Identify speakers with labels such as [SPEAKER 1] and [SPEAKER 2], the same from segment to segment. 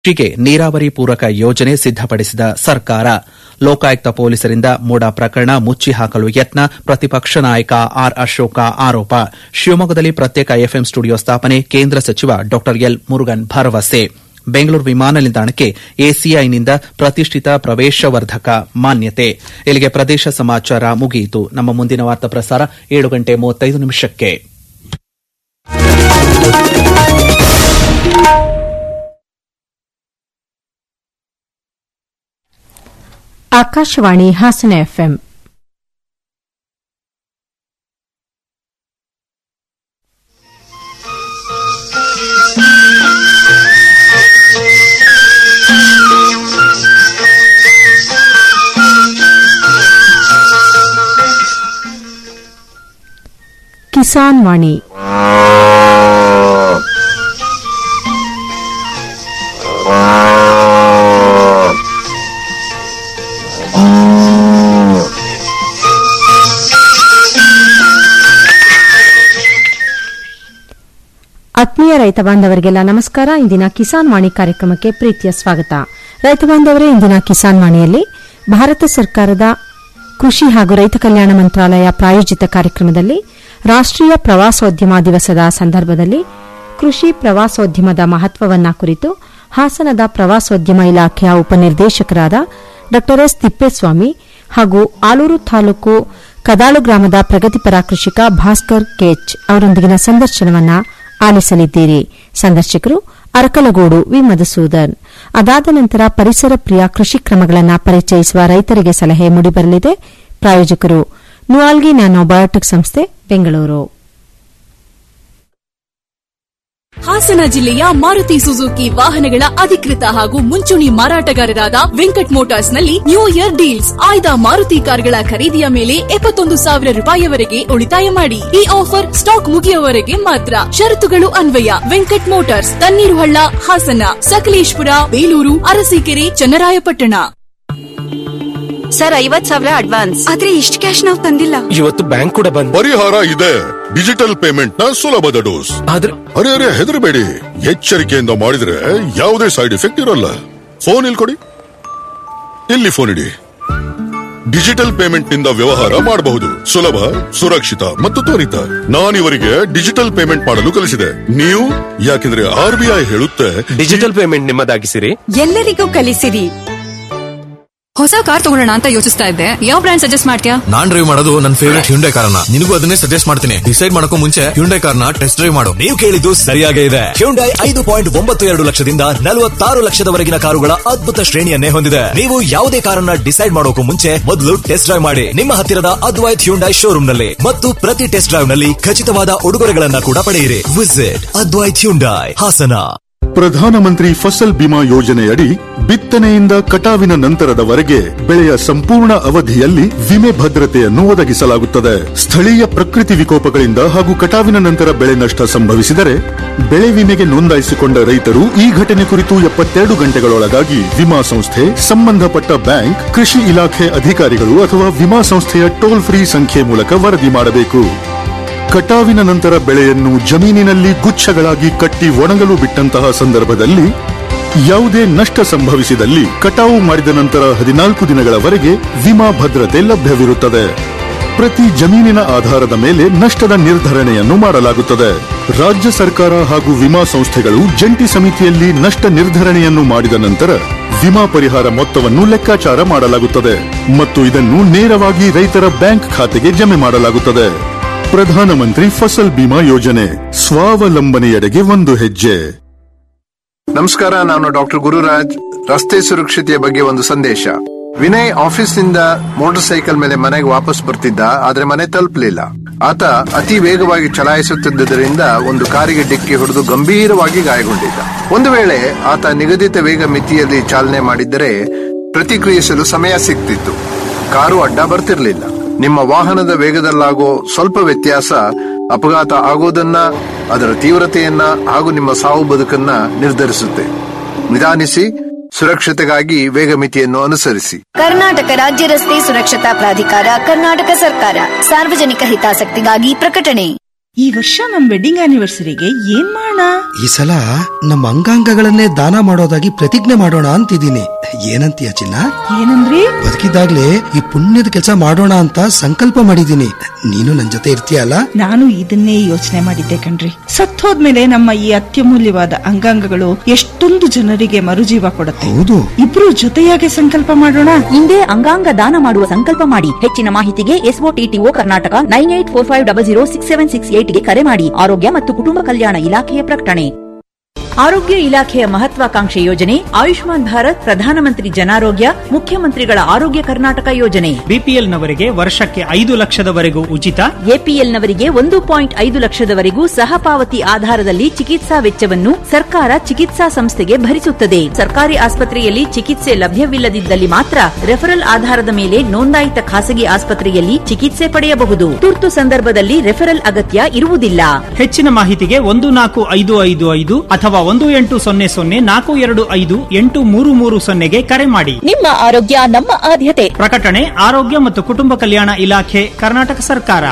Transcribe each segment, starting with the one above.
[SPEAKER 1] ಕೃಷಿಗೆ ನೀರಾವರಿ ಪೂರಕ ಯೋಜನೆ ಸಿದ್ದಪಡಿಸಿದ ಸರ್ಕಾರ ಲೋಕಾಯುಕ್ತ ಪೊಲೀಸರಿಂದ ಮೂಡಾ ಪ್ರಕರಣ ಮುಚ್ಚಿ ಹಾಕಲು ಯತ್ನ ಪ್ರತಿಪಕ್ಷ ನಾಯಕ ಆರ್ ಅಶೋಕ ಆರೋಪ ಶಿವಮೊಗ್ಗದಲ್ಲಿ ಪ್ರತ್ಯೇಕ ಎಫ್ಎಂ ಸ್ಟುಡಿಯೋ ಸ್ಥಾಪನೆ ಕೇಂದ್ರ ಸಚಿವ ಡಾ ಎಲ್ ಮುರುಗನ್ ಭರವಸೆ ಬೆಂಗಳೂರು ವಿಮಾನ ನಿಲ್ದಾಣಕ್ಕೆ ಎಸಿಐನಿಂದ ಪ್ರತಿಷ್ಠಿತ ಪ್ರವೇಶವರ್ಧಕ ಮಾನ್ಯತೆ ಇಲ್ಲಿಗೆ ಪ್ರದೇಶ ಸಮಾಚಾರ ಮುಗಿಯಿತು ನಮ್ಮ ಮುಂದಿನ ವಾರ್ತಾ ಪ್ರಸಾರ ಏಳು ಗಂಟೆ ಮೂವತ್ತೈದು ನಿಮಿಷಕ್ಕೆ
[SPEAKER 2] ಆಕಾಶವಾಣಿ ಹಾಸನ ಎಫ್ಎಂ ಕಿಸಾನ್ ವಾಣಿ ಆತ್ಮೀಯ ರೈತ ಬಾಂಧವರಿಗೆಲ್ಲ ನಮಸ್ಕಾರ ಇಂದಿನ ಕಿಸಾನ್ ವಾಣಿ ಕಾರ್ಯಕ್ರಮಕ್ಕೆ ಪ್ರೀತಿಯ ಸ್ವಾಗತ ರೈತ ಬಾಂಧವರೇ ಇಂದಿನ ಕಿಸಾನ್ ವಾಣಿಯಲ್ಲಿ ಭಾರತ ಸರ್ಕಾರದ ಕೃಷಿ ಹಾಗೂ ರೈತ ಕಲ್ಯಾಣ ಮಂತ್ರಾಲಯ ಪ್ರಾಯೋಜಿತ ಕಾರ್ಯಕ್ರಮದಲ್ಲಿ ರಾಷ್ಟೀಯ ಪ್ರವಾಸೋದ್ಯಮ ದಿವಸದ ಸಂದರ್ಭದಲ್ಲಿ ಕೃಷಿ ಪ್ರವಾಸೋದ್ಯಮದ ಮಹತ್ವವನ್ನ ಕುರಿತು ಹಾಸನದ ಪ್ರವಾಸೋದ್ಯಮ ಇಲಾಖೆಯ ಉಪನಿರ್ದೇಶಕರಾದ ಡಾ ಎಸ್ ತಿಪ್ಪೇಸ್ವಾಮಿ ಹಾಗೂ ಆಲೂರು ತಾಲೂಕು ಕದಾಳು ಗ್ರಾಮದ ಪ್ರಗತಿಪರ ಕೃಷಿಕ ಭಾಸ್ಕರ್ ಕೆಚ್ ಅವರೊಂದಿಗಿನ ಸಂದರ್ಶನವನ್ನ ಆಲಿಸಲಿದ್ದೀರಿ ಸಂದರ್ಶಕರು ಅರಕಲಗೂಡು ವಿ ಮಧುಸೂದನ್ ಅದಾದ ನಂತರ ಪರಿಸರ ಪ್ರಿಯ ಕೃಷಿ ಕ್ರಮಗಳನ್ನು ಪರಿಚಯಿಸುವ ರೈತರಿಗೆ ಸಲಹೆ ಮೂಡಿಬರಲಿದೆ ಪ್ರಾಯೋಜಕರು ನುವಾಲ್ಗಿ ನ್ಯಾನೋ ಬಯೋಟೆಕ್ ಸಂಸ್ಥೆ ಬೆಂಗಳೂರು
[SPEAKER 3] ಹಾಸನ ಜಿಲ್ಲೆಯ ಮಾರುತಿ ಸುಜುಕಿ ವಾಹನಗಳ ಅಧಿಕೃತ ಹಾಗೂ ಮುಂಚೂಣಿ ಮಾರಾಟಗಾರರಾದ ವೆಂಕಟ್ ಮೋಟಾರ್ಸ್ ನಲ್ಲಿ ನ್ಯೂ ಇಯರ್ ಡೀಲ್ಸ್ ಆಯ್ದ ಮಾರುತಿ ಕಾರುಗಳ ಖರೀದಿಯ ಮೇಲೆ ಎಪ್ಪತ್ತೊಂದು ಸಾವಿರ ರೂಪಾಯಿವರೆಗೆ ಉಳಿತಾಯ ಮಾಡಿ ಈ ಆಫರ್ ಸ್ಟಾಕ್ ಮುಗಿಯುವವರೆಗೆ ಮಾತ್ರ ಷರತ್ತುಗಳು ಅನ್ವಯ ವೆಂಕಟ್ ಮೋಟಾರ್ಸ್ ತಣ್ಣೀರುಹಳ್ಳ ಹಾಸನ ಸಕಲೇಶ್ಪುರ ಬೇಲೂರು ಅರಸೀಕೆರೆ ಚನ್ನರಾಯಪಟ್ಟಣ
[SPEAKER 4] ಸರ್ ಐವತ್ ಸಾವಿರ ಅಡ್ವಾನ್ಸ್ ಆದ್ರೆ ಇಷ್ಟು ಕ್ಯಾಶ್ ನಾವು ತಂದಿಲ್ಲ
[SPEAKER 5] ಇವತ್ತು ಬ್ಯಾಂಕ್ ಕೂಡ ಬಂದ್
[SPEAKER 6] ಪರಿಹಾರ ಇದೆ ಡಿಜಿಟಲ್ ಪೇಮೆಂಟ್ ನ ಸುಲಭದ ಡೋಸ್
[SPEAKER 5] ಆದ್ರೆ
[SPEAKER 6] ಅರೆ ಅರೆ ಹೆದರಬೇಡಿ ಎಚ್ಚರಿಕೆಯಿಂದ ಮಾಡಿದ್ರೆ ಯಾವುದೇ ಸೈಡ್ ಎಫೆಕ್ಟ್ ಇರಲ್ಲ ಫೋನ್ ಇಲ್ಲಿ ಕೊಡಿ ಇಲ್ಲಿ ಫೋನ್ ಇಡಿ ಡಿಜಿಟಲ್ ಪೇಮೆಂಟ್ ನಿಂದ ವ್ಯವಹಾರ ಮಾಡಬಹುದು ಸುಲಭ ಸುರಕ್ಷಿತ ಮತ್ತು ತ್ವರಿತ ನಾನಿವರಿಗೆ ಡಿಜಿಟಲ್ ಪೇಮೆಂಟ್ ಮಾಡಲು ಕಲಿಸಿದೆ ನೀವು ಯಾಕೆಂದ್ರೆ ಆರ್ ಬಿ ಐ ಹೇಳುತ್ತೆ
[SPEAKER 5] ಡಿಜಿಟಲ್ ಪೇಮೆಂಟ್ ನಿಮ್ಮದಾಗಿಸಿರಿ
[SPEAKER 4] ಎಲ್ಲರಿಗೂ ಕಲಿಸಿರಿ ಹೊಸ ಕಾರ್ ತಗೊಳ್ಳೋಣ ಅಂತ ಯೋಚಿಸ್ತಾ ಇದ್ದೆ ಯಾವ ಬ್ರ್ಯಾಂಡ್ ಸಜೆಸ್ಟ್ ಮಾಡ್ತೀಯಾ
[SPEAKER 7] ನಾನ್ ಡ್ರೈವ್ ಮಾಡೋದು ನನ್ನ ಫೇವರೇಟ್ ಹ್ಯುಂಡೈ ಕಾರನ್ನ ನಿನಗೂ ಅದನ್ನೇ ಸಜೆಸ್ಟ್ ಮಾಡ್ತೀನಿ ಡಿಸೈಡ್ ಮಾಡಕ್ಕೂ ಮುಂಚೆ ಹ್ಯುಂಡೈ ಕಾರ್ನ ಟೆಸ್ಟ್ ಡ್ರೈವ್ ಮಾಡು
[SPEAKER 8] ನೀವು ಕೇಳಿದ್ದು ಸರಿಯಾಗೇ ಇದೆ ಹ್ಯುಂಡೈ ಐದು ಪಾಯಿಂಟ್ ಒಂಬತ್ತು ಎರಡು ಲಕ್ಷದಿಂದ ನಲವತ್ತಾರು ಲಕ್ಷದವರೆಗಿನ ಕಾರುಗಳ ಅದ್ಭುತ ಶ್ರೇಣಿಯನ್ನೇ ಹೊಂದಿದೆ ನೀವು ಯಾವುದೇ ಕಾರನ್ನ ಡಿಸೈಡ್ ಮಾಡೋಕು ಮುಂಚೆ ಮೊದಲು ಟೆಸ್ಟ್ ಡ್ರೈವ್ ಮಾಡಿ ನಿಮ್ಮ ಹತ್ತಿರದ ಅದ್ವೈತ್ ಹ್ಯುಂಡೈ ಶೋರೂಮ್ ನಲ್ಲಿ ಮತ್ತು ಪ್ರತಿ ಟೆಸ್ಟ್ ಡ್ರೈವ್ ನಲ್ಲಿ ಖಚಿತವಾದ ಉಡುಗೊರೆಗಳನ್ನ ಕೂಡ ಪಡೆಯಿರಿ ವಿಸಿಟ್ ಅದ್ವೈತ್ ಹ್ಯುಂಡೈ ಹಾಸನ
[SPEAKER 6] ಪ್ರಧಾನಮಂತ್ರಿ ಫಸಲ್ ಬಿಮಾ ಯೋಜನೆಯಡಿ ಬಿತ್ತನೆಯಿಂದ ಕಟಾವಿನ ನಂತರದವರೆಗೆ ಬೆಳೆಯ ಸಂಪೂರ್ಣ ಅವಧಿಯಲ್ಲಿ ವಿಮೆ ಭದ್ರತೆಯನ್ನು ಒದಗಿಸಲಾಗುತ್ತದೆ ಸ್ಥಳೀಯ ಪ್ರಕೃತಿ ವಿಕೋಪಗಳಿಂದ ಹಾಗೂ ಕಟಾವಿನ ನಂತರ ಬೆಳೆ ನಷ್ಟ ಸಂಭವಿಸಿದರೆ ಬೆಳೆ ವಿಮೆಗೆ ನೋಂದಾಯಿಸಿಕೊಂಡ ರೈತರು ಈ ಘಟನೆ ಕುರಿತು ಎಪ್ಪತ್ತೆರಡು ಗಂಟೆಗಳೊಳಗಾಗಿ ವಿಮಾ ಸಂಸ್ಥೆ ಸಂಬಂಧಪಟ್ಟ ಬ್ಯಾಂಕ್ ಕೃಷಿ ಇಲಾಖೆ ಅಧಿಕಾರಿಗಳು ಅಥವಾ ವಿಮಾ ಸಂಸ್ಥೆಯ ಟೋಲ್ ಫ್ರೀ ಸಂಖ್ಯೆ ಮೂಲಕ ವರದಿ ಮಾಡಬೇಕು ಕಟಾವಿನ ನಂತರ ಬೆಳೆಯನ್ನು ಜಮೀನಿನಲ್ಲಿ ಗುಚ್ಛಗಳಾಗಿ ಕಟ್ಟಿ ಒಣಗಲು ಬಿಟ್ಟಂತಹ ಸಂದರ್ಭದಲ್ಲಿ ಯಾವುದೇ ನಷ್ಟ ಸಂಭವಿಸಿದಲ್ಲಿ ಕಟಾವು ಮಾಡಿದ ನಂತರ ಹದಿನಾಲ್ಕು ದಿನಗಳವರೆಗೆ ವಿಮಾ ಭದ್ರತೆ ಲಭ್ಯವಿರುತ್ತದೆ ಪ್ರತಿ ಜಮೀನಿನ ಆಧಾರದ ಮೇಲೆ ನಷ್ಟದ ನಿರ್ಧರಣೆಯನ್ನು ಮಾಡಲಾಗುತ್ತದೆ ರಾಜ್ಯ ಸರ್ಕಾರ ಹಾಗೂ ವಿಮಾ ಸಂಸ್ಥೆಗಳು ಜಂಟಿ ಸಮಿತಿಯಲ್ಲಿ ನಷ್ಟ ನಿರ್ಧರಣೆಯನ್ನು ಮಾಡಿದ ನಂತರ ವಿಮಾ ಪರಿಹಾರ ಮೊತ್ತವನ್ನು ಲೆಕ್ಕಾಚಾರ ಮಾಡಲಾಗುತ್ತದೆ ಮತ್ತು ಇದನ್ನು ನೇರವಾಗಿ ರೈತರ ಬ್ಯಾಂಕ್ ಖಾತೆಗೆ ಜಮೆ ಮಾಡಲಾಗುತ್ತದೆ ಪ್ರಧಾನಮಂತ್ರಿ ಫಸಲ್ ಬಿಮಾ ಯೋಜನೆ ಸ್ವಾವಲಂಬನೆಯೆಡೆಗೆ ಒಂದು ಹೆಜ್ಜೆ
[SPEAKER 9] ನಮಸ್ಕಾರ ನಾನು ಡಾಕ್ಟರ್ ಗುರುರಾಜ್ ರಸ್ತೆ ಸುರಕ್ಷತೆಯ ಬಗ್ಗೆ ಒಂದು ಸಂದೇಶ ವಿನಯ್ ಆಫೀಸ್ನಿಂದ ಮೋಟಾರ್ ಸೈಕಲ್ ಮೇಲೆ ಮನೆಗೆ ವಾಪಸ್ ಬರ್ತಿದ್ದ ಆದ್ರೆ ಮನೆ ತಲುಪಲಿಲ್ಲ ಆತ ಅತಿ ವೇಗವಾಗಿ ಚಲಾಯಿಸುತ್ತಿದ್ದರಿಂದ ಒಂದು ಕಾರಿಗೆ ಡಿಕ್ಕಿ ಹೊಡೆದು ಗಂಭೀರವಾಗಿ ಗಾಯಗೊಂಡಿದ್ದ ಒಂದು ವೇಳೆ ಆತ ನಿಗದಿತ ವೇಗ ಮಿತಿಯಲ್ಲಿ ಚಾಲನೆ ಮಾಡಿದ್ದರೆ ಪ್ರತಿಕ್ರಿಯಿಸಲು ಸಮಯ ಸಿಗ್ತಿತ್ತು ಕಾರು ಅಡ್ಡ ಬರ್ತಿರ್ಲಿಲ್ಲ ನಿಮ್ಮ ವಾಹನದ ವೇಗದಲ್ಲಾಗೋ ಸ್ವಲ್ಪ ವ್ಯತ್ಯಾಸ ಅಪಘಾತ ಆಗೋದನ್ನ ಅದರ ತೀವ್ರತೆಯನ್ನ ಹಾಗೂ ನಿಮ್ಮ ಸಾವು ಬದುಕನ್ನ ನಿರ್ಧರಿಸುತ್ತೆ ನಿಧಾನಿಸಿ ಸುರಕ್ಷತೆಗಾಗಿ ವೇಗ ಮಿತಿಯನ್ನು ಅನುಸರಿಸಿ
[SPEAKER 10] ಕರ್ನಾಟಕ ರಾಜ್ಯ ರಸ್ತೆ ಸುರಕ್ಷತಾ ಪ್ರಾಧಿಕಾರ ಕರ್ನಾಟಕ ಸರ್ಕಾರ ಸಾರ್ವಜನಿಕ ಹಿತಾಸಕ್ತಿಗಾಗಿ ಪ್ರಕಟಣೆ ಈ ವರ್ಷ ನಮ್ ವೆಡ್ಡಿಂಗ್ ಆನಿವರ್ಸರಿಗೆ ಏನ್ ಮಾಡೋಣ
[SPEAKER 11] ಈ ಸಲ ನಮ್ಮ ಅಂಗಾಂಗಗಳನ್ನೇ ದಾನ ಮಾಡೋದಾಗಿ ಪ್ರತಿಜ್ಞೆ ಮಾಡೋಣ ಅಂತಿದ್ದೀನಿ ಏನಂತೀಯ ಚಿನ್ನ
[SPEAKER 10] ಏನಂದ್ರಿ
[SPEAKER 11] ಬದುಕಿದಾಗ್ಲೇ ಈ ಪುಣ್ಯದ ಕೆಲಸ ಮಾಡೋಣ ಅಂತ ಸಂಕಲ್ಪ ಮಾಡಿದ್ದೀನಿ ನೀನು ನನ್ ಜೊತೆ ಇರ್ತೀಯಲ್ಲ
[SPEAKER 10] ನಾನು ಇದನ್ನೇ ಯೋಚನೆ ಮಾಡಿದ್ದೆ ಕಣ್ರಿ ಸತ್ತೋದ್ಮೇಲೆ ನಮ್ಮ ಈ ಅತ್ಯಮೂಲ್ಯವಾದ ಅಂಗಾಂಗಗಳು ಎಷ್ಟೊಂದು ಜನರಿಗೆ ಮರುಜೀವ ಕೊಡುತ್ತೆ
[SPEAKER 11] ಹೌದು
[SPEAKER 10] ಇಬ್ರು ಜೊತೆಯಾಗಿ ಸಂಕಲ್ಪ ಮಾಡೋಣ
[SPEAKER 12] ಹಿಂದೆ ಅಂಗಾಂಗ ದಾನ ಮಾಡುವ ಸಂಕಲ್ಪ ಮಾಡಿ ಹೆಚ್ಚಿನ ಮಾಹಿತಿಗೆ SOTTO Karnataka nine eight four five double zero six seven six ಏಟ್ಗೆ ಕರೆ ಮಾಡಿ ಆರೋಗ್ಯ ಮತ್ತು ಕುಟುಂಬ ಕಲ್ಯಾಣ ಇಲಾಖೆಯ ಪ್ರಕಟಣೆ ಆರೋಗ್ಯ ಇಲಾಖೆಯ ಮಹತ್ವಾಕಾಂಕ್ಷೆ ಯೋಜನೆ ಆಯುಷ್ಮಾನ್ ಭಾರತ್ ಪ್ರಧಾನಮಂತ್ರಿ ಜನಾರೋಗ್ಯ ಮುಖ್ಯಮಂತ್ರಿಗಳ ಆರೋಗ್ಯ ಕರ್ನಾಟಕ ಯೋಜನೆ
[SPEAKER 13] ಬಿಪಿಎಲ್ನವರಿಗೆ ವರ್ಷಕ್ಕೆ ಐದು ಲಕ್ಷದವರೆಗೂ ಉಚಿತ
[SPEAKER 12] ಎಪಿಎಲ್ನವರಿಗೆ ಒಂದು ಪಾಯಿಂಟ್ ಐದು ಲಕ್ಷದವರೆಗೂ ಸಹ ಪಾವತಿ ಆಧಾರದಲ್ಲಿ ಚಿಕಿತ್ಸಾ ವೆಚ್ಚವನ್ನು ಸರ್ಕಾರ ಚಿಕಿತ್ಸಾ ಸಂಸ್ಥೆಗೆ ಭರಿಸುತ್ತದೆ ಸರ್ಕಾರಿ ಆಸ್ಪತ್ರೆಯಲ್ಲಿ ಚಿಕಿತ್ಸೆ ಲಭ್ಯವಿಲ್ಲದಿದ್ದಲ್ಲಿ ಮಾತ್ರ ರೆಫರಲ್ ಆಧಾರದ ಮೇಲೆ ನೋಂದಾಯಿತ ಖಾಸಗಿ ಆಸ್ಪತ್ರೆಯಲ್ಲಿ ಚಿಕಿತ್ಸೆ ಪಡೆಯಬಹುದು ತುರ್ತು ಸಂದರ್ಭದಲ್ಲಿ ರೆಫರಲ್ ಅಗತ್ಯ ಇರುವುದಿಲ್ಲ
[SPEAKER 13] ಹೆಚ್ಚಿನ ಮಾಹಿತಿಗೆ ಒಂದು ನಾಲ್ಕು ಐದು ಐದು ಐದು ಅಥವಾ ಒಂದು ಎಂಟು ಸೊನ್ನೆ ಸೊನ್ನೆ ನಾಲ್ಕು ಎರಡು ಐದು ಎಂಟು ಮೂರು ಮೂರು ಸೊನ್ನೆಗೆ ಕರೆ ಮಾಡಿ
[SPEAKER 12] ನಿಮ್ಮ ಆರೋಗ್ಯ ನಮ್ಮ ಆದ್ಯತೆ
[SPEAKER 13] ಪ್ರಕಟಣೆ ಆರೋಗ್ಯ ಮತ್ತು ಕುಟುಂಬ ಕಲ್ಯಾಣ ಇಲಾಖೆ ಕರ್ನಾಟಕ ಸರ್ಕಾರ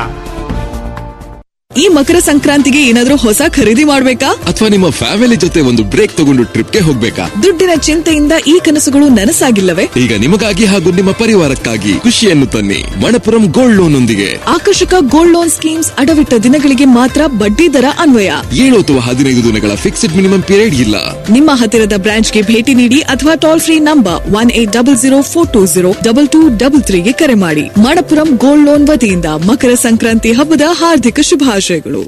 [SPEAKER 3] ಈ ಮಕರ ಸಂಕ್ರಾಂತಿಗೆ ಏನಾದ್ರೂ ಹೊಸ ಖರೀದಿ ಮಾಡ್ಬೇಕಾ
[SPEAKER 14] ಅಥವಾ ನಿಮ್ಮ ಫ್ಯಾಮಿಲಿ ಜೊತೆ ಒಂದು ಬ್ರೇಕ್ ತಗೊಂಡು ಟ್ರಿಪ್ಗೆ ಹೋಗ್ಬೇಕಾ
[SPEAKER 3] ದುಡ್ಡಿನ ಚಿಂತೆಯಿಂದ ಈ ಕನಸುಗಳು ನನಸಾಗಿಲ್ಲವೇ
[SPEAKER 14] ಈಗ ನಿಮಗಾಗಿ ಹಾಗೂ ನಿಮ್ಮ ಪರಿವಾರಕ್ಕಾಗಿ ಖುಷಿಯನ್ನು ತನ್ನಿ ಮಣಪುರಂ ಗೋಲ್ಡ್ ಲೋನ್ ಒಂದಿಗೆ
[SPEAKER 3] ಆಕರ್ಷಕ ಗೋಲ್ಡ್ ಲೋನ್ ಸ್ಕೀಮ್ಸ್ ಅಡವಿಟ್ಟ ದಿನಗಳಿಗೆ ಮಾತ್ರ ಬಡ್ಡಿ ದರ ಅನ್ವಯ
[SPEAKER 14] ಏಳು ಅಥವಾ ಹದಿನೈದು ದಿನಗಳ ಫಿಕ್ಸ್ಡ್ ಮಿನಿಮಮ್ ಪೀರಿಯಡ್ ಇಲ್ಲ
[SPEAKER 3] ನಿಮ್ಮ ಹತ್ತಿರದ ಬ್ರಾಂಚ್ಗೆ ಭೇಟಿ ನೀಡಿ ಅಥವಾ toll free number one eight double zero four two zero double two double ತ್ರೀಗೆ ಕರೆ ಮಾಡಿ ಮಣಪುರಂ ಗೋಲ್ಡ್ ಲೋನ್ ವತಿಯಿಂದ ಮಕರ ಸಂಕ್ರಾಂತಿ ಹಬ್ಬದ ಹಾರ್ದಿಕ ಶುಭಾಶಯಗಳು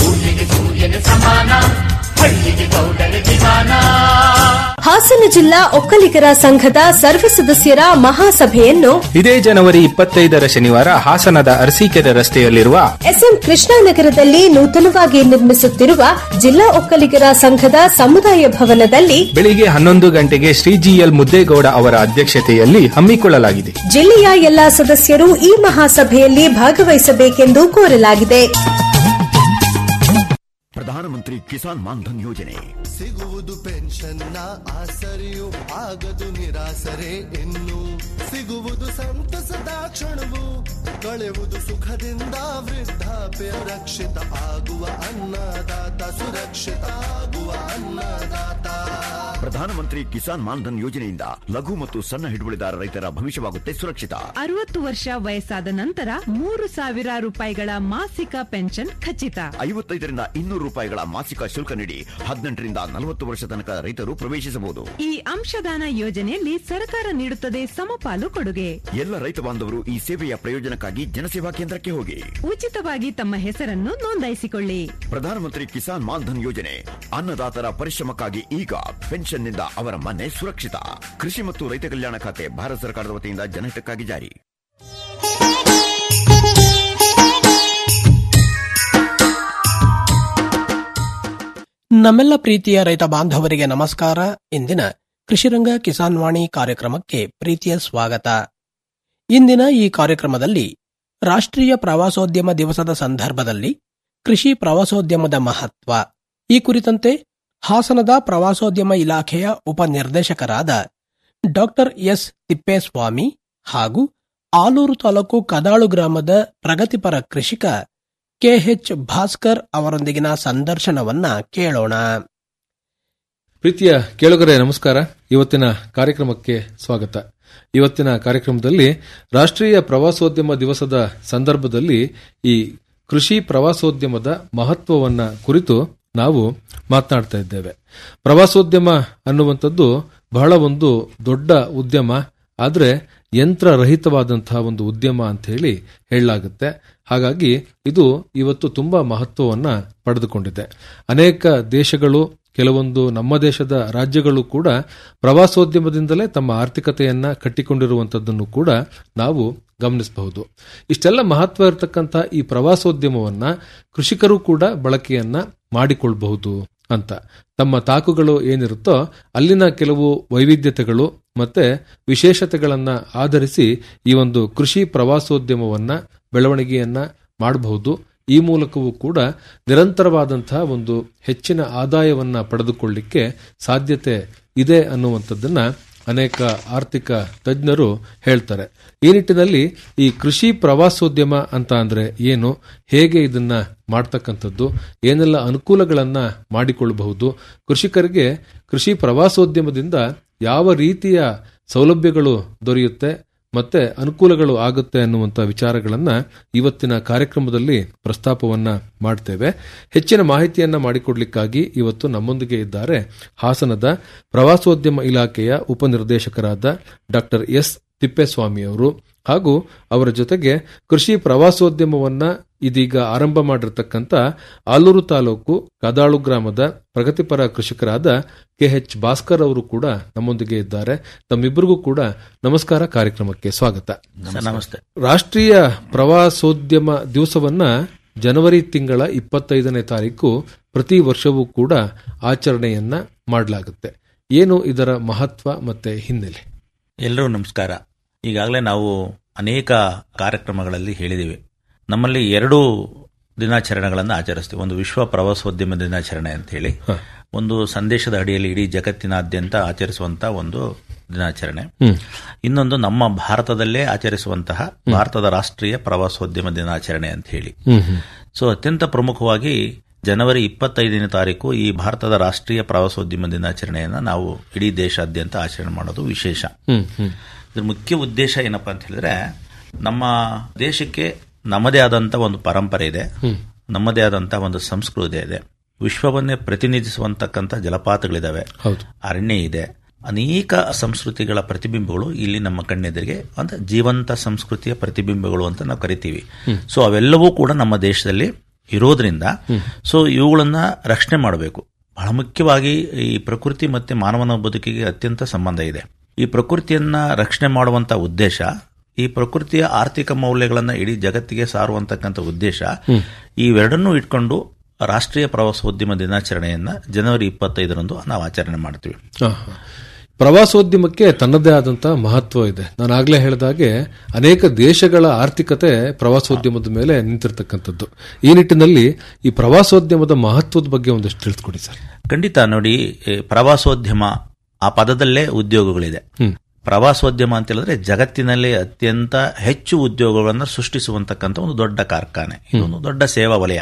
[SPEAKER 15] ಹಾಸನ ಜಿಲ್ಲಾ ಒಕ್ಕಲಿಗರ ಸಂಘದ ಸರ್ವ ಸದಸ್ಯರ ಮಹಾಸಭೆಯನ್ನು
[SPEAKER 5] ಇದೇ ಜನವರಿ ಇಪ್ಪತ್ತೈದರ ಶನಿವಾರ ಹಾಸನದ ಅರಸೀಕೆರೆ ರಸ್ತೆಯಲ್ಲಿರುವ
[SPEAKER 15] ಎಸ್ಎಂ ಕೃಷ್ಣಾನಗರದಲ್ಲಿ ನೂತನವಾಗಿ ನಿರ್ಮಿಸುತ್ತಿರುವ ಜಿಲ್ಲಾ ಒಕ್ಕಲಿಗರ ಸಂಘದ ಸಮುದಾಯ ಭವನದಲ್ಲಿ
[SPEAKER 5] ಬೆಳಿಗ್ಗೆ ಹನ್ನೊಂದು ಗಂಟೆಗೆ ಶ್ರೀ ಜಿಎಲ್ ಮುದ್ದೇಗೌಡ ಅವರ ಅಧ್ಯಕ್ಷತೆಯಲ್ಲಿ ಹಮ್ಮಿಕೊಳ್ಳಲಾಗಿದೆ
[SPEAKER 15] ಜಿಲ್ಲೆಯ ಎಲ್ಲಾ ಸದಸ್ಯರು ಈ ಮಹಾಸಭೆಯಲ್ಲಿ ಭಾಗವಹಿಸಬೇಕೆಂದು ಕೋರಲಾಗಿದೆ
[SPEAKER 16] ಪ್ರಧಾನಮಂತ್ರಿ ಕಿಸಾನ್ ಮಾನ್ಧನ್ ಯೋಜನೆ
[SPEAKER 17] ಸಿಗುವುದು ಪೆನ್ಷನ್ನ ಆಸರೆಯು ಆಗದು ನಿರಾಸರೆ ಇನ್ನು ಸಿಗುವುದು ಸಂತಸದ ಕ್ಷಣವು ಕಳೆಯುವುದು ಸುಖದಿಂದ ವೃದ್ಧಾಪ್ಯ ರಕ್ಷಿತ ಆಗುವ ಅನ್ನದಾತ ಸುರಕ್ಷಿತ ಆಗುವ ಅನ್ನದಾತ
[SPEAKER 16] ಪ್ರಧಾನಮಂತ್ರಿ ಕಿಸಾನ್ ಮಾನ್ಧನ್ ಯೋಜನೆಯಿಂದ ಲಘು ಮತ್ತು ಸಣ್ಣ ಹಿಡುವಳಿದಾರ ರೈತರ ಭವಿಷ್ಯವಾಗುತ್ತೆ ಸುರಕ್ಷಿತ
[SPEAKER 18] ಅರವತ್ತು ವರ್ಷ ವಯಸ್ಸಾದ ನಂತರ ಮೂರು ಸಾವಿರ ರೂಪಾಯಿಗಳ ಮಾಸಿಕ ಪೆನ್ಷನ್ ಖಚಿತ
[SPEAKER 16] ಐವತ್ತೈದರಿಂದ ಇನ್ನೂರು ರೂಪಾಯಿಗಳ ಮಾಸಿಕ ಶುಲ್ಕ ನೀಡಿ ಹದಿನೆಂಟರಿಂದ ನಲವತ್ತು ವರ್ಷ ತನಕ ರೈತರು ಪ್ರವೇಶಿಸಬಹುದು
[SPEAKER 18] ಈ ಅಂಶದಾನ ಯೋಜನೆಯಲ್ಲಿ ಸರ್ಕಾರ ನೀಡುತ್ತದೆ ಸಮಪಾಲು ಕೊಡುಗೆ
[SPEAKER 16] ಎಲ್ಲ ರೈತ ಬಾಂಧವರು ಈ ಸೇವೆಯ ಪ್ರಯೋಜನಕ್ಕಾಗಿ ಜನಸೇವಾ ಕೇಂದ್ರಕ್ಕೆ ಹೋಗಿ
[SPEAKER 18] ಉಚಿತವಾಗಿ ತಮ್ಮ ಹೆಸರನ್ನು ನೋಂದಾಯಿಸಿಕೊಳ್ಳಿ
[SPEAKER 16] ಪ್ರಧಾನಮಂತ್ರಿ ಕಿಸಾನ್ ಮಾನ್ಧನ್ ಯೋಜನೆ ಅನ್ನದಾತರ ಪರಿಶ್ರಮಕ್ಕಾಗಿ ಈಗ ಪೆನ್ಷನ್ನಿಂದ ಅವರ ಮನೆ ಸುರಕ್ಷಿತ ಕೃಷಿ ಮತ್ತು ರೈತ ಕಲ್ಯಾಣ ಖಾತೆ ಭಾರತ ಸರ್ಕಾರದ ವತಿಯಿಂದ ಜನಹಿತಕ್ಕಾಗಿ ಜಾರಿ
[SPEAKER 19] ನಮ್ಮೆಲ್ಲ ಪ್ರೀತಿಯ ರೈತ ಬಾಂಧವರಿಗೆ ನಮಸ್ಕಾರ ಇಂದಿನ ಕೃಷಿರಂಗ ಕಿಸಾನ್ ವಾಣಿ ಕಾರ್ಯಕ್ರಮಕ್ಕೆ ಪ್ರೀತಿಯ ಸ್ವಾಗತ ಇಂದಿನ ಈ ಕಾರ್ಯಕ್ರಮದಲ್ಲಿ ರಾಷ್ಟ್ರೀಯ ಪ್ರವಾಸೋದ್ಯಮ ದಿವಸದ ಸಂದರ್ಭದಲ್ಲಿ ಕೃಷಿ ಪ್ರವಾಸೋದ್ಯಮದ ಮಹತ್ವ ಈ ಕುರಿತಂತೆ ಹಾಸನದ ಪ್ರವಾಸೋದ್ಯಮ ಇಲಾಖೆಯ ಉಪನಿರ್ದೇಶಕರಾದ ಡಾಕ್ಟರ್ ಎಸ್ ತಿಪ್ಪೇಸ್ವಾಮಿ ಹಾಗೂ ಆಲೂರು ತಾಲೂಕು ಕದಾಳು ಗ್ರಾಮದ ಪ್ರಗತಿಪರ ಕೃಷಿಕ ಕೆಎಚ್ ಭಾಸ್ಕರ್ ಅವರೊಂದಿಗಿನ ಸಂದರ್ಶನವನ್ನ ಕೇಳೋಣ
[SPEAKER 20] ಪ್ರೀತಿಯ ಕೇಳುಗರೆ ನಮಸ್ಕಾರ ಇವತ್ತಿನ ಕಾರ್ಯಕ್ರಮಕ್ಕೆ ಸ್ವಾಗತ ಇವತ್ತಿನ ಕಾರ್ಯಕ್ರಮದಲ್ಲಿ ರಾಷ್ಟ್ರೀಯ ಪ್ರವಾಸೋದ್ಯಮ ದಿವಸದ ಸಂದರ್ಭದಲ್ಲಿ ಈ ಕೃಷಿ ಪ್ರವಾಸೋದ್ಯಮದ ಮಹತ್ವವನ್ನ ಕುರಿತು ನಾವು ಮಾತನಾಡ್ತಾ ಇದ್ದೇವೆ ಪ್ರವಾಸೋದ್ಯಮ ಅನ್ನುವಂಥದ್ದು ಬಹಳ ಒಂದು ದೊಡ್ಡ ಉದ್ಯಮ ಆದರೆ ಯಂತ್ರರಹಿತವಾದಂತಹ ಒಂದು ಉದ್ಯಮ ಅಂತ ಹೇಳಿ ಹೇಳಲಾಗುತ್ತೆ ಹಾಗಾಗಿ ಇದು ಇವತ್ತು ತುಂಬಾ ಮಹತ್ವವನ್ನ ಪಡೆದುಕೊಂಡಿದೆ ಅನೇಕ ದೇಶಗಳು ಕೆಲವೊಂದು ನಮ್ಮ ದೇಶದ ರಾಜ್ಯಗಳು ಕೂಡ ಪ್ರವಾಸೋದ್ಯಮದಿಂದಲೇ ತಮ್ಮ ಆರ್ಥಿಕತೆಯನ್ನ ಕಟ್ಟಿಕೊಂಡಿರುವಂತದ್ದನ್ನು ಕೂಡ ನಾವು ಗಮನಿಸಬಹುದು ಇಷ್ಟೆಲ್ಲ ಮಹತ್ವ ಇರತಕ್ಕಂಥ ಈ ಪ್ರವಾಸೋದ್ಯಮವನ್ನ ಕೃಷಿಕರು ಕೂಡ ಬಳಕೆಯನ್ನ ಮಾಡಿಕೊಳ್ಬಹುದು ಅಂತ ತಮ್ಮ ತಾಕುಗಳು ಏನಿರುತ್ತೋ ಅಲ್ಲಿನ ಕೆಲವು ವೈವಿಧ್ಯತೆಗಳು ಮತ್ತೆ ವಿಶೇಷತೆಗಳನ್ನ ಆಧರಿಸಿ ಈ ಒಂದು ಕೃಷಿ ಪ್ರವಾಸೋದ್ಯಮವನ್ನ ಬೆಳವಣಿಗೆಯನ್ನ ಮಾಡಬಹುದು ಈ ಮೂಲಕವೂ ಕೂಡ ನಿರಂತರವಾದಂತಹ ಒಂದು ಹೆಚ್ಚಿನ ಆದಾಯವನ್ನ ಪಡೆದುಕೊಳ್ಳಿಕ್ಕೆ ಸಾಧ್ಯತೆ ಇದೆ ಅನ್ನುವಂಥದ್ದನ್ನ ಅನೇಕ ಆರ್ಥಿಕ ತಜ್ಞರು ಹೇಳ್ತಾರೆ ಈ ನಿಟ್ಟಿನಲ್ಲಿ ಈ ಕೃಷಿ ಪ್ರವಾಸೋದ್ಯಮ ಅಂತ ಅಂದ್ರೆ ಏನು ಹೇಗೆ ಇದನ್ನ ಮಾಡ್ತಕ್ಕಂಥದ್ದು ಏನೆಲ್ಲ ಅನುಕೂಲಗಳನ್ನ ಮಾಡಿಕೊಳ್ಳಬಹುದು ಕೃಷಿಕರಿಗೆ ಕೃಷಿ ಪ್ರವಾಸೋದ್ಯಮದಿಂದ ಯಾವ ರೀತಿಯ ಸೌಲಭ್ಯಗಳು ದೊರೆಯುತ್ತೆ ಮತ್ತೆ ಅನುಕೂಲಗಳು ಆಗುತ್ತೆ ಅನ್ನುವಂಥ ವಿಚಾರಗಳನ್ನ ಇವತ್ತಿನ ಕಾರ್ಯಕ್ರಮದಲ್ಲಿ ಪ್ರಸ್ತಾಪವನ್ನ ಮಾಡ್ತೇವೆ ಹೆಚ್ಚಿನ ಮಾಹಿತಿಯನ್ನ ಮಾಡಿಕೊಡ್ಲಿಕ್ಕಾಗಿ ಇವತ್ತು ನಮ್ಮೊಂದಿಗೆ ಇದ್ದಾರೆ ಹಾಸನದ ಪ್ರವಾಸೋದ್ಯಮ ಇಲಾಖೆಯ ಉಪನಿರ್ದೇಶಕರಾದ ಡಾಕ್ಟರ್ ಎಸ್ ತಿಪ್ಪೇಸ್ವಾಮಿ ಅವರು ಹಾಗೂ ಅವರ ಜೊತೆಗೆ ಕೃಷಿ ಪ್ರವಾಸೋದ್ಯಮವನ್ನ ಇದೀಗ ಆರಂಭ ಮಾಡಿರ್ತಕ್ಕಂಥ ಆಲೂರು ತಾಲೂಕು ಕದಾಳು ಗ್ರಾಮದ ಪ್ರಗತಿಪರ ಕೃಷಿಕರಾದ ಕೆಎಚ್ ಭಾಸ್ಕರ್ ಅವರು ಕೂಡ ನಮ್ಮೊಂದಿಗೆ ಇದ್ದಾರೆ ತಮ್ಮಿಬ್ಬರಿಗೂ ಕೂಡ ನಮಸ್ಕಾರ ಕಾರ್ಯಕ್ರಮಕ್ಕೆ ಸ್ವಾಗತ
[SPEAKER 21] ನಮಸ್ತೆ
[SPEAKER 20] ರಾಷ್ಟ್ರೀಯ ಪ್ರವಾಸೋದ್ಯಮ ದಿವಸವನ್ನ ಜನವರಿ ತಿಂಗಳ ಇಪ್ಪತ್ತೈದನೇ ತಾರೀಕು ಪ್ರತಿ ವರ್ಷವೂ ಕೂಡ ಆಚರಣೆಯನ್ನ ಮಾಡಲಾಗುತ್ತೆ ಏನು ಇದರ ಮಹತ್ವ ಮತ್ತೆ ಹಿನ್ನೆಲೆ
[SPEAKER 21] ಎಲ್ಲರೂ ನಮಸ್ಕಾರ ಈಗಾಗಲೇ ನಾವು ಅನೇಕ ಕಾರ್ಯಕ್ರಮಗಳಲ್ಲಿ ಹೇಳಿದ್ದೀವಿ ನಮ್ಮಲ್ಲಿ ಎರಡು ದಿನಾಚರಣೆಗಳನ್ನು ಆಚರಿಸ್ತೀವಿ ಒಂದು ವಿಶ್ವ ಪ್ರವಾಸೋದ್ಯಮ ದಿನಾಚರಣೆ ಅಂತ ಹೇಳಿ ಒಂದು ಸಂದೇಶದ ಅಡಿಯಲ್ಲಿ ಇಡೀ ಜಗತ್ತಿನಾದ್ಯಂತ ಆಚರಿಸುವಂತ ಒಂದು ದಿನಾಚರಣೆ
[SPEAKER 20] ಹ್ಮ್.
[SPEAKER 21] ಇನ್ನೊಂದು ನಮ್ಮ ಭಾರತದಲ್ಲೇ ಆಚರಿಸುವಂತಹ ಭಾರತದ ರಾಷ್ಟ್ರೀಯ ಪ್ರವಾಸೋದ್ಯಮ ದಿನಾಚರಣೆ ಅಂತ ಹೇಳಿ
[SPEAKER 20] ಹ್ಮ್ ಹ್ಮ್.
[SPEAKER 21] ಸೊ ಅತ್ಯಂತ ಪ್ರಮುಖವಾಗಿ ಜನವರಿ ಇಪ್ಪತ್ತೈದನೇ ತಾರೀಕು ಈ ಭಾರತದ ರಾಷ್ಟ್ರೀಯ ಪ್ರವಾಸೋದ್ಯಮ ದಿನಾಚರಣೆಯನ್ನು ನಾವು ಇಡೀ ದೇಶಾದ್ಯಂತ ಆಚರಣೆ ಮಾಡೋದು ವಿಶೇಷ
[SPEAKER 20] ಹ್ಮ್ ಹ್ಮ್.
[SPEAKER 21] ಇದ್ರ ಮುಖ್ಯ ಉದ್ದೇಶ ಏನಪ್ಪಾ ಅಂತ ಹೇಳಿದ್ರೆ ನಮ್ಮ ದೇಶಕ್ಕೆ ನಮ್ಮದೇ ಆದಂತ ಒಂದು ಪರಂಪರೆ ಇದೆ
[SPEAKER 20] ಹ್ಮ್.
[SPEAKER 21] ನಮ್ಮದೇ ಆದಂತ ಒಂದು ಸಂಸ್ಕೃತಿ ಇದೆ ವಿಶ್ವವನ್ನೇ ಪ್ರತಿನಿಧಿಸುವಂತಕ್ಕಂಥ ಜಲಪಾತಗಳಿದಾವೆ
[SPEAKER 20] ಹೌದು
[SPEAKER 21] ಅರಣ್ಯ ಇದೆ ಅನೇಕ ಸಂಸ್ಕೃತಿಗಳ ಪ್ರತಿಬಿಂಬಗಳು ಇಲ್ಲಿ ನಮ್ಮ ಕಣ್ಣೆದುರಿಗೆ ಅಂದ್ರೆ ಜೀವಂತ ಸಂಸ್ಕೃತಿಯ ಪ್ರತಿಬಿಂಬಗಳು ಅಂತ ನಾವು ಕರಿತೀವಿ
[SPEAKER 20] ಹ್ಮ್.
[SPEAKER 21] ಸೊ ಅವೆಲ್ಲವೂ ಕೂಡ ನಮ್ಮ ದೇಶದಲ್ಲಿ ಇರೋದ್ರಿಂದ
[SPEAKER 20] ಹ್ಮ್.
[SPEAKER 21] ಸೊ ಇವುಗಳನ್ನ ರಕ್ಷಣೆ ಮಾಡಬೇಕು ಬಹಳ ಮುಖ್ಯವಾಗಿ ಈ ಪ್ರಕೃತಿ ಮತ್ತೆ ಮಾನವನ ಬದುಕಿಗೆ ಅತ್ಯಂತ ಸಂಬಂಧ ಇದೆ ಈ ಪ್ರಕೃತಿಯನ್ನ ರಕ್ಷಣೆ ಮಾಡುವಂತ ಉದ್ದೇಶ ಈ ಪ್ರಕೃತಿಯ ಆರ್ಥಿಕ ಮೌಲ್ಯಗಳನ್ನ ಇಡೀ ಜಗತ್ತಿಗೆ ಸಾರುವಂತಕ್ಕಂಥ ಉದ್ದೇಶ
[SPEAKER 20] ಹ್ಮ್.
[SPEAKER 21] ಇವೆರಡನ್ನೂ ಇಟ್ಕೊಂಡು ರಾಷ್ಟ್ರೀಯ ಪ್ರವಾಸೋದ್ಯಮ ದಿನಾಚರಣೆಯನ್ನ ಜನವರಿ ಇಪ್ಪತ್ತೈದರಂದು ನಾವು ಆಚರಣೆ ಮಾಡ್ತೀವಿ
[SPEAKER 20] ಹಾ, ಹಾ. ಪ್ರವಾಸೋದ್ಯಮಕ್ಕೆ ತನ್ನದೇ ಆದಂತಹ ಮಹತ್ವ ಇದೆ ನಾನು ಆಗ್ಲೇ ಹೇಳಿದಾಗೆ ಅನೇಕ ದೇಶಗಳ ಆರ್ಥಿಕತೆ ಪ್ರವಾಸೋದ್ಯಮದ ಮೇಲೆ ನಿಂತಿರ್ತಕ್ಕಂಥದ್ದು ಈ ನಿಟ್ಟಿನಲ್ಲಿ ಈ ಪ್ರವಾಸೋದ್ಯಮದ ಮಹತ್ವದ ಬಗ್ಗೆ ಒಂದಷ್ಟು ತಿಳಿಸ್ಕೊಡಿ ಸರ್
[SPEAKER 21] ಖಂಡಿತ ನೋಡಿ ಈ ಪ್ರವಾಸೋದ್ಯಮ ಆ ಪದದಲ್ಲೇ ಉದ್ಯೋಗಗಳಿದೆ
[SPEAKER 20] ಹ್ಮ್.
[SPEAKER 21] ಪ್ರವಾಸೋದ್ಯಮ ಅಂತ ಹೇಳಿದ್ರೆ ಜಗತ್ತಿನಲ್ಲಿ ಅತ್ಯಂತ ಹೆಚ್ಚು ಉದ್ಯೋಗಗಳನ್ನು ಸೃಷ್ಟಿಸುವಂತಕ್ಕಂಥ ಒಂದು ದೊಡ್ಡ ಕಾರ್ಖಾನೆ ಇದೊಂದು ದೊಡ್ಡ ಸೇವಾ ವಲಯ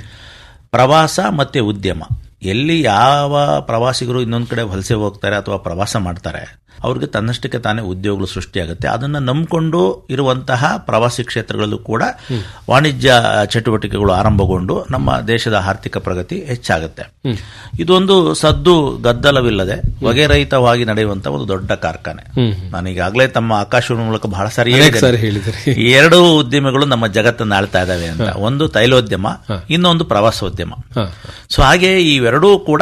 [SPEAKER 21] ಪ್ರವಾಸ ಮತ್ತೆ ಉದ್ಯಮ ಎಲ್ಲಿ ಯಾವ ಪ್ರವಾಸಿಗರು ಇನ್ನೊಂದು ಕಡೆ ವಲಸೆ ಹೋಗ್ತಾರೆ ಅಥವಾ ಪ್ರವಾಸ ಮಾಡ್ತಾರೆ ಅವ್ರಿಗೆ ತನ್ನಷ್ಟಕ್ಕೆ ತಾನೇ ಉದ್ಯೋಗಗಳು ಸೃಷ್ಟಿಯಾಗುತ್ತೆ ಅದನ್ನ ನಂಬಿಕೊಂಡು ಇರುವಂತಹ ಪ್ರವಾಸಿ ಕ್ಷೇತ್ರಗಳಲ್ಲೂ ಕೂಡ ವಾಣಿಜ್ಯ ಚಟುವಟಿಕೆಗಳು ಆರಂಭಗೊಂಡು ನಮ್ಮ ದೇಶದ ಆರ್ಥಿಕ ಪ್ರಗತಿ ಹೆಚ್ಚಾಗುತ್ತೆ ಇದೊಂದು ಸದ್ದು ಗದ್ದಲವಿಲ್ಲದೆ ವಗೆರಹಿತವಾಗಿ ನಡೆಯುವಂತಹ ಒಂದು ದೊಡ್ಡ ಕಾರ್ಖಾನೆ
[SPEAKER 20] ಹ್ಮ್.
[SPEAKER 21] ನಾನೀಗಾಗಲೇ ತಮ್ಮ ಆಕಾಶವಾಣಿ ಮೂಲಕ ಬಹಳ ಸಾರಿ
[SPEAKER 20] ಅನೇಕ
[SPEAKER 21] ಹೇಳಿದ್ದೇನೆ.
[SPEAKER 20] ಸಾರಿ ಹೇಳಿದಿರಿ.
[SPEAKER 21] ಈ ಎರಡು ಉದ್ಯಮಗಳು ನಮ್ಮ ಜಗತ್ತನ್ನು ಆಳ್ತಾ ಇದಾವೆ ಅಂತ ಒಂದು ತೈಲೋದ್ಯಮ ಇನ್ನೊಂದು ಪ್ರವಾಸೋದ್ಯಮ
[SPEAKER 20] ಹಾ.
[SPEAKER 21] ಸೊ ಹಾಗೆ ಇವೆರಡೂ ಕೂಡ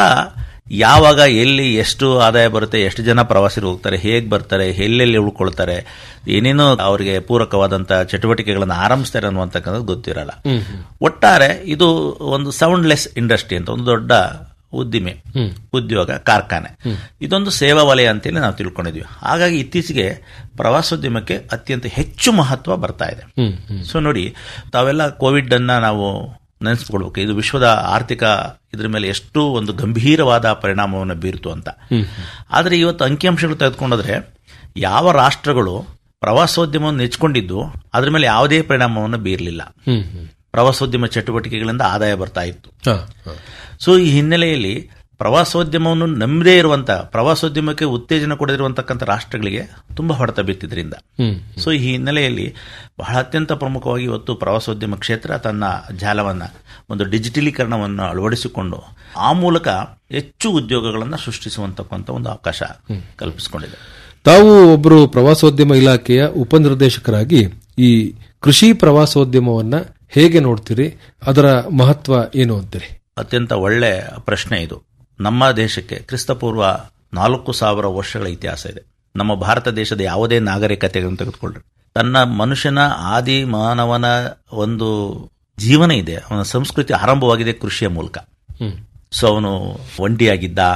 [SPEAKER 21] ಯಾವಾಗ ಎಲ್ಲಿ ಎಷ್ಟು ಆದಾಯ ಬರುತ್ತೆ ಎಷ್ಟು ಜನ ಪ್ರವಾಸಿಗರು ಹೋಗ್ತಾರೆ ಹೇಗೆ ಬರ್ತಾರೆ ಎಲ್ಲೆಲ್ಲಿ ಉಳ್ಕೊಳ್ತಾರೆ ಏನೇನೋ ಅವರಿಗೆ ಪೂರಕವಾದಂತಹ ಚಟುವಟಿಕೆಗಳನ್ನು ಆರಂಭಿಸ್ತಾರೆ ಅನ್ನುವಂತಕ್ಕಂಥದ್ದು ಗೊತ್ತಿರಲ್ಲ
[SPEAKER 20] ಹ್ಮ್, ಹ್ಮ್.
[SPEAKER 21] ಒಟ್ಟಾರೆ ಇದು ಒಂದು ಸೌಂಡ್ಲೆಸ್ ಇಂಡಸ್ಟ್ರಿ ಅಂತ ಒಂದು ದೊಡ್ಡ ಉದ್ದಿಮೆ
[SPEAKER 20] ಹ್ಮ್.
[SPEAKER 21] ಉದ್ಯೋಗ ಕಾರ್ಖಾನೆ
[SPEAKER 20] ಹ್ಮ್.
[SPEAKER 21] ಇದೊಂದು ಸೇವಾ ವಲಯ ಅಂತೇಳಿ ನಾವು ತಿಳ್ಕೊಂಡಿದ್ವಿ ಹಾಗಾಗಿ ಇತ್ತೀಚೆಗೆ ಪ್ರವಾಸೋದ್ಯಮಕ್ಕೆ ಅತ್ಯಂತ ಹೆಚ್ಚು ಮಹತ್ವ ಬರ್ತಾ ಇದೆ
[SPEAKER 20] ಹ್ಮ್, ಹ್ಮ್.
[SPEAKER 21] ಸೊ ನೋಡಿ ತಾವೆಲ್ಲ ಕೋವಿಡ್ ಅನ್ನ ನಾವು ನೆನೆಸ್ಕೊಳ್ಬೇಕು ಇದು ವಿಶ್ವದ ಆರ್ಥಿಕ ಇದ್ರ ಮೇಲೆ ಎಷ್ಟು ಒಂದು ಗಂಭೀರವಾದ ಪರಿಣಾಮವನ್ನು ಬೀರಿತು ಅಂತ
[SPEAKER 20] ಹ್ಮ್.
[SPEAKER 21] ಆದರೆ ಇವತ್ತು ಅಂಕಿಅಂಶಗಳು ತೆಗೆದುಕೊಂಡ್ರೆ ಯಾವ ರಾಷ್ಟ್ರಗಳು ಪ್ರವಾಸೋದ್ಯಮವನ್ನು ನೆಚ್ಕೊಂಡಿದ್ದು ಅದ್ರ ಮೇಲೆ ಯಾವುದೇ ಪರಿಣಾಮವನ್ನು ಬೀರಲಿಲ್ಲ
[SPEAKER 20] ಹ್ಮ್, ಹ್ಮ್.
[SPEAKER 21] ಪ್ರವಾಸೋದ್ಯಮ ಚಟುವಟಿಕೆಗಳಿಂದ ಆದಾಯ ಬರ್ತಾ ಇತ್ತು
[SPEAKER 20] ಹಾ, ಹಾ.
[SPEAKER 21] ಸೊ ಈ ಹಿನ್ನೆಲೆಯಲ್ಲಿ ಪ್ರವಾಸೋದ್ಯಮವನ್ನು ನಂಬದೇ ಇರುವಂತ ಪ್ರವಾಸೋದ್ಯಮಕ್ಕೆ ಉತ್ತೇಜನ ಕೊಡದಿರುವಂತಕ್ಕಂಥ ರಾಷ್ಟ್ರಗಳಿಗೆ ತುಂಬಾ ಹೊಡೆತ ಬಿತ್ತಿದ್ರಿಂದ
[SPEAKER 20] ಹ್ಮ್.
[SPEAKER 21] ಸೊ ಈ ಹಿನ್ನೆಲೆಯಲ್ಲಿ ಬಹಳ ಅತ್ಯಂತ ಪ್ರಮುಖವಾಗಿ ಇವತ್ತು ಪ್ರವಾಸೋದ್ಯಮ ಕ್ಷೇತ್ರ ತನ್ನ ಜಾಲವನ್ನ ಒಂದು ಡಿಜಿಟಲೀಕರಣವನ್ನು ಅಳವಡಿಸಿಕೊಂಡು ಆ ಮೂಲಕ ಹೆಚ್ಚು ಉದ್ಯೋಗಗಳನ್ನು ಸೃಷ್ಟಿಸುವಂತಕ್ಕಂಥ ಒಂದು ಅವಕಾಶ ಕಲ್ಪಿಸಿಕೊಂಡಿದೆ
[SPEAKER 20] ತಾವು ಒಬ್ಬರು ಪ್ರವಾಸೋದ್ಯಮ ಇಲಾಖೆಯ ಉಪನಿರ್ದೇಶಕರಾಗಿ ಈ ಕೃಷಿ ಪ್ರವಾಸೋದ್ಯಮವನ್ನ ಹೇಗೆ ನೋಡ್ತೀರಿ ಅದರ ಮಹತ್ವ ಏನು ಅಂತೀರಿ
[SPEAKER 21] ಅತ್ಯಂತ ಒಳ್ಳೆ ಪ್ರಶ್ನೆ ಇದು ನಮ್ಮ ದೇಶಕ್ಕೆ ಕ್ರಿಸ್ತಪೂರ್ವ ನಾಲ್ಕು ಸಾವಿರ ವರ್ಷಗಳ ಇತಿಹಾಸ ಇದೆ ನಮ್ಮ ಭಾರತ ದೇಶದ ಯಾವುದೇ ನಾಗರಿಕತೆಗಳನ್ನು ತೆಗೆದುಕೊಳ್ಳ್ರಿ ತನ್ನ ಮನುಷ್ಯನ ಆದಿ ಮಾನವನ ಒಂದು ಜೀವನ ಇದೆ ಅವನ ಸಂಸ್ಕೃತಿ ಆರಂಭವಾಗಿದೆ ಕೃಷಿಯ ಮೂಲಕ
[SPEAKER 20] ಹ್ಮ್.
[SPEAKER 21] ಸೊ ಅವನು ಒಂಟಿಯಾಗಿದ್ದ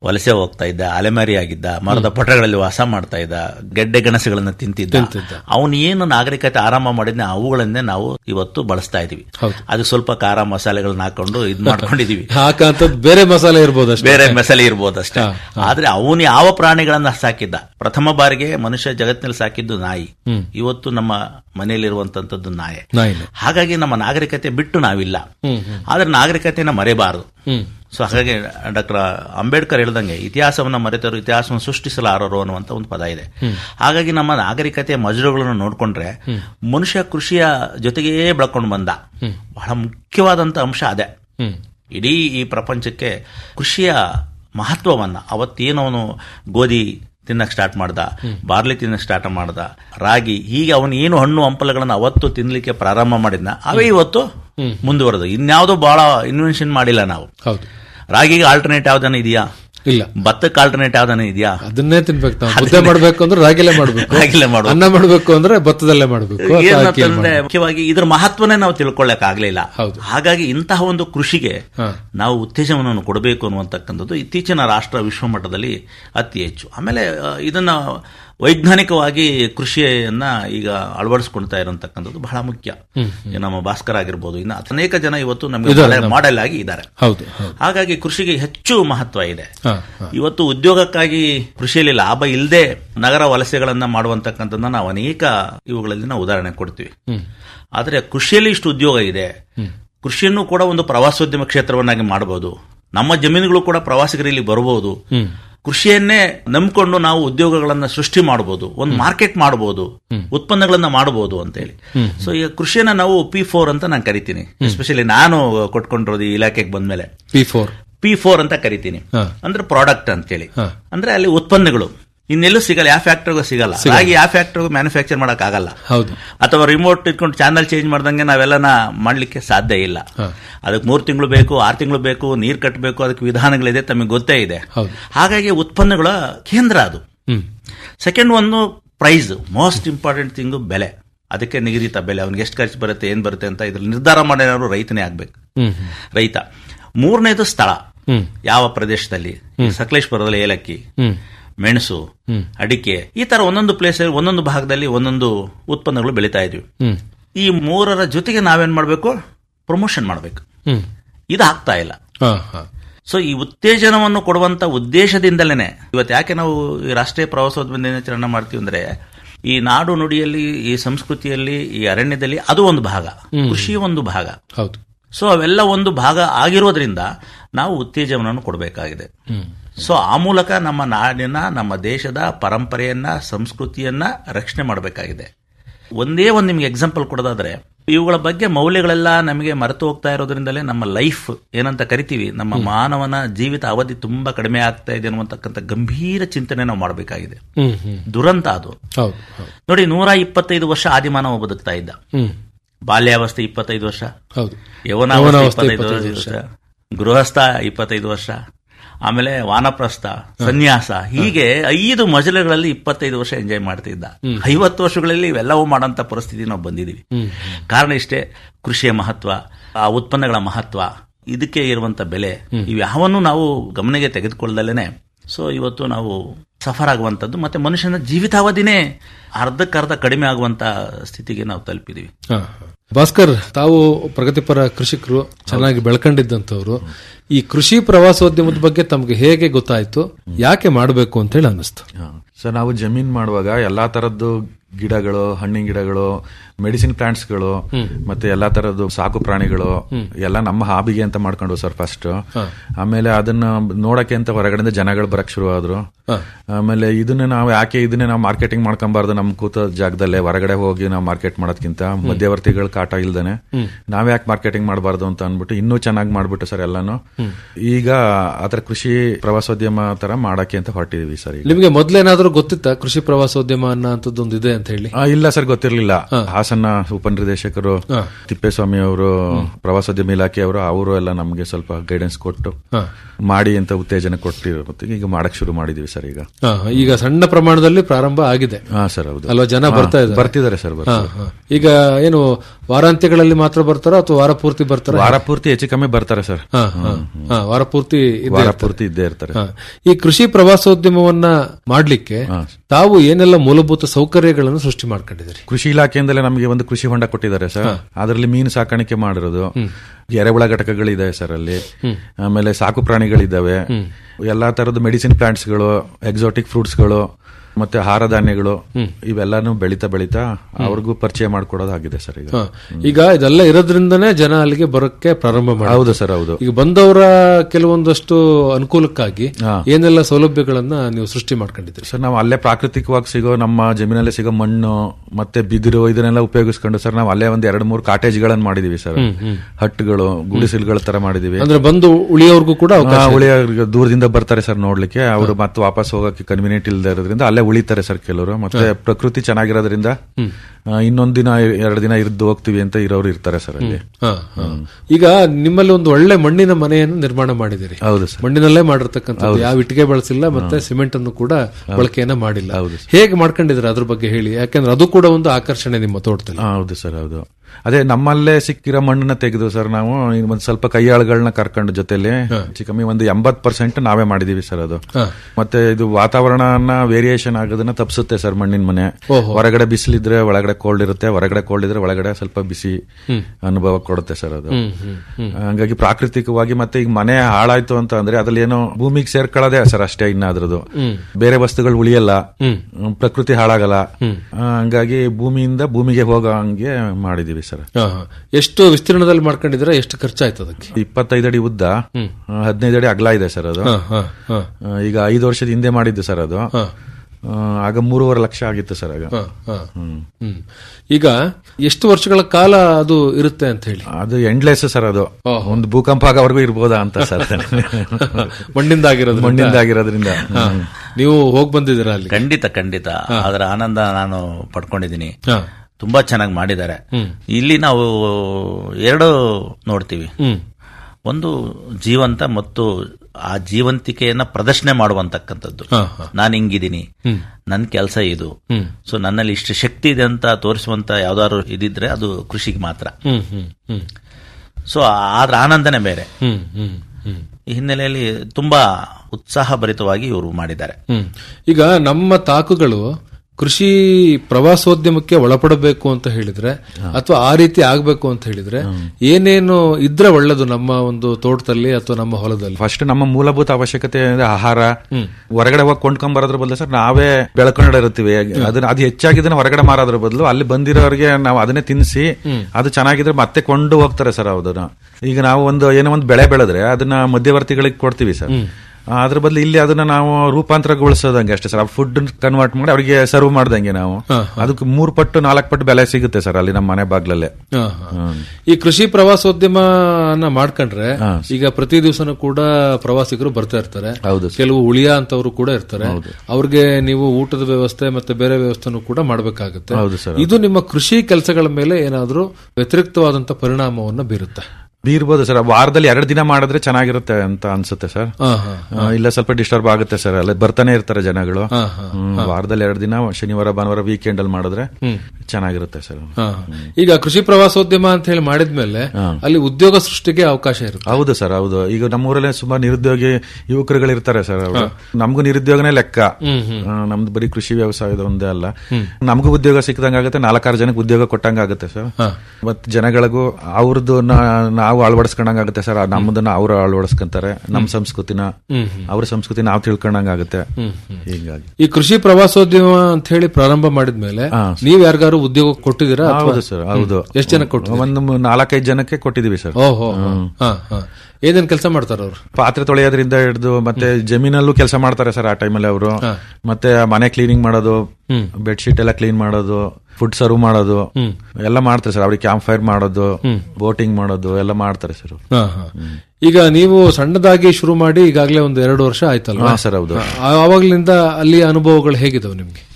[SPEAKER 21] ವಲಸೆ ಹೋಗ್ತಾ ಇದ್ದ ಅಲೆಮಾರಿ ಆಗಿದ್ದ ಮರದ ಪಟಗಳಲ್ಲಿ ವಾಸ ಮಾಡ್ತಾ ಇದ್ದ ಗೆಡ್ಡೆ ಗೆಣಸುಗಳನ್ನ ತಿಂತಿದ್ದ
[SPEAKER 20] ತಿಂತಿದ್ದ.
[SPEAKER 21] ಅವನು ಏನು ನಾಗರಿಕತೆ ಆರಂಭ ಮಾಡಿದ್ನ ಅವುಗಳನ್ನೇ ನಾವು ಇವತ್ತು ಬಳಸ್ತಾ ಇದೀವಿ ಅದು ಸ್ವಲ್ಪ ಖಾರ ಮಸಾಲೆಗಳನ್ನ ಹಾಕೊಂಡು ಇದ್ ಮಾಡ್ಕೊಂಡಿದೀವಿ
[SPEAKER 20] ಹಾಕಂತದ್ ಬೇರೆ ಮಸಾಲೆ ಇರ್ಬೋದು ಅಷ್ಟೇ
[SPEAKER 21] ಬೇರೆ ಮಸಾಲೆ ಇರ್ಬೋದು ಅಷ್ಟೇ ಆದ್ರೆ ಅವನು ಯಾವ ಪ್ರಾಣಿಗಳನ್ನ ಸಾಕಿದ್ದ ಪ್ರಥಮ ಬಾರಿಗೆ ಮನುಷ್ಯ ಜಗತ್ತಿನಲ್ಲಿ ಸಾಕಿದ್ದು ನಾಯಿ
[SPEAKER 20] ಹ್ಮ್.
[SPEAKER 21] ಇವತ್ತು ನಮ್ಮ ಮನೆಯಲ್ಲಿರುವಂತದ್ದು ನಾಯಿ
[SPEAKER 20] ನಾಯಿನೆ
[SPEAKER 21] ಹಾಗಾಗಿ ನಮ್ಮ ನಾಗರಿಕತೆ ಬಿಟ್ಟು ನಾವಿಲ್ಲ
[SPEAKER 20] ಹ್ಮ್ ಹ್ಮ್
[SPEAKER 21] ಆದ್ರೆ ನಾಗರಿಕತೆನ ಮರೆಯಬಾರದು
[SPEAKER 20] ಹ್ಮ್
[SPEAKER 21] ಸೊ ಹಾಗಾಗಿ ಡಾಕ್ಟರ್ ಅಂಬೇಡ್ಕರ್ ಹೇಳ್ದಂಗೆ ಇತಿಹಾಸವನ್ನ ಮರೆತರು ಇತಿಹಾಸವನ್ನು ಸೃಷ್ಟಿಸಲಾರರು ಅನ್ನುವಂತ ಒಂದು ಪದ ಇದೆ
[SPEAKER 20] ಹ್ಮ್.
[SPEAKER 21] ಹಾಗಾಗಿ ನಮ್ಮ ನಾಗರಿಕತೆಯ ಮಜರುಗಳನ್ನು ನೋಡಿಕೊಂಡ್ರೆ ಮನುಷ್ಯ ಕೃಷಿಯ ಜೊತೆಗೇ ಬೆಳ್ಕೊಂಡು ಬಂದ
[SPEAKER 20] ಹ್ಮ್.
[SPEAKER 21] ಬಹಳ ಮುಖ್ಯವಾದಂತ ಅಂಶ ಅದೇ
[SPEAKER 20] ಹ್ಮ್
[SPEAKER 21] ಇಡೀ ಈ ಪ್ರಪಂಚಕ್ಕೆ ಕೃಷಿಯ ಮಹತ್ವವನ್ನ ಅವತ್ತೇನು ಅವನು ಗೋಧಿ ತಿನ್ನಕ್ ಸ್ಟಾರ್ಟ್ ಮಾಡ್ದ ಬಾರ್ಲಿ ತಿನ್ನಕ್ ಸ್ಟಾರ್ಟ್ ಮಾಡ್ದ ರಾಗಿ ಹೀಗೆ ಅವನು ಏನು ಹಣ್ಣು ಹಂಪಲುಗಳನ್ನ ಅವತ್ತು ತಿನ್ಲಿಕ್ಕೆ ಪ್ರಾರಂಭ ಮಾಡಿದ್ನ ಅವೇ ಇವತ್ತು ಮುಂದುವರೆದು ಇನ್ಯಾವುದೋ ಬಹಳ ಇನ್ವೆನ್ಷನ್ ಮಾಡಿಲ್ಲ ನಾವು
[SPEAKER 20] ಹೌದು
[SPEAKER 21] ರಾಗಿಗೆ ಆಲ್ಟರ್ನೇಟ್ ಯಾವ್ದಾನ ಇದೆಯಾ
[SPEAKER 20] ಇಲ್ಲ
[SPEAKER 21] ಭತ್ತಕ್ಕೆ ಆಲ್ಟರ್ನೇಟ್ ಯಾವ್ದಾನ ಇದೆಯಾ
[SPEAKER 20] ಅದನ್ನೇ ತಿನ್ಬೇಕು ನಾವು ಮುದ್ದೆ ಮಾಡ್ಬೇಕು ಅಂದ್ರೆ ರಾಗಿಲೇ ಮಾಡ್ಬೇಕು
[SPEAKER 21] ರಾಗಿಲೇ ಮಾಡ್ಬೇಕು.
[SPEAKER 20] ಅನ್ನ ಮಾಡ್ಬೇಕು ಅಂದ್ರೆ ಭತ್ತದಲ್ಲೇ ಮಾಡ್ಬೇಕು ಅಥವಾ ಅಕ್ಕಿಯಲ್ಲಿ
[SPEAKER 21] ಏನಂತಂದ್ರೆ
[SPEAKER 20] ಮಾಡ್ಬೇಕು.
[SPEAKER 21] ಮುಖ್ಯವಾಗಿ ಇದ್ರ ಮಹತ್ವನೇ ನಾವು ತಿಳ್ಕೊಳ್ಳಕ್ ಆಗ್ಲಿಲ್ಲ ಹಾಗಾಗಿ ಇಂತಹ ಒಂದು ಕೃಷಿಗೆ
[SPEAKER 20] ಹಾ.
[SPEAKER 21] ನಾವು ಉತ್ತೇಜನವನ್ನು ಕೊಡಬೇಕು ಅನ್ನುವಂತಕ್ಕಂಥದ್ದು ಇತ್ತೀಚಿನ ರಾಷ್ಟ್ರ ವಿಶ್ವ ಮಟ್ಟದಲ್ಲಿ ಅತಿ ಹೆಚ್ಚು ಆಮೇಲೆ ಆ, ಇದನ್ನ ವೈಜ್ಞಾನಿಕವಾಗಿ ಕೃಷಿಯನ್ನ ಈಗ ಅಳವಡಿಸ್ಕೊಳ್ತಾ ಇರತಕ್ಕಂಥದ್ದು ಬಹಳ ಮುಖ್ಯ
[SPEAKER 20] ಹ್ಮ್,
[SPEAKER 21] ಈ ನಮ್ಮ ಭಾಸ್ಕರ್ ಆಗಿರ್ಬೋದು ಇನ್ನು ಅನೇಕ ಜನ ಇವತ್ತು ನಮಗೆ
[SPEAKER 20] ಇದಾರೆ
[SPEAKER 21] ಮಾಡೆಲ್-
[SPEAKER 20] ನಮ್ಮ-
[SPEAKER 21] ಮಾಡೆಲ್ ಆಗಿ ಇದ್ದಾರೆ
[SPEAKER 20] ಹೌದು ಹೌದು
[SPEAKER 21] ಹಾಗಾಗಿ ಕೃಷಿಗೆ ಹೆಚ್ಚು ಮಹತ್ವ ಇದೆ
[SPEAKER 20] ಹಾ, ಹಾ.
[SPEAKER 21] ಇವತ್ತು ಉದ್ಯೋಗಕ್ಕಾಗಿ ಕೃಷಿಯಲ್ಲಿ ಲಾಭ ಇಲ್ಲದೆ ನಗರ ವಲಸೆಗಳನ್ನ ಮಾಡುವಂತಕ್ಕಂಥದ್ದನ್ನ ನಾವು ಅನೇಕ ಇವುಗಳಲ್ಲಿ ನಾವು ಉದಾಹರಣೆ ಕೊಡ್ತೀವಿ
[SPEAKER 20] ಹ್ಮ್.
[SPEAKER 21] ಆದರೆ ಕೃಷಿಯಲ್ಲಿ ಇಷ್ಟು ಉದ್ಯೋಗ ಇದೆ ಕೃಷಿಯನ್ನು ಕೂಡ ಒಂದು ಪ್ರವಾಸೋದ್ಯಮ ಕ್ಷೇತ್ರವನ್ನಾಗಿ ಮಾಡಬಹುದು ನಮ್ಮ ಜಮೀನುಗಳು ಕೂಡ ಪ್ರವಾಸಿಗರು ಇಲ್ಲಿ ಬರಬಹುದು
[SPEAKER 20] ಹ್ಮ್.
[SPEAKER 21] ಕೃಷಿಯನ್ನೇ ನಂಬಿಕೊಂಡು ನಾವು ಉದ್ಯೋಗಗಳನ್ನ ಸೃಷ್ಟಿ ಮಾಡಬಹುದು ಒಂದು ಮಾರ್ಕೆಟ್ ಮಾಡಬಹುದು ಉತ್ಪನ್ನಗಳನ್ನ ಮಾಡಬಹುದು ಅಂತ ಹೇಳಿ
[SPEAKER 20] ಹ್ಮ್.
[SPEAKER 21] ಸೊ ಈಗ ಕೃಷಿಯನ್ನ ನಾವು ಪಿ ಫೋರ್ ಅಂತ ನಾನು ಕರಿತೀನಿ ಎಸ್ಪೆಷಲಿ ನಾನು ಕೊಟ್ಕೊಂಡಿರೋದು ಈ ಇಲಾಖೆಗೆ ಬಂದ್ಮೇಲೆ
[SPEAKER 20] ಪಿ ಫೋರ್
[SPEAKER 21] ಪಿ ಫೋರ್ ಅಂತ ಕರಿತೀನಿ
[SPEAKER 20] ಹಾ.
[SPEAKER 21] ಅಂದ್ರೆ ಪ್ರಾಡಕ್ಟ್ ಅಂತೇಳಿ
[SPEAKER 20] ಹಾ.
[SPEAKER 21] ಅಂದ್ರೆ ಅಲ್ಲಿ ಉತ್ಪನ್ನಗಳು ಇನ್ನೆಲ್ಲೂ ಸಿಗಲ್ಲ ಯಾವ ಫ್ಯಾಕ್ಟ್ರಿಗೂ ಸಿಗಲ್ಲ
[SPEAKER 20] ಸಿಗಲ್ಲ.
[SPEAKER 21] ಹಾಗೆ ಯಾವ ಫ್ಯಾಕ್ಟ್ರಿಗೂ ಮ್ಯಾನುಫ್ಯಾಕ್ಚರ್ ಮಾಡಕ್ ಆಗಲ್ಲ
[SPEAKER 20] ಹೌದು
[SPEAKER 21] ಅಥವಾ ರಿಮೋಟ್ ಇಟ್ಕೊಂಡು ಚಾನಲ್ ಚೇಂಜ್ ಮಾಡ್ದಂಗೆ ನಾವೆಲ್ಲನ ಮಾಡ್ಲಿಕ್ಕೆ ಸಾಧ್ಯ ಇಲ್ಲ
[SPEAKER 20] ಹಾ.
[SPEAKER 21] ಅದಕ್ಕೆ ಮೂರು ತಿಂಗಳು ಬೇಕು ಆರು ತಿಂಗಳು ಬೇಕು ನೀರು ಕಟ್ಟಬೇಕು ಅದಕ್ಕೆ ವಿಧಾನಗಳಿದೆ ತಮಗೆ ಗೊತ್ತೇ ಇದೆ
[SPEAKER 20] ಹೌದು
[SPEAKER 21] ಹಾಗಾಗಿ ಉತ್ಪನ್ನಗಳ ಕೇಂದ್ರ ಅದು
[SPEAKER 20] ಹ್ಮ್
[SPEAKER 21] ಸೆಕೆಂಡ್ ಒಂದು ಪ್ರೈಸ್ ಮೋಸ್ಟ್ ಇಂಪಾರ್ಟೆಂಟ್ ಥಿಂಗು ಬೆಲೆ ಅದಕ್ಕೆ ನಿಗದಿತ ಬೆಲೆ ಅವ್ನಿಗೆ ಎಷ್ಟು ಖರ್ಚು ಬರುತ್ತೆ ಏನ್ ಬರುತ್ತೆ ಅಂತ ಇದ್ರಲ್ಲಿ ನಿರ್ಧಾರ ಮಾಡೋರು ರೈತನೇ ಆಗ್ಬೇಕು
[SPEAKER 20] ಹ್ಮ್
[SPEAKER 21] ರೈತ ಮೂರನೇದು ಸ್ಥಳ
[SPEAKER 20] ಹ್ಮ್
[SPEAKER 21] ಯಾವ ಪ್ರದೇಶದಲ್ಲಿ ಸಕಲೇಶ್ಪುರದಲ್ಲಿ ಏಲಕ್ಕಿ
[SPEAKER 20] ಹ್ಮ್
[SPEAKER 21] ಮೆಣಸು
[SPEAKER 20] ಹ್ಮ್.
[SPEAKER 21] ಅಡಿಕೆ ಈ ತರ ಒಂದೊಂದು ಪ್ಲೇಸ್ ಒಂದೊಂದು ಭಾಗದಲ್ಲಿ ಒಂದೊಂದು ಉತ್ಪನ್ನಗಳು ಬೆಳೀತಾ ಇದ್ವಿ
[SPEAKER 20] ಹ್ಮ್
[SPEAKER 21] ಈ ಮೂರರ ಜೊತೆಗೆ ನಾವೇನ್ ಮಾಡಬೇಕು ಪ್ರಮೋಷನ್ ಮಾಡಬೇಕು
[SPEAKER 20] ಹ್ಮ್
[SPEAKER 21] ಇದು ಆಗ್ತಾ ಇಲ್ಲ
[SPEAKER 20] ಹಾ ಹಾ
[SPEAKER 21] ಸೊ ಈ ಉತ್ತೇಜನವನ್ನು ಕೊಡುವಂತ ಉದ್ದೇಶದಿಂದಲೇ ಇವತ್ತು ಯಾಕೆ ನಾವು ಈ ರಾಷ್ಟ್ರೀಯ ಪ್ರವಾಸೋದ್ಯಮ ದಿನಾಚರಣೆ ಮಾಡ್ತೀವಿ ಅಂದ್ರೆ ಈ ನಾಡು ನುಡಿಯಲ್ಲಿ ಈ ಸಂಸ್ಕೃತಿಯಲ್ಲಿ ಈ ಅರಣ್ಯದಲ್ಲಿ ಅದು ಒಂದು ಭಾಗ
[SPEAKER 20] ಹ್ಮ್.
[SPEAKER 21] ಕೃಷಿ ಒಂದು ಭಾಗ
[SPEAKER 20] ಹೌದು
[SPEAKER 21] ಸೊ ಅವೆಲ್ಲ ಒಂದು ಭಾಗ ಆಗಿರೋದ್ರಿಂದ ನಾವು ಉತ್ತೇಜನವನ್ನು ಕೊಡಬೇಕಾಗಿದೆ
[SPEAKER 20] ಹ್ಮ್
[SPEAKER 21] ಸೊ ಆ ಮೂಲಕ ನಮ್ಮ ನಾಡಿನ ನಮ್ಮ ದೇಶದ ಪರಂಪರೆಯನ್ನ ಸಂಸ್ಕೃತಿಯನ್ನ ರಕ್ಷಣೆ ಮಾಡಬೇಕಾಗಿದೆ ಒಂದೇ ಒಂದು ನಿಮ್ಗೆ ಎಕ್ಸಾಂಪಲ್ ಕೊಡೋದಾದ್ರೆ ಇವುಗಳ ಬಗ್ಗೆ ಮೌಲ್ಯಗಳೆಲ್ಲ ನಮಗೆ ಮರೆತು ಹೋಗ್ತಾ ಇರೋದ್ರಿಂದಲೇ ನಮ್ಮ ಲೈಫ್ ಏನಂತ ಕರಿತೀವಿ ನಮ್ಮ ಮಾನವನ ಜೀವಿತ ಅವಧಿ ತುಂಬಾ ಕಡಿಮೆ ಆಗ್ತಾ ಇದೆ ಅನ್ನುವಂತಕ್ಕಂಥ ಗಂಭೀರ ಚಿಂತನೆ ನಾವು ಮಾಡಬೇಕಾಗಿದೆ
[SPEAKER 20] ಹ್ಮ್ ಹ್ಮ್
[SPEAKER 21] ದುರಂತ ಅದು
[SPEAKER 20] ಹೌದು ಹೌದು
[SPEAKER 21] ನೋಡಿ ನೂರ ಇಪ್ಪತ್ತೈದು ವರ್ಷ ಆದಿಮಾನವ ಬದುಕ್ತಾ ಇದ್ದ
[SPEAKER 20] ಹ್ಮ್
[SPEAKER 21] ಬಾಲ್ಯಾವಸ್ಥೆ ಇಪ್ಪತ್ತೈದು ವರ್ಷ
[SPEAKER 20] ಹೌದು
[SPEAKER 21] ಯೌವನಾವಸ್ಥೆ
[SPEAKER 20] ಯೌವನಾವಸ್ಥೆ
[SPEAKER 21] ಇಪ್ಪತ್ತೈದು
[SPEAKER 20] ಇಪ್ಪತ್ತೈದು
[SPEAKER 21] ವರ್ಷ ಗೃಹಸ್ಥ ಇಪ್ಪತ್ತೈದು ವರ್ಷ ಆಮೇಲೆ ವಾನಪ್ರಸ್ಥ ಸನ್ಯಾಸ ಹೀಗೆ ಐದು ಮಜಲುಗಳಲ್ಲಿ ಇಪ್ಪತ್ತೈದು ವರ್ಷ ಎಂಜಾಯ್ ಮಾಡ್ತಿದ್ದ
[SPEAKER 20] ಹ್ಮ್.
[SPEAKER 21] ಐವತ್ತು ವರ್ಷಗಳಲ್ಲಿ ಇವೆಲ್ಲವೂ ಮಾಡೋಂಥ ಪರಿಸ್ಥಿತಿ ನಾವು ಬಂದಿದ್ದೀವಿ
[SPEAKER 20] ಹ್ಮ್
[SPEAKER 21] ಕಾರಣ ಇಷ್ಟೇ ಕೃಷಿಯ ಮಹತ್ವ ಆ ಉತ್ಪನ್ನಗಳ ಮಹತ್ವ ಇದಕ್ಕೆ ಇರುವಂತ ಬೆಲೆ ಇವ್ಯಾವನ್ನು ನಾವು ಗಮನಕ್ಕೆ ತೆಗೆದುಕೊಳ್ಳದಲೇನೆ ಸೊ ಇವತ್ತು ನಾವು ಸಫರ್ ಆಗುವಂತದ್ದು ಮತ್ತೆ ಮನುಷ್ಯನ ಜೀವಿತಾವಧಿನೇ ಅರ್ಧಕ್ಕರ್ಧ ಕಡಿಮೆ ಆಗುವಂತ ಸ್ಥಿತಿಗೆ ನಾವು ತಲುಪಿದೀವಿ
[SPEAKER 20] ಹಾ, ಹಾ. ಭಾಸ್ಕರ್ ತಾವು ಪ್ರಗತಿಪರ ಕೃಷಿಕರು ಚೆನ್ನಾಗಿ ಬೆಳ್ಕೊಂಡಿದ್ದಂಥವ್ರು ಈ ಕೃಷಿ ಪ್ರವಾಸೋದ್ಯಮದ ಬಗ್ಗೆ ತಮಗೆ ಹೇಗೆ ಗೊತ್ತಾಯ್ತು ಯಾಕೆ ಮಾಡಬೇಕು ಅಂತ ಹೇಳಿ ಅನ್ನಿಸ್ತು
[SPEAKER 1] ಸರ್ ನಾವು ಜಮೀನ್ ಮಾಡುವಾಗ ಎಲ್ಲಾ ತರದ್ದು ಗಿಡಗಳು ಹಣ್ಣಿನ ಗಿಡಗಳು ಮೆಡಿಸಿನ್ ಪ್ಲಾಂಟ್ಸ್ಗಳು ಮತ್ತೆ ಎಲ್ಲಾ ತರದ್ದು ಸಾಕು ಪ್ರಾಣಿಗಳು ಎಲ್ಲ ನಮ್ಮ ಹಾಬಿಗೆ ಅಂತ ಮಾಡ್ಕೊಂಡು ಸರ್ ಫಸ್ಟ್ ಆಮೇಲೆ ಅದನ್ನ ನೋಡಕ್ಕೆ ಅಂತ ಹೊರಗಡೆಯಿಂದ ಜನಗಳು ಬರಕ್ ಶುರು ಆದ್ರು ಆಮೇಲೆ ಇದನ್ನ ನಾವು ಯಾಕೆ ಇದನ್ನೇ ನಾವು ಮಾರ್ಕೆಟಿಂಗ್ ಮಾಡ್ಕೊಂಬಾರ್ದು ನಮ್ ಕೂತ ಜಾಗದಲ್ಲೇ ಹೊರಗಡೆ ಹೋಗಿ ನಾವು ಮಾರ್ಕೆಟ್ ಮಾಡೋದ್ಕಿಂತ ಮಧ್ಯವರ್ತಿಗಳ ಕಾಟ ಇಲ್ದೇನೆ ನಾವ್ ಯಾಕೆ ಮಾರ್ಕೆಟಿಂಗ್ ಮಾಡಬಾರ್ದು ಅಂತ ಅನ್ಬಿಟ್ಟು ಇನ್ನೂ ಚೆನ್ನಾಗಿ ಮಾಡ್ಬಿಟ್ಟು ಸರ್ ಎಲ್ಲಾನು ಈಗ ಅದರ ಕೃಷಿ ಪ್ರವಾಸೋದ್ಯಮ ತರ ಮಾಡಕ್ಕೆ ಅಂತ ಹೊರಟಿದೀವಿ ಸರ್ ಈಗ
[SPEAKER 20] ನಿಮಗೆ ಮೊದ್ಲೇನಾದ್ರೂ ಗೊತ್ತಿತ್ತಾ ಕೃಷಿ ಪ್ರವಾಸೋದ್ಯಮ ಅನ್ನೋ ಅಂತದ್ದೊಂದು ಇದೆ ಅಂತ ಹೇಳಿ
[SPEAKER 1] ಆ, ಇಲ್ಲ ಸರ್ ಗೊತ್ತಿರ್ಲಿಲ್ಲ ಹಾಸನ ಉಪನಿರ್ದೇಶಕರು ತಿಪ್ಪೇಸ್ವಾಮಿ ಅವರು ಪ್ರವಾಸೋದ್ಯಮ ಇಲಾಖೆ ಅವರು ಅವರು ಎಲ್ಲ ನಮಗೆ ಸ್ವಲ್ಪ ಗೈಡೆನ್ಸ್ ಕೊಟ್ಟು
[SPEAKER 20] ಹಾ.
[SPEAKER 1] ಮಾಡಿ ಅಂತ ಉತ್ತೇಜನ ಕೊಟ್ಟಿರೋ ಹೊತ್ತಿಗೆ ಈಗ ಮಾಡಕ್ ಶುರು ಮಾಡಿದೀವಿ ಸರ್ ಈಗ
[SPEAKER 20] ಹಾ, ಈಗ ಸಣ್ಣ ಪ್ರಮಾಣದಲ್ಲಿ ಪ್ರಾರಂಭ ಆಗಿದೆ
[SPEAKER 1] ಹಾ ಸರ್ ಹೌದು
[SPEAKER 20] ಅಲ್ವಾ ಜನ
[SPEAKER 1] ಹಾ,
[SPEAKER 20] ಬರ್ತಾ ಇದ್ದಾರೆ
[SPEAKER 1] ಬರ್ತಿದ್ದಾರೆ ಸರ್ ಬರ್ತಿದ್ದಾರೆ.
[SPEAKER 20] ಹಾ, ಹಾ. ಈಗ ಏನು ವಾರಾಂತ್ಯಗಳಲ್ಲಿ ಮಾತ್ರ ಬರ್ತಾರೋ ಅಥವಾ ವಾರ ಪೂರ್ತಿ ಬರ್ತಾರ
[SPEAKER 1] ವಾರ ಪೂರ್ತಿ ಹೆಚ್ಚು ಕಮ್ಮಿ ಬರ್ತಾರೆ ಸರ್
[SPEAKER 20] ಹಾ, ಹಾ, ಹಾ, ವಾರ ಪೂರ್ತಿ ಇದ್ದೇ
[SPEAKER 1] ವಾರ
[SPEAKER 20] ಇರ್ತಾರೆ.
[SPEAKER 1] ಪೂರ್ತಿ ಇದ್ದೇ ಇರ್ತಾರೆ
[SPEAKER 20] ಹಾ. ಈ ಕೃಷಿ ಪ್ರವಾಸೋದ್ಯಮವನ್ನ ಮಾಡ್ಲಿಕ್ಕೆ ತಾವು ಏನೆಲ್ಲ ಮೂಲಭೂತ ಸೌಕರ್ಯಗಳನ್ನು ಸೃಷ್ಟಿ ಮಾಡ್ಕೊಂಡಿದ್ದೀರಿ
[SPEAKER 1] ಕೃಷಿ ಇಲಾಖೆಯಿಂದಲೇ ನಮಗೆ ಒಂದು ಕೃಷಿ ಹೊಂಡ ಕೊಟ್ಟಿದ್ದಾರೆ ಸರ್ ಅದರಲ್ಲಿ ಮೀನು ಸಾಕಾಣಿಕೆ ಮಾಡಿರೋದು ಎರೆಹುಳ ಘಟಕಗಳಿದೆ ಸರ್ ಅಲ್ಲಿ ಆಮೇಲೆ ಸಾಕು ಪ್ರಾಣಿಗಳಿದ್ದಾವೆ ಎಲ್ಲಾ ತರದ ಮೆಡಿಸಿನ್ ಪ್ಲಾಂಟ್ಸ್ಗಳು ಎಕ್ಸಾಟಿಕ್ ಫ್ರೂಟ್ಸ್ಗಳು ಮತ್ತೆ ಆಹಾರ ಧಾನ್ಯಗಳು ಇವೆಲ್ಲಾನು ಬೆಳಿತಾ ಬೆಳಿತಾ ಅವ್ರಿಗೂ ಪರಿಚಯ ಮಾಡ್ಕೊಡೋದಾಗಿದೆ ಸರ್ ಈಗ
[SPEAKER 20] ಹಾ. ಈಗ ಇದೆಲ್ಲ ಇರೋದ್ರಿಂದನೇ ಜನ ಅಲ್ಲಿಗೆ ಬರೋಕ್ಕೆ ಪ್ರಾರಂಭ ಮಾಡಿ
[SPEAKER 1] ಹೌದು ಸರ್ ಹೌದು
[SPEAKER 20] ಈಗ ಬಂದವರ ಕೆಲವೊಂದಷ್ಟು ಅನುಕೂಲಕ್ಕಾಗಿ ಏನೆಲ್ಲ ಸೌಲಭ್ಯಗಳನ್ನ ನೀವು ಸೃಷ್ಟಿ ಮಾಡ್ಕೊಂಡಿದ್ದೀರಿ
[SPEAKER 1] ಸರ್ ನಾವು ಅಲ್ಲೇ ಪ್ರಾಕೃತಿಕವಾಗಿ ಸಿಗೋ ನಮ್ಮ ಜಮೀನಲ್ಲಿ ಸಿಗೋ ಮಣ್ಣು ಮತ್ತೆ ಬಿದಿರು ಇದನ್ನೆಲ್ಲ ಉಪಯೋಗಿಸ್ಕೊಂಡು ಸರ್ ನಾವು ಅಲ್ಲೇ ಒಂದ್ ಎರಡು ಮೂರು ಕಾಟೇಜ್ಗಳನ್ನ ಮಾಡಿದೀವಿ ಸರ್
[SPEAKER 20] ಹ್ಮ್, ಹ್ಮ್.
[SPEAKER 1] ಹಟ್ಗಳು ಗುಡಿಸಲುಗಳ ತರ ಮಾಡಿದೀವಿ
[SPEAKER 20] ಅಂದ್ರೆ ಬಂದು ಉಳಿಯೋರ್ಗೂ ಕೂಡ ಅವಕಾಶ
[SPEAKER 1] ಹಾ,
[SPEAKER 20] ಇದೆ.
[SPEAKER 1] ಉಳಿಯೋರ್ಗೆ ದೂರದಿಂದ ಬರ್ತಾರೆ ಸರ್ ನೋಡ್ಲಿಕ್ಕೆ ಅವರು ಮತ್ತೆ ವಾಪಸ್ ಹೋಗಕ್ಕೆ ಕನ್ವಿನಿಯಂಟ್ ಇಲ್ಲದೆ ಇರೋದ್ರಿಂದ ಅಲ್ಲೇ ಉಳಿತಾರೆ ಸರ್ ಕೆಲವರು ಮತ್ತೆ ಪ್ರಕೃತಿ ಚೆನ್ನಾಗಿರೋದ್ರಿಂದ ಆ, ಇನ್ನೊಂದ್ ದಿನ ಎರಡು ದಿನ ಇದ್ದು ಹೋಗ್ತೀವಿ ಅಂತ ಇರೋರು ಇರ್ತಾರೆ ಸರ್ ಅಲ್ಲಿ
[SPEAKER 20] ಹಾ, ಹಾ. ಈಗ ನಿಮ್ಮಲ್ಲಿ ಒಂದು ಒಳ್ಳೆ ಮಣ್ಣಿನ ಮನೆಯನ್ನು ನಿರ್ಮಾಣ ಮಾಡಿದಿರಿ
[SPEAKER 1] ಹೌದು ಸರ್
[SPEAKER 20] ಮಣ್ಣಿನಲ್ಲೇ ಮಾಡಿರ್ತಕ್ಕಂಥದ್ದು
[SPEAKER 1] ಹೌದು.
[SPEAKER 20] ಯಾವ ಇಟ್ಟಿಗೆ ಬಳಸಿಲ್ಲ ಮತ್ತೆ ಸಿಮೆಂಟ್ ಅನ್ನು ಕೂಡ ಬಳಕೆಯನ್ನ ಮಾಡಿಲ್ಲ ಹೇಗೆ ಮಾಡ್ಕೊಂಡಿದ್ರೆ ಅದ್ರ ಬಗ್ಗೆ ಹೇಳಿ ಯಾಕಂದ್ರೆ ಅದು ಕೂಡ ಒಂದು ಆಕರ್ಷಣೆ ನಿಮ್ಮ ತೋಟದಲ್ಲಿ
[SPEAKER 1] ಆ, ಹೌದು ಸರ್ ಹೌದು ಅದೇ ನಮ್ಮಲ್ಲೇ ಸಿಕ್ಕಿರೋ ಮಣ್ಣನ್ನ ತೆಗೆದು ಸರ್ ನಾವು ಇನ್ನು ಒಂದ್ ಸ್ವಲ್ಪ ಕೈಯಾಳುಗಳನ್ನ ಕರ್ಕೊಂಡು ಜೊತೆಲಿ ಹೆಚ್ಚು ಕಮ್ಮಿ ಒಂದು ಎಂಬತ್ ಪರ್ಸೆಂಟ್ ನಾವೇ ಮಾಡಿದೀವಿ ಸರ್ ಅದು
[SPEAKER 20] ಹಾ.
[SPEAKER 1] ಮತ್ತೆ ಇದು ವಾತಾವರಣನ ವೇರಿಯೇಷನ್ ಆಗೋದನ್ನ ತಪ್ಪಿಸುತ್ತೆ ಸರ್ ಮಣ್ಣಿನ ಮನೆ
[SPEAKER 20] ಓಹೋ.
[SPEAKER 1] ಹೊರಗಡೆ ಬಿಸಿಲಿದ್ರೆ ಒಳಗಡೆ ಕೋಲ್ಡ್ ಇರುತ್ತೆ ಹೊರಗಡೆ ಕೋಲ್ಡ್ ಇದ್ರೆ ಒಳಗಡೆ ಸ್ವಲ್ಪ ಬಿಸಿ
[SPEAKER 20] ಹ್ಮ್.
[SPEAKER 1] ಅನುಭವ ಕೊಡುತ್ತೆ ಸರ್ ಅದು
[SPEAKER 20] ಹ್ಮ್, ಹ್ಮ್, ಹ್ಮ್.
[SPEAKER 1] ಹಂಗಾಗಿ ಪ್ರಾಕೃತಿಕವಾಗಿ ಮತ್ತೆ ಈಗ ಮನೆ ಹಾಳಾಯ್ತು ಅಂತ ಅಂದ್ರೆ ಅದ್ರಲ್ಲಿ ಏನೋ ಭೂಮಿಗೆ ಸೇರ್ಕೊಳ್ಳೋದೇ ಸರ್ ಅಷ್ಟೇ ಇನ್ನ ಅದ್ರದ್ದು
[SPEAKER 20] ಹ್ಮ್.
[SPEAKER 1] ಬೇರೆ ವಸ್ತುಗಳು ಉಳಿಯಲ್ಲ
[SPEAKER 20] ಹ್ಮ್.
[SPEAKER 1] ಹ್ಮ್, ಪ್ರಕೃತಿ ಹಾಳಾಗಲ್ಲ
[SPEAKER 20] ಹ್ಮ್.
[SPEAKER 1] ಆ, ಹಂಗಾಗಿ ಭೂಮಿಯಿಂದ ಭೂಮಿಗೆ ಹೋಗೋ ಹಂಗೆ ಮಾಡಿದೀವಿ ಸರ್
[SPEAKER 20] ಹಾ, ಹಾ. ಎಷ್ಟು ವಿಸ್ತೀರ್ಣದಲ್ಲಿ ಮಾಡ್ಕೊಂಡಿದ್ರೆ ಎಷ್ಟು ಖರ್ಚಾಯ್ತು ಅದಕ್ಕೆ
[SPEAKER 1] ಇಪ್ಪತ್ತೈದು ಅಡಿ ಉದ್ದ
[SPEAKER 20] ಹ್ಮ್.
[SPEAKER 1] ಆ, ಹದಿನೈದು ಅಡಿ ಅಗಲ ಇದೆ ಸರ್ ಅದು
[SPEAKER 20] ಹಾ, ಹಾ, ಹಾ.
[SPEAKER 1] ಆ, ಈಗ ಐದು ವರ್ಷದ ಹಿಂದೆ ಮಾಡಿದ್ದು ಸರ್ ಅದು
[SPEAKER 20] ಹಾ.
[SPEAKER 1] ಆ, ಆಗ ಮೂರುವರೆ ಲಕ್ಷ ಆಗಿತ್ತು ಸರ್ ಆಗ
[SPEAKER 20] ಹಾ, ಹಾ. ಹ್ಮ್. ಈಗ ಎಷ್ಟು ವರ್ಷಗಳ ಕಾಲ ಅದು ಇರುತ್ತೆ ಅಂತ ಹೇಳಿ
[SPEAKER 1] ಅದು ಎಂಡ್ಲೆಸ್ ಸರ್ ಅದು ಒಂದು ಭೂಕಂಪ ಆಗೋವರೆಗೂ ಇರ್ಬೋದಾ ಅಂತ ಸರ್
[SPEAKER 20] ಮಣ್ಣಿಂದ ಆಗಿರೋದ್ರಿಂದ?
[SPEAKER 1] ಮಣ್ಣಿಂದ ಆಗಿರೋದ್ರಿಂದ
[SPEAKER 20] ಹಾ.
[SPEAKER 1] ಹ್ಮ್.
[SPEAKER 20] ನೀವು ಹೋಗ್ ಬಂದಿದ್ದೀರಾ ಅಲ್ಲಿ
[SPEAKER 21] ಖಂಡಿತ ಖಂಡಿತ ಅದರ ಆನಂದ ನಾನು ಪಡ್ಕೊಂಡಿದ್ದೀನಿ
[SPEAKER 20] ಹಾ.
[SPEAKER 21] ತುಂಬಾ ಚೆನ್ನಾಗಿ ಮಾಡಿದ್ದಾರೆ
[SPEAKER 20] ಹ್ಮ್.
[SPEAKER 21] ಇಲ್ಲಿ ನಾವು ಎರಡು ನೋಡ್ತೀವಿ
[SPEAKER 20] ಹ್ಮ್.
[SPEAKER 21] ಒಂದು ಜೀವಂತ ಮತ್ತು ಆ ಜೀವಂತಿಕೆಯನ್ನ ಪ್ರದರ್ಶನೆ ಮಾಡುವಂತಕ್ಕಂಥದ್ದು
[SPEAKER 20] ಹಾ, ಹಾ.
[SPEAKER 21] ನಾನು ಹಿಂಗಿದ್ದೀನಿ
[SPEAKER 20] ಹ್ಮ್.
[SPEAKER 21] ನನ್ನ ಕೆಲಸ ಇದು
[SPEAKER 20] ಹ್ಮ್.
[SPEAKER 21] ಸೊ ನನ್ನಲ್ಲಿ ಇಷ್ಟು ಶಕ್ತಿ ಇದೆ ಅಂತ ತೋರಿಸುವಂತ ಯಾವ್ದಾದ್ರು ಇದಿದ್ರೆ ಅದು ಕೃಷಿಗೆ ಮಾತ್ರ
[SPEAKER 20] ಹ್ಮ್, ಹ್ಮ್, ಹ್ಮ್.
[SPEAKER 21] ಸೊ ಅದ್ರ ಆನಂದನೇ ಬೇರೆ
[SPEAKER 20] ಹ್ಮ್, ಹ್ಮ್, ಹ್ಮ್.
[SPEAKER 21] ಈ ಹಿನ್ನೆಲೆಯಲ್ಲಿ ತುಂಬಾ ಉತ್ಸಾಹಭರಿತವಾಗಿ ಇವರು ಮಾಡಿದ್ದಾರೆ
[SPEAKER 20] ಹ್ಮ್. ಈಗ ನಮ್ಮ ತಾಕುಗಳು ಕೃಷಿ ಪ್ರವಾಸೋದ್ಯಮಕ್ಕೆ ಒಳಪಡಬೇಕು ಅಂತ ಹೇಳಿದ್ರೆ ಅಥವಾ ಆ ರೀತಿ ಆಗ್ಬೇಕು ಅಂತ ಹೇಳಿದ್ರೆ ಏನೇನು ಇದ್ರೆ ಒಳ್ಳೇದು ನಮ್ಮ ಒಂದು ತೋಟದಲ್ಲಿ ಅಥವಾ ನಮ್ಮ ಹೊಲದಲ್ಲಿ
[SPEAKER 1] ಫಸ್ಟ್ ನಮ್ಮ ಮೂಲಭೂತ ಅವಶ್ಯಕತೆ ಅಂದ್ರೆ ಆಹಾರ ಹೊರಗಡೆ ಹೋಗಿ ಕೊಂಡ್ಕೊಂಡ್ ಬರೋದ್ರ ಬದಲು ಸರ್ ನಾವೇ ಬೆಳ್ಕೊಂಡಿರ್ತೀವಿ ಅದನ್ನ ಅದು ಹೆಚ್ಚಾಗಿದ್ದನ್ನ ಹೊರಗಡೆ ಮಾರೋದ್ರ ಬದಲು ಅಲ್ಲಿ ಬಂದಿರೋರಿಗೆ ನಾವು ಅದನ್ನೇ ತಿನ್ನಿಸಿ ಅದು ಚೆನ್ನಾಗಿದ್ರೆ ಮತ್ತೆ ಕೊಂಡು ಹೋಗ್ತಾರೆ ಸರ್ ಅದನ್ನ ಈಗ ನಾವು ಒಂದು ಏನೋ ಒಂದು ಬೆಳೆ ಬೆಳೆದ್ರೆ ಅದನ್ನ ಮಧ್ಯವರ್ತಿಗಳಿಗೆ ಕೊಡ್ತೀವಿ ಸರ್ ಆ, ಅದ್ರ ಬದಲು ಇಲ್ಲಿ ಅದನ್ನ ನಾವು ರೂಪಾಂತರಗೊಳಿಸೋದಂಗೆ ಅಷ್ಟೇ ಸರ್ ಫುಡ್ ಕನ್ವರ್ಟ್ ಮಾಡಿ ಅವರಿಗೆ ಸರ್ವ್ ಮಾಡ್ದಂಗೆ ನಾವು ಅದಕ್ಕೆ ಮೂರ್ ಪಟ್ಟು ನಾಲ್ಕು ಪಟ್ಟು ಬೆಲೆ ಸಿಗುತ್ತೆ ಸರ್ ಅಲ್ಲಿ ನಮ್ಮ ಮನೆ ಬಾಗ್ಲಲ್ಲೇ
[SPEAKER 20] ಹಾ, ಹಾ. ಈ ಕೃಷಿ ಪ್ರವಾಸೋದ್ಯಮ ಮಾಡ್ಕೊಂಡ್ರೆ ಈಗ ಪ್ರತಿ ದಿವಸನೂ ಕೂಡ ಪ್ರವಾಸಿಗರು ಬರ್ತಾ ಇರ್ತಾರೆ ಕೆಲವು ಉಳಿಯ ಅಂತವರು ಕೂಡ ಇರ್ತಾರೆ ಅವ್ರಿಗೆ ನೀವು ಊಟದ ವ್ಯವಸ್ಥೆ ಮತ್ತೆ ಬೇರೆ ವ್ಯವಸ್ಥೆನೂ ಕೂಡ ಮಾಡಬೇಕಾಗುತ್ತೆ
[SPEAKER 1] ಹೌದು ಸರ್.
[SPEAKER 20] ಇದು ನಿಮ್ಮ ಕೃಷಿ ಕೆಲಸಗಳ ಮೇಲೆ ಏನಾದ್ರೂ ವ್ಯತಿರಿಕ್ತವಾದಂತ ಪರಿಣಾಮವನ್ನ ಬೀರುತ್ತೆ
[SPEAKER 1] ಬೀರ್ಬೋದು ಸರ್ ವಾರದಲ್ಲಿ ಎರಡು ದಿನ ಮಾಡಿದ್ರೆ ಚೆನ್ನಾಗಿರುತ್ತೆ ಅಂತ ಅನ್ಸುತ್ತೆ ಸರ್
[SPEAKER 20] ಹಾ, ಹಾ,
[SPEAKER 1] ಆ, ಇಲ್ಲ ಸ್ವಲ್ಪ ಡಿಸ್ಟರ್ಬ್ ಆಗುತ್ತೆ ಸರ್ ಅಲ್ಲಿ ಬರ್ತಾನೆ ಇರ್ತಾರೆ ಜನಗಳು
[SPEAKER 20] ಹಾ, ಹಾ,
[SPEAKER 1] ಹ್ಮ್, ವಾರದಲ್ಲಿ ಎರಡು ದಿನ ಶನಿವಾರ ಭಾನುವಾರ ವೀಕೆಂಡ್ ಅಲ್ಲಿ ಮಾಡಿದ್ರೆ
[SPEAKER 20] ಹ್ಮ್.
[SPEAKER 1] ಚೆನ್ನಾಗಿರುತ್ತೆ ಸರ್
[SPEAKER 20] ಹಾ. ಈಗ ಕೃಷಿ ಪ್ರವಾಸೋದ್ಯಮ ಅಂತ ಹೇಳಿ ಮಾಡಿದ್ಮೇಲೆ ಅಲ್ಲಿ ಉದ್ಯೋಗ ಸೃಷ್ಟಿಗೆ ಅವಕಾಶ ಇರುತ್ತೆ
[SPEAKER 1] ಹೌದು ಸರ್ ಹೌದು ಈಗ ನಮ್ಮೂರಲ್ಲೇ ಸುಮಾರು ನಿರುದ್ಯೋಗಿ ಯುವಕರುಗಳು ಇರ್ತಾರೆ ಸರ್ ಅವರು ನಮಗೂ ನಿರುದ್ಯೋಗನೇ ಲೆಕ್ಕ
[SPEAKER 20] ಹ್ಮ್, ಹ್ಮ್.
[SPEAKER 1] ಆ, ನಮ್ದು ಬರೀ ಕೃಷಿ ವ್ಯವಸಾಯದ ಒಂದೇ ಅಲ್ಲ ನಮಗೂ ಉದ್ಯೋಗ ಸಿಕ್ಕದಂಗ ಆಗುತ್ತೆ ನಾಲ್ಕಾರು ಜನಕ್ಕೆ ಉದ್ಯೋಗ ಕೊಟ್ಟಂಗ ಆಗುತ್ತೆ ಸರ್ ಮತ್ ಜನಗಳಿಗೂ ಅವ್ರದ್ದು ನಾವು ಅಳವಡಿಸ್ಕೊಂಡಂಗ ಆಗುತ್ತೆ ಸರ್ ನಮ್ಮದನ್ನ ಅವ್ರು ಅಳವಡಿಸ್ಕೊಂತಾರೆ ನಮ್ಮ ಸಂಸ್ಕೃತಿನ
[SPEAKER 20] ಹ್ಮ್, ಹ್ಮ್.
[SPEAKER 1] ಅವ್ರ ಸಂಸ್ಕೃತಿ ನಾವು ತಿಳ್ಕೊಂಡಂಗ ಆಗುತ್ತೆ
[SPEAKER 20] ಹ್ಮ್, ಹ್ಮ್.
[SPEAKER 1] ಹೀಗಾಗಿ
[SPEAKER 20] ಈ ಕೃಷಿ ಪ್ರವಾಸೋದ್ಯಮ ಅಂತ ಹೇಳಿ ಪ್ರಾರಂಭ ಮಾಡಿದ್ಮೇಲೆ ನೀವ್ ಯಾರಿಗಾರು ಉದ್ಯೋಗ ಕೊಟ್ಟಿದ್ದೀರಾ ಅಥವಾ-
[SPEAKER 1] ಹೌದು ಸರ್ ಹೌದು
[SPEAKER 20] ಹ್ಮ್. ಎಷ್ಟ್ ಜನ ಕೊಟ್ಟು
[SPEAKER 1] ಒಂದು ಮೂ- ನಾಲ್ಕೈದು ಜನಕ್ಕೆ ಕೊಟ್ಟಿದೀವಿ ಸರ್
[SPEAKER 20] ಓಹೋ ಹಾ ಹಾ ಏನೇನ್ ಕೆಲಸ ಮಾಡ್ತಾರ ಅವ್ರು
[SPEAKER 1] ಪಾತ್ರೆ ತೊಳೆಯೋದ್ರಿಂದ ಹಿಡಿದು ಮತ್ತೆ ಜಮೀನಲ್ಲೂ ಕೆಲಸ ಮಾಡ್ತಾರೆ ಸರ್ ಆ ಟೈಮಲ್ಲಿ ಅವರು ಮತ್ತೆ ಮನೆ ಕ್ಲೀನಿಂಗ್ ಮಾಡೋದು ಬೆಡ್ಶೀಟ್ ಎಲ್ಲ ಕ್ಲೀನ್ ಮಾಡೋದು ಫುಡ್ ಸರ್ವ್ ಮಾಡೋದು ಎಲ್ಲ ಮಾಡ್ತಾರೆ ಸರ್ ಅವ್ರಿಗೆ ಕ್ಯಾಂಪ್ ಫೈರ್ ಮಾಡೋದು ಬೋಟಿಂಗ್ ಮಾಡೋದು ಎಲ್ಲ ಮಾಡ್ತಾರೆ ಸರ್
[SPEAKER 20] ಹಾ, ಹಾ. ಈಗ ನೀವು ಸಣ್ಣದಾಗಿ ಶುರು ಮಾಡಿ ಈಗಾಗಲೇ ಒಂದು ಎರಡು ವರ್ಷ ಆಯ್ತಲ್ವಾ
[SPEAKER 1] ಹಾ, ಸರ್, ಹೌದು.
[SPEAKER 20] ಆ- ಆವಾಗ್ಲಿಂದ ಅಲ್ಲಿ ಅನುಭವಗಳು ಹೇಗಿದಾವೆ ನಿಮ್ಗೆ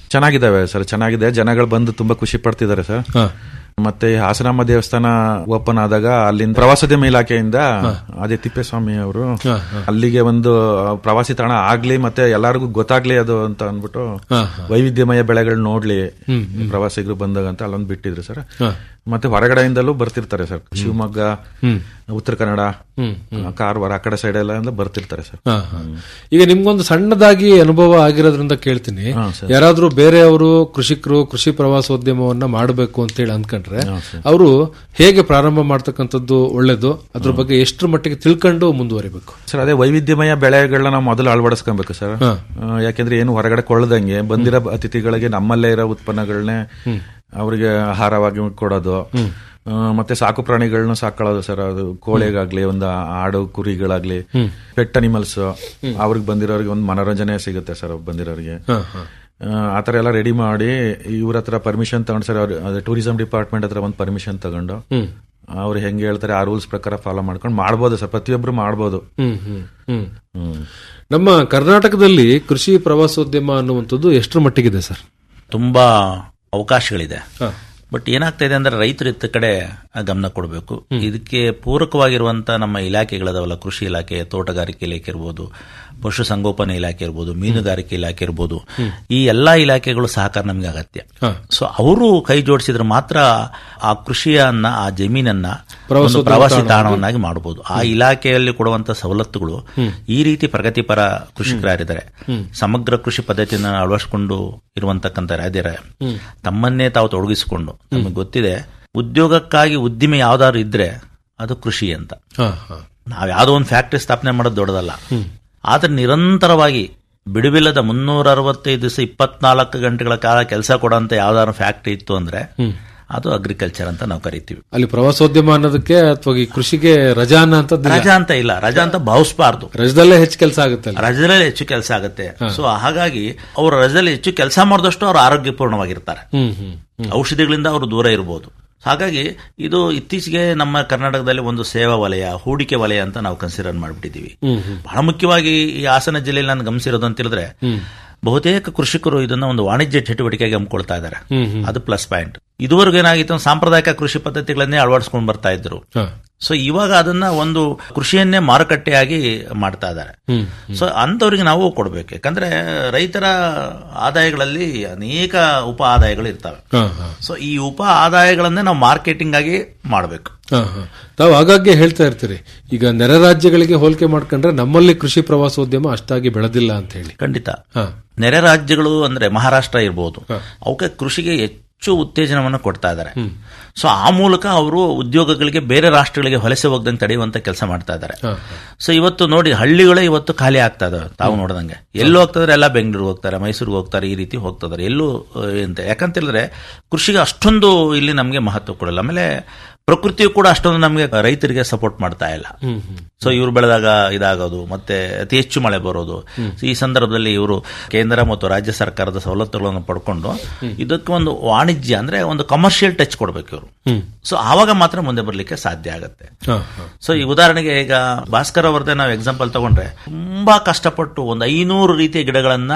[SPEAKER 1] ಚೆನ್ನಾಗಿದ್ದಾವೆ ಸರ್ ಚೆನ್ನಾಗಿದೆ ಜನಗಳು ಬಂದು ತುಂಬಾ ಖುಷಿ ಪಡ್ತಿದ್ದಾರೆ ಸರ್ ಮತ್ತೆ ಈ ಹಾಸನಾಂಬ ದೇವಸ್ಥಾನ ಓಪನ್ ಆದಾಗ ಅಲ್ಲಿಂದ ಪ್ರವಾಸೋದ್ಯಮ ಇಲಾಖೆಯಿಂದ ಅದೇ ತಿಪ್ಪೇಸ್ವಾಮಿ ಅವರು ಅಲ್ಲಿಗೆ ಒಂದು ಪ್ರವಾಸಿ ತಾಣ ಆಗ್ಲಿ ಮತ್ತೆ ಎಲ್ಲರಿಗೂ ಗೊತ್ತಾಗ್ಲಿ ಅದು ಅಂತ ಅಂದ್ಬಿಟ್ಟು ವೈವಿಧ್ಯಮಯ ಬೆಳೆಗಳು ನೋಡ್ಲಿ ಪ್ರವಾಸಿಗರು ಬಂದಾಗ ಅಂತ ಅಲ್ಲೊಂದು ಬಿಟ್ಟಿದ್ರು ಸರ್ ಮತ್ತೆ ಹೊರಗಡೆಯಿಂದಲೂ ಬರ್ತಿರ್ತಾರೆ ಸರ್ ಶಿವಮೊಗ್ಗ ಉತ್ತರ ಕನ್ನಡ ಕಾರವಾರ ಆ ಕಡೆ ಸೈಡ್ ಎಲ್ಲ ಬರ್ತಿರ್ತಾರೆ ಸರ್
[SPEAKER 20] ಹಾ, ಹಾ. ಈಗ ನಿಮ್ಗೊಂದು ಸಣ್ಣದಾಗಿ ಅನುಭವ ಆಗಿರೋದ್ರಿಂದ ಕೇಳ್ತೀನಿ ಯಾರಾದ್ರೂ ಬೇರೆಯವರು ಕೃಷಿಕರು ಕೃಷಿ ಪ್ರವಾಸೋದ್ಯಮವನ್ನ ಮಾಡಬೇಕು ಅಂತ ಹೇಳಿ ಅಂದ್ಕೊಂಡ್ರೆ ಅವರು ಹೇಗೆ ಪ್ರಾರಂಭ ಮಾಡ್ತಕ್ಕಂಥದ್ದು ಒಳ್ಳೇದು ಅದ್ರ ಬಗ್ಗೆ ಎಷ್ಟರ ಮಟ್ಟಿಗೆ ತಿಳ್ಕೊಂಡು ಮುಂದುವರಿಬೇಕು
[SPEAKER 1] ಸರ್ ಅದೇ ವೈವಿಧ್ಯಮಯ ಬೆಳೆಗಳನ್ನ ನಾವು ಮೊದಲು ಅಳವಡಿಸ್ಕೊಬೇಕು ಸರ್
[SPEAKER 20] ಹಾ.
[SPEAKER 1] ಆ, ಯಾಕೆಂದ್ರೆ ಏನು ಹೊರಗಡೆ ಕೊಳ್ಳದಂಗೆ ಬಂದಿರೋ ಅತಿಥಿಗಳಿಗೆ ನಮ್ಮಲ್ಲೇ ಇರೋ ಉತ್ಪನ್ನಗಳನ್ನೇ ಅವರಿಗೆ ಆಹಾರವಾಗಿ ಕೊಡೋದು ಆ, ಮತ್ತೆ ಸಾಕು ಪ್ರಾಣಿಗಳನ್ನ ಸಾಕೊಳ್ಳೋದು ಸರ್ ಅದು ಕೋಳಿಗಾಗ್ಲಿ ಒಂದು ಆಡು ಕುರಿಗಳಾಗ್ಲಿ ಪೆಟ್ ಅನಿಮಲ್ಸ್ ಅವ್ರಿಗೆ ಬಂದಿರೋರಿಗೆ ಒಂದು ಮನೋರಂಜನೆ ಸಿಗುತ್ತೆ ಸರ್ ಬಂದಿರೋರಿಗೆ
[SPEAKER 20] ಹಾ, ಹಾ.
[SPEAKER 1] ಆ, ಆ ಥರ ಎಲ್ಲ ರೆಡಿ ಮಾಡಿ ಇವ್ರ ಹತ್ರ ಪರ್ಮಿಷನ್ ತಗೊಂಡು ಸರ್ ಅವ್ರು ಅದೇ ಟೂರಿಸಂ ಡಿಪಾರ್ಟ್ಮೆಂಟ್ ಹತ್ರ ಒಂದು ಪರ್ಮಿಷನ್ ತಗೊಂಡು
[SPEAKER 20] ಹ್ಮ್.
[SPEAKER 1] ಅವ್ರು ಹೆಂಗೆ ಹೇಳ್ತಾರೆ ಆ ರೂಲ್ಸ್ ಪ್ರಕಾರ ಫಾಲೋ ಮಾಡ್ಕೊಂಡು ಮಾಡ್ಬೋದು ಸರ್ ಪ್ರತಿಯೊಬ್ರು ಮಾಡ್ಬೋದು
[SPEAKER 20] ಹ್ಮ್, ಹ್ಮ್, ಹ್ಮ್. ನಮ್ಮ ಕರ್ನಾಟಕದಲ್ಲಿ ಕೃಷಿ ಪ್ರವಾಸೋದ್ಯಮ ಅನ್ನುವಂಥದ್ದು ಎಷ್ಟರ ಮಟ್ಟಿಗಿದೆ ಸರ್
[SPEAKER 21] ತುಂಬಾ ಅವಕಾಶಗಳಿದೆ ಬಟ್ ಏನಾಗ್ತಾ ಇದೆ ಅಂದ್ರೆ ರೈತರು ಇತ್ತ ಕಡೆ ಗಮನ ಕೊಡಬೇಕು ಇದಕ್ಕೆ ಪೂರಕವಾಗಿರುವಂತ ನಮ್ಮ ಇಲಾಖೆಗಳದಾವಲ್ಲ ಕೃಷಿ ಇಲಾಖೆ ತೋಟಗಾರಿಕೆ ಇಲಾಖೆ ಇರ್ಬೋದು ಪಶು ಸಂಗೋಪನೆ ಇಲಾಖೆ ಇರ್ಬೋದು ಮೀನುಗಾರಿಕೆ ಇಲಾಖೆ ಇರ್ಬೋದು ಈ ಎಲ್ಲಾ ಇಲಾಖೆಗಳು ಸಹಕಾರ ನಮಗೆ ಅಗತ್ಯ ಸೊ ಅವರು ಕೈ ಜೋಡಿಸಿದ್ರೆ ಮಾತ್ರ ಆ ಕೃಷಿಯನ್ನ ಆ ಜಮೀನನ್ನ ಒಂದು
[SPEAKER 20] ಪ್ರವಾಸೋದ್ಯಮ
[SPEAKER 21] ಪ್ರವಾಸಿ
[SPEAKER 20] ತಾಣ
[SPEAKER 21] ತಾಣವನ್ನಾಗಿ ಮಾಡಬಹುದು ಆ ಇಲಾಖೆಯಲ್ಲಿ ಕೊಡುವಂತ ಸವಲತ್ತುಗಳು ಈ ರೀತಿ ಪ್ರಗತಿಪರ ಕೃಷಿಕರಾಗಿದ್ದಾರೆ ಸಮಗ್ರ ಕೃಷಿ ಪದ್ಧತಿಯನ್ನು ಅಳವಡಿಸಿಕೊಂಡು ಇರುವಂತಕ್ಕಂಥ ರಾಜ್ಯರ
[SPEAKER 20] ಹ್ಮ್.
[SPEAKER 21] ತಮ್ಮನ್ನೇ ತಾವು ತೊಡಗಿಸಿಕೊಂಡು ನಮಗೆ ಗೊತ್ತಿದೆ ಉದ್ಯೋಗಕ್ಕಾಗಿ ಉದ್ದಿಮೆ ಯಾವ್ದಾದ್ರು ಇದ್ರೆ ಅದು ಕೃಷಿ ಅಂತ
[SPEAKER 20] ಹಾ, ಹಾ.
[SPEAKER 21] ನಾವ್ ಯಾವ್ದೋ ಒಂದು ಫ್ಯಾಕ್ಟರಿ ಸ್ಥಾಪನೆ ಮಾಡೋದು ದೊಡ್ಡದಲ್ಲ ಆದ್ರೆ ನಿರಂತರವಾಗಿ ಬಿಡುವಿಲ್ಲದ ಮುನ್ನೂರ ಅರವತ್ತೈದು ದಿವಸ ಇಪ್ಪತ್ನಾಲ್ಕು ಗಂಟೆಗಳ ಕಾಲ ಕೆಲಸ ಕೊಡೋಂತ ಯಾವ್ದಾದ್ರು ಫ್ಯಾಕ್ಟರಿ ಇತ್ತು ಅಂದ್ರೆ ಅದು ಅಗ್ರಿಕಲ್ಚರ್ ಅಂತ ನಾವು ಕರಿತೀವಿ
[SPEAKER 20] ಅಲ್ಲಿ ಪ್ರವಾಸೋದ್ಯಮ ಅನ್ನೋದಕ್ಕೆ ಅಥವಾ ಈ ಕೃಷಿಗೆ ರಜಾನ ಅಂತ
[SPEAKER 21] ರಜಾ ಅಂತ ಇಲ್ಲ ರಜಾ ಅಂತ ಭಾವಿಸಬಾರ್ದು
[SPEAKER 20] ರಜದಲ್ಲೇ ಹೆಚ್ಚು ಕೆಲಸ ಆಗುತ್ತೆ ಅಲ್ಲಿ.
[SPEAKER 21] ರಜದಲ್ಲಿ ಹೆಚ್ಚು ಕೆಲಸ ಆಗುತ್ತೆ ಸೊ ಹಾಗಾಗಿ ಅವರು ರಜದಲ್ಲಿ ಹೆಚ್ಚು ಕೆಲಸ ಮಾಡಿದಷ್ಟು ಅವರು ಆರೋಗ್ಯಪೂರ್ಣವಾಗಿರ್ತಾರೆ
[SPEAKER 20] ಹ್ಮ್, ಹ್ಮ್, ಹ್ಮ್.
[SPEAKER 21] ಔಷಧಿಗಳಿಂದ ಅವರು ದೂರ ಇರಬಹುದು ಹಾಗಾಗಿ ಇದು ಇತ್ತೀಚೆಗೆ ನಮ್ಮ ಕರ್ನಾಟಕದಲ್ಲಿ ಒಂದು ಸೇವಾ ವಲಯ ಹೂಡಿಕೆ ವಲಯ ಅಂತ ನಾವು ಕನ್ಸಿಡರ್ ಮಾಡಿಬಿಟ್ಟಿದ್ದೀವಿ
[SPEAKER 20] ಹ್ಮ್, ಹ್ಮ್.
[SPEAKER 21] ಬಹಳ ಮುಖ್ಯವಾಗಿ ಈ ಹಾಸನ ಜಿಲ್ಲೆಯಲ್ಲಿ ನಾನು ಗಮನಿಸಿರೋದು ಅಂತ ಹೇಳಿದ್ರೆ
[SPEAKER 20] ಹ್ಮ್.
[SPEAKER 21] ಬಹುತೇಕ ಕೃಷಿಕರು ಇದನ್ನ ಒಂದು ವಾಣಿಜ್ಯ ಚಟುವಟಿಕೆಗೆ ಹಮ್ಮಿಕೊಳ್ತಾ ಇದ್ದಾರೆ
[SPEAKER 20] ಹ್ಮ್, ಹ್ಮ್.
[SPEAKER 21] ಅದು ಪ್ಲಸ್ ಪಾಯಿಂಟ್ ಇದುವರೆಗೂ ಏನಾಗಿತ್ತು ಅಂದ್ರೆ ಸಾಂಪ್ರದಾಯಿಕ ಕೃಷಿ ಪದ್ಧತಿಗಳನ್ನೇ ಅಳವಡಿಸ್ಕೊಂಡು ಬರ್ತಾ ಇದ್ರು
[SPEAKER 20] ಹಾ.
[SPEAKER 21] ಸೊ ಇವಾಗ ಅದನ್ನ ಒಂದು ಕೃಷಿಯನ್ನೇ ಮಾರುಕಟ್ಟೆಯಾಗಿ ಮಾಡ್ತಾ ಇದ್ದಾರೆ
[SPEAKER 20] ಹ್ಮ್,
[SPEAKER 21] ಸೊ ಅಂಥವ್ರಿಗೆ ನಾವು ಕೊಡ್ಬೇಕು ಯಾಕಂದ್ರೆ ರೈತರ ಆದಾಯಗಳಲ್ಲಿ ಅನೇಕ ಉಪ ಆದಾಯಗಳು ಇರ್ತವೆ
[SPEAKER 20] ಹಾ, ಹಾ.
[SPEAKER 21] ಸೊ ಈ ಉಪ ಆದಾಯಗಳನ್ನೇ ನಾವು ಮಾರ್ಕೆಟಿಂಗ್ ಆಗಿ ಮಾಡಬೇಕು
[SPEAKER 20] ಹಾ, ಹಾ. ತಾವು ಆಗಾಗ್ಗೆ ಹೇಳ್ತಾ ಇರ್ತೀರಿ ಈಗ ನೆರೆ ರಾಜ್ಯಗಳಿಗೆ ಹೋಲಿಕೆ ಮಾಡ್ಕೊಂಡ್ರೆ ನಮ್ಮಲ್ಲಿ ಕೃಷಿ ಪ್ರವಾಸೋದ್ಯಮ ಅಷ್ಟಾಗಿ ಬೆಳೆದಿಲ್ಲ ಅಂತ ಹೇಳಿ
[SPEAKER 21] ಖಂಡಿತ
[SPEAKER 20] ಹಾ.
[SPEAKER 21] ನೆರೆ ರಾಜ್ಯಗಳು ಅಂದ್ರೆ ಮಹಾರಾಷ್ಟ್ರ ಇರ್ಬೋದು ಅವಕ್ಕೆ ಕೃಷಿಗೆ ಹೆಚ್ಚು ಉತ್ತೇಜನವನ್ನು ಕೊಡ್ತಾ ಇದ್ದಾರೆ ಸೊ ಆ ಮೂಲಕ ಅವರು ಉದ್ಯೋಗಗಳಿಗೆ ಬೇರೆ ರಾಷ್ಟ್ರಗಳಿಗೆ ವಲಸೆ ಹೋಗದಂಗೆ ತಡೆಯುವಂತ ಕೆಲಸ ಮಾಡ್ತಾ ಇದ್ದಾರೆ
[SPEAKER 20] ಹಾ,
[SPEAKER 21] ಸೊ ಇವತ್ತು ನೋಡಿ ಹಳ್ಳಿಗಳೇ ಇವತ್ತು ಖಾಲಿ ಆಗ್ತಾ ಇದಾವೆ ತಾವು ನೋಡ್ದಂಗೆ ಎಲ್ಲೂ ಹೋಗ್ತದ್ರೆ ಎಲ್ಲ ಬೆಂಗಳೂರು ಹೋಗ್ತಾರೆ ಮೈಸೂರಿಗೆ ಹೋಗ್ತಾರೆ ಈ ರೀತಿ ಹೋಗ್ತಿದ್ದಾರೆ ಎಲ್ಲೂ ಅಹ್, ಅಂತ ಯಾಕಂತ ಹೇಳಿದ್ರೆ ಕೃಷಿಗೆ ಅಷ್ಟೊಂದು ಇಲ್ಲಿ ನಮಗೆ ಮಹತ್ವ ಕೊಡಲ್ಲ ಆಮೇಲೆ ಪ್ರಕೃತಿಯು ಕೂಡ ಅಷ್ಟೊಂದು ನಮಗೆ ರೈತರಿಗೆ ಸಪೋರ್ಟ್ ಮಾಡ್ತಾ ಇಲ್ಲ
[SPEAKER 20] ಹ್ಮ್, ಹ್ಮ್.
[SPEAKER 21] ಸೊ ಇವ್ರು ಬೆಳೆದಾಗ ಇದಾಗೋದು ಮತ್ತೆ ಅತಿ ಹೆಚ್ಚು ಮಳೆ ಬರೋದು ಈ ಸಂದರ್ಭದಲ್ಲಿ ಇವರು ಕೇಂದ್ರ ಮತ್ತು ರಾಜ್ಯ ಸರ್ಕಾರದ ಸವಲತ್ತುಗಳನ್ನು ಪಡ್ಕೊಂಡು ಇದಕ್ಕೆ ಒಂದು ವಾಣಿಜ್ಯ ಅಂದ್ರೆ ಒಂದು ಕಮರ್ಷಿಯಲ್ ಟಚ್ ಕೊಡ್ಬೇಕು ಇವರು
[SPEAKER 20] ಹ್ಮ್.
[SPEAKER 21] ಸೊ ಆವಾಗ ಮಾತ್ರ ಮುಂದೆ ಬರ್ಲಿಕ್ಕೆ ಸಾಧ್ಯ ಆಗುತ್ತೆ
[SPEAKER 20] ಹಾ, ಹಾ.
[SPEAKER 21] ಸೊ ಈ ಉದಾಹರಣೆಗೆ ಈಗ ಭಾಸ್ಕರ್ ಅವರದೇ ನಾವು ಎಕ್ಸಾಂಪಲ್ ತಗೊಂಡ್ರೆ ತುಂಬಾ ಕಷ್ಟಪಟ್ಟು ಒಂದು ಐನೂರು ರೀತಿಯ ಗಿಡಗಳನ್ನ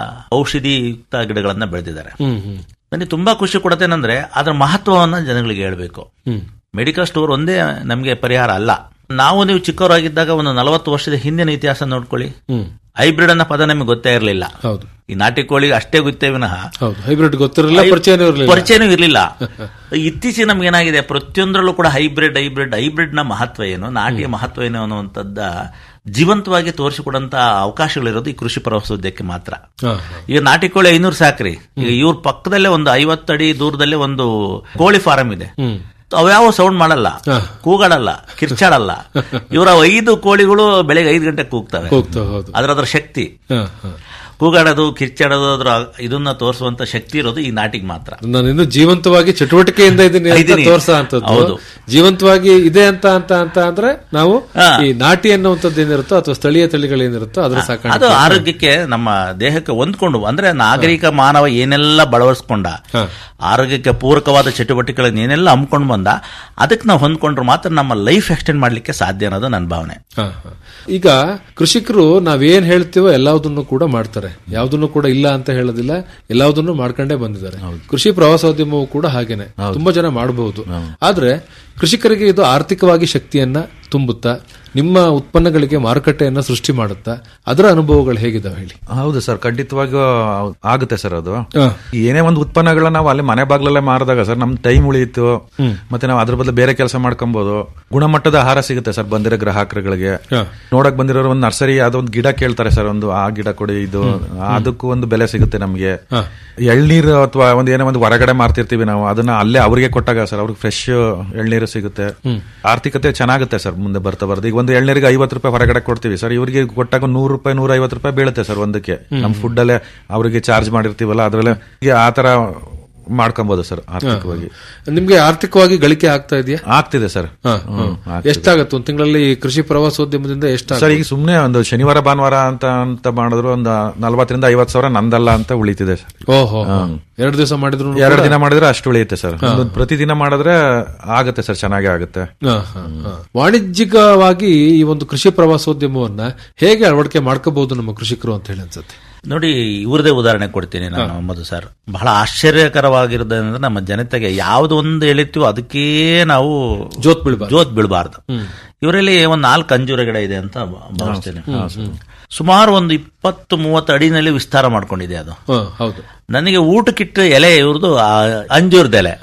[SPEAKER 21] ಔಷಧಿಯುಕ್ತ ಗಿಡಗಳನ್ನ ಬೆಳೆದಿದ್ದಾರೆ
[SPEAKER 20] ಹ್ಮ್, ಹ್ಮ್.
[SPEAKER 21] ನನಗೆ ತುಂಬಾ ಖುಷಿ ಕೊಡುತ್ತೇನೆಂದ್ರೆ ಅದರ ಮಹತ್ವವನ್ನ ಜನಗಳಿಗೆ ಹೇಳ್ಬೇಕು
[SPEAKER 20] ಹ್ಮ್.
[SPEAKER 21] ಮೆಡಿಕಲ್ ಸ್ಟೋರ್ ಒಂದೇ ನಮಗೆ ಪರಿಹಾರ ಅಲ್ಲ ನಾವು ನೀವು ಚಿಕ್ಕವರಾಗಿದ್ದಾಗ ಒಂದು ನಲವತ್ತು ವರ್ಷದ ಹಿಂದಿನ ಇತಿಹಾಸ ನೋಡ್ಕೊಳ್ಳಿ
[SPEAKER 20] ಹ್ಮ್.
[SPEAKER 21] ಹೈಬ್ರಿಡ್ ಅನ್ನೋ ಪದ ನಮಗೆ ಗೊತ್ತೇ ಇರಲಿಲ್ಲ
[SPEAKER 20] ಹೌದು
[SPEAKER 21] ಈ ನಾಟಿ ಕೋಳಿ ಅಷ್ಟೇ ಗೊತ್ತೇ ವಿನಃ
[SPEAKER 20] ಹೌದು ಹೈಬ್ರಿಡ್ ಗೊತ್ತಿರಲಿಲ್ಲ ಪರಿಚಯನೂ ಇರಲಿಲ್ಲ
[SPEAKER 21] ಪರಿಚಯನೂ ಇರಲಿಲ್ಲ ಇತ್ತೀಚೆಗೆ ನಮ್ಗೆ ಏನಾಗಿದೆ ಪ್ರತಿಯೊಂದರಲ್ಲೂ ಕೂಡ ಹೈಬ್ರಿಡ್ ಹೈಬ್ರಿಡ್ ಹೈಬ್ರಿಡ್ ನ ಮಹತ್ವ ಏನು ನಾಟಿಯ ಮಹತ್ವ ಏನು ಅನ್ನುವಂಥದ್ದ ಜೀವಂತವಾಗಿ ತೋರಿಸಿಕೊಡಂತ ಅವಕಾಶಗಳಿರೋದು ಈ ಕೃಷಿ ಪ್ರವಾಸೋದ್ಯಕ್ಕೆ ಮಾತ್ರ
[SPEAKER 20] ಹಾ,
[SPEAKER 21] ಈಗ ನಾಟಿ ಕೋಳಿ ಐನೂರು ಸಾಕ್ರಿ ಈಗ ಇವ್ರ ಪಕ್ಕದಲ್ಲೇ ಒಂದು ಐವತ್ತಡಿ ದೂರದಲ್ಲೇ ಒಂದು ಕೋಳಿ ಫಾರಂ ಇದೆ
[SPEAKER 20] ಹ್ಮ್.
[SPEAKER 21] ಅವ್ಯಾವ ಸೌಂಡ್ ಮಾಡಲ್ಲ ಕೂಗಾಡಲ್ಲ ಕಿರ್ಚಾಡಲ್ಲ ಇವರ ಐದು ಕೋಳಿಗಳು ಬೆಳಗ್ಗೆ ಐದು ಗಂಟೆಗೆ ಕೂಗ್ತವೆ
[SPEAKER 20] ಹೋಗ್ತಾ ಹೌದು
[SPEAKER 21] ಅದ್ರ ಅದ್ರ ಶಕ್ತಿ
[SPEAKER 20] ಹಾ, ಹಾ.
[SPEAKER 21] ಕೂಗಾಡೋದು ಕಿರ್ಚಾಡೋದು ಅದ್ರ ಇದನ್ನ ತೋರಿಸುವಂತ ಶಕ್ತಿ ಇರೋದು ಈ ನಾಟಿಗೆ ಮಾತ್ರ
[SPEAKER 20] ನಾನು ಇನ್ನು ಜೀವಂತವಾಗಿ ಚಟುವಟಿಕೆಯಿಂದ ಇದೀನಿ ಅಂತ
[SPEAKER 21] ಇದೀನಿ.
[SPEAKER 20] ತೋರ್ಸ ಅಂತದ್ದು
[SPEAKER 21] ಹೌದು.
[SPEAKER 20] ಜೀವಂತವಾಗಿ ಇದೆ ಅಂತ ಅಂತ ಅಂತ ಅಂದ್ರೆ ನಾವು ಈ ನಾಟಿ ಅನ್ನುವಂಥದ್ದು ಏನಿರುತ್ತೋ ಅಥವಾ ಸ್ಥಳೀಯ ತಳಿಗಳೇನಿರುತ್ತೋ ಅದರ
[SPEAKER 21] ಅದು
[SPEAKER 20] ಸಾಕಾಣಿಕೆ
[SPEAKER 21] ಆರೋಗ್ಯಕ್ಕೆ ನಮ್ಮ ದೇಹಕ್ಕೆ ಹೊಂದ್ಕೊಂಡು ಅಂದ್ರೆ ನಾಗರಿಕ ಮಾನವ ಏನೆಲ್ಲ ಬಳವರ್ಸ್ಕೊಂಡ ಆರೋಗ್ಯಕ್ಕೆ ಪೂರಕವಾದ ಚಟುವಟಿಕೆಗಳನ್ನ ಏನೆಲ್ಲ ಹಮ್ಕೊಂಡು ಬಂದ ಅದಕ್ಕೆ ನಾವು ಹೊಂದ್ಕೊಂಡ್ರೆ ಮಾತ್ರ ನಮ್ಮ ಲೈಫ್ ಎಕ್ಸ್ಟೆಂಡ್ ಮಾಡ್ಲಿಕ್ಕೆ ಸಾಧ್ಯ ಅನ್ನೋದು ನನ್ನ ಭಾವನೆ
[SPEAKER 20] ಹಾ, ಹಾ. ಈಗ ಕೃಷಿಕರು ನಾವೇನ್ ಹೇಳ್ತೀವೋ ಎಲ್ಲದನ್ನು ಕೂಡ ಮಾಡ್ತಾರೆ ಯಾವುದನ್ನು ಕೂಡ ಇಲ್ಲ ಅಂತ ಹೇಳೋದಿಲ್ಲ ಎಲ್ಲದನ್ನು ಮಾಡ್ಕೊಂಡೇ ಬಂದಿದ್ದಾರೆ ಕೃಷಿ ಪ್ರವಾಸೋದ್ಯಮವು ಕೂಡ ಹಾಗೇನೆ ತುಂಬಾ ಜನ ಮಾಡಬಹುದು ಆದ್ರೆ ಕೃಷಿಕರಿಗೆ ಇದು ಆರ್ಥಿಕವಾಗಿ ಶಕ್ತಿಯನ್ನ ತುಂಬುತ್ತಾ ನಿಮ್ಮ ಉತ್ಪನ್ನಗಳಿಗೆ ಮಾರುಕಟ್ಟೆಯನ್ನ ಸೃಷ್ಟಿ ಮಾಡುತ್ತಾ ಅದರ ಅನುಭವಗಳು ಹೇಗಿದಾವೆ ಹೇಳಿ
[SPEAKER 1] ಹೌದು ಸರ್ ಖಂಡಿತವಾಗಿಯೂ ಆಗುತ್ತೆ ಸರ್ ಅದು
[SPEAKER 20] ಹಾ.
[SPEAKER 1] ಏನೇ ಒಂದು ಉತ್ಪನ್ನಗಳನ್ನ ನಾವು ಅಲ್ಲಿ ಮನೆ ಬಾಗ್ಲಲ್ಲೇ ಮಾರಿದಾಗ ಸರ್ ನಮ್ ಟೈಮ್ ಉಳಿಯಿತು ಮತ್ತೆ ನಾವು ಅದ್ರ ಬದಲು ಬೇರೆ ಕೆಲಸ ಮಾಡ್ಕೊಬಹುದು ಗುಣಮಟ್ಟದ ಆಹಾರ ಸಿಗುತ್ತೆ ಸರ್ ಬಂದಿರೋ ಗ್ರಾಹಕರುಗಳಿಗೆ
[SPEAKER 20] ಹಾ.
[SPEAKER 1] ನೋಡಕ್ ಬಂದಿರೋರು ಒಂದು ನರ್ಸರಿ ಯಾವ್ದೋ ಒಂದು ಗಿಡ ಕೇಳ್ತಾರೆ ಸರ್ ಒಂದು ಆ ಗಿಡ ಕೊಡಿ ಇದು ಅದಕ್ಕೂ ಒಂದು ಬೆಲೆ ಸಿಗುತ್ತೆ ನಮ್ಗೆ
[SPEAKER 20] ಹಾ.
[SPEAKER 1] ಎಳ್ನೀರು ಅಥವಾ ಒಂದ್ ಏನೋ ಒಂದು ಹೊರಗಡೆ ಮಾರ್ತಿರ್ತೀವಿ ನಾವು ಅದನ್ನ ಅಲ್ಲೇ ಅವ್ರಿಗೆ ಕೊಟ್ಟಾಗ ಸರ್ ಅವ್ರಿಗೆ ಫ್ರೆಶ್ ಎಳ್ನೀರು ಸಿಗುತ್ತೆ ಆರ್ಥಿಕತೆ ಚೆನ್ನಾಗುತ್ತೆ ಸರ್ ಮುಂದೆ ಬರ್ತಾ ಬರ್ದು ಈಗ ಒಂದು ಎಳ್ನೀರಿಗೆ ಐವತ್ತು ರೂಪಾಯಿ ಹೊರಗಡೆ ಕೊಡ್ತೀವಿ ಸರ್ ಇವರಿಗೆ ಕೊಟ್ಟಾಗ ನೂರು ರೂಪಾಯಿ ನೂರ ಐವತ್ತು ರೂಪಾಯಿ ಬೀಳುತ್ತೆ ಸರ್ ಒಂದಕ್ಕೆ ನಮ್ ಫುಡ್ ಅಲ್ಲೇ ಅವರಿಗೆ ಚಾರ್ಜ್ ಮಾಡಿರ್ತೀವಲ್ಲ ಅದ್ರಲ್ಲೇ ಈಗ ಆ ತರ ಮಾಡ್ಕೊಬಹುದು ಸರ್ ಆರ್ಥಿಕವಾಗಿ
[SPEAKER 20] ನಿಮ್ಗೆ ಆರ್ಥಿಕವಾಗಿ ಗಳಿಕೆ ಆಗ್ತಾ ಇದೆಯಾ
[SPEAKER 1] ಆಗ್ತಿದೆ ಸರ್
[SPEAKER 20] ಹಾ,
[SPEAKER 1] ಹ್ಮ್,
[SPEAKER 20] ಹಾ.
[SPEAKER 1] ಆಗ್ತಿದೆ.
[SPEAKER 20] ಎಷ್ಟಾಗತ್ತೆ ಒಂದು ತಿಂಗಳಲ್ಲಿ ಕೃಷಿ ಪ್ರವಾಸೋದ್ಯಮದಿಂದ ಎಷ್ಟು
[SPEAKER 1] ಸರ್ ಈಗ ಸುಮ್ನೆ ಒಂದು ಶನಿವಾರ ಭಾನುವಾರ ಅಂತ ಅಂತ ಮಾಡಿದ್ರು ಒಂದು ನಲ್ವತ್ತರಿಂದ ಐವತ್ತು ಸಾವಿರ ನಂದಲ್ಲ ಅಂತ ಉಳಿತಿದೆ ಸರ್
[SPEAKER 20] ಓಹೋ ಎರಡು ದಿವಸ ಮಾಡಿದ್ರು
[SPEAKER 1] ಎರಡು ದಿನ ಮಾಡಿದ್ರೆ ಅಷ್ಟು ಉಳಿಯುತ್ತೆ ಸರ್ ಒಂದು ಪ್ರತಿದಿನ ಮಾಡಿದ್ರೆ ಆಗುತ್ತೆ ಸರ್ ಚೆನ್ನಾಗೇ ಆಗುತ್ತೆ
[SPEAKER 20] ವಾಣಿಜ್ಯಿಕವಾಗಿ ಈ ಒಂದು ಕೃಷಿ ಪ್ರವಾಸೋದ್ಯಮವನ್ನ ಹೇಗೆ ಅಳವಡಿಕೆ ಮಾಡ್ಕೋಬಹುದು ನಮ್ಮ ಕೃಷಿಕರು ಅಂತ ಹೇಳಿ ಅನ್ಸುತ್ತೆ
[SPEAKER 21] ನೋಡಿ ಇವ್ರದೇ ಉದಾಹರಣೆ ಕೊಡ್ತೀನಿ ನಾನು ಮಧು ಸರ್ ಬಹಳ ಆಶ್ಚರ್ಯಕರವಾಗಿರೋದಂದ್ರೆ ನಮ್ಮ ಜನತೆಗೆ ಯಾವ್ದು ಒಂದು ಹೇಳಿರ್ತೀವೋ ಅದಕ್ಕೇ ನಾವು
[SPEAKER 20] ಜೋತ್ ಬೀಳ್ಬಾರ್ದು
[SPEAKER 21] ಜೋತ್ ಬೀಳಬಾರ್ದು ಇವರಲ್ಲಿ ಒಂದು ನಾಲ್ಕು ಅಂಜೂರ ಗಿಡ ಇದೆ ಅಂತ ಭಾವಿಸ್ತೇನೆ ಸುಮಾರು ಒಂದು ಇಪ್ಪತ್ತು ಮೂವತ್ತು ಅಡಿನಲ್ಲಿ ವಿಸ್ತಾರ ಮಾಡ್ಕೊಂಡಿದೆ ಅದು
[SPEAKER 20] ಹ, ಹೌದು
[SPEAKER 21] ನನಗೆ ಊಟಕ್ಕಿಟ್ಟ ಎಲೆ ಇವ್ರದ್ದು ಅಂಜೂರದ ಎಲೆ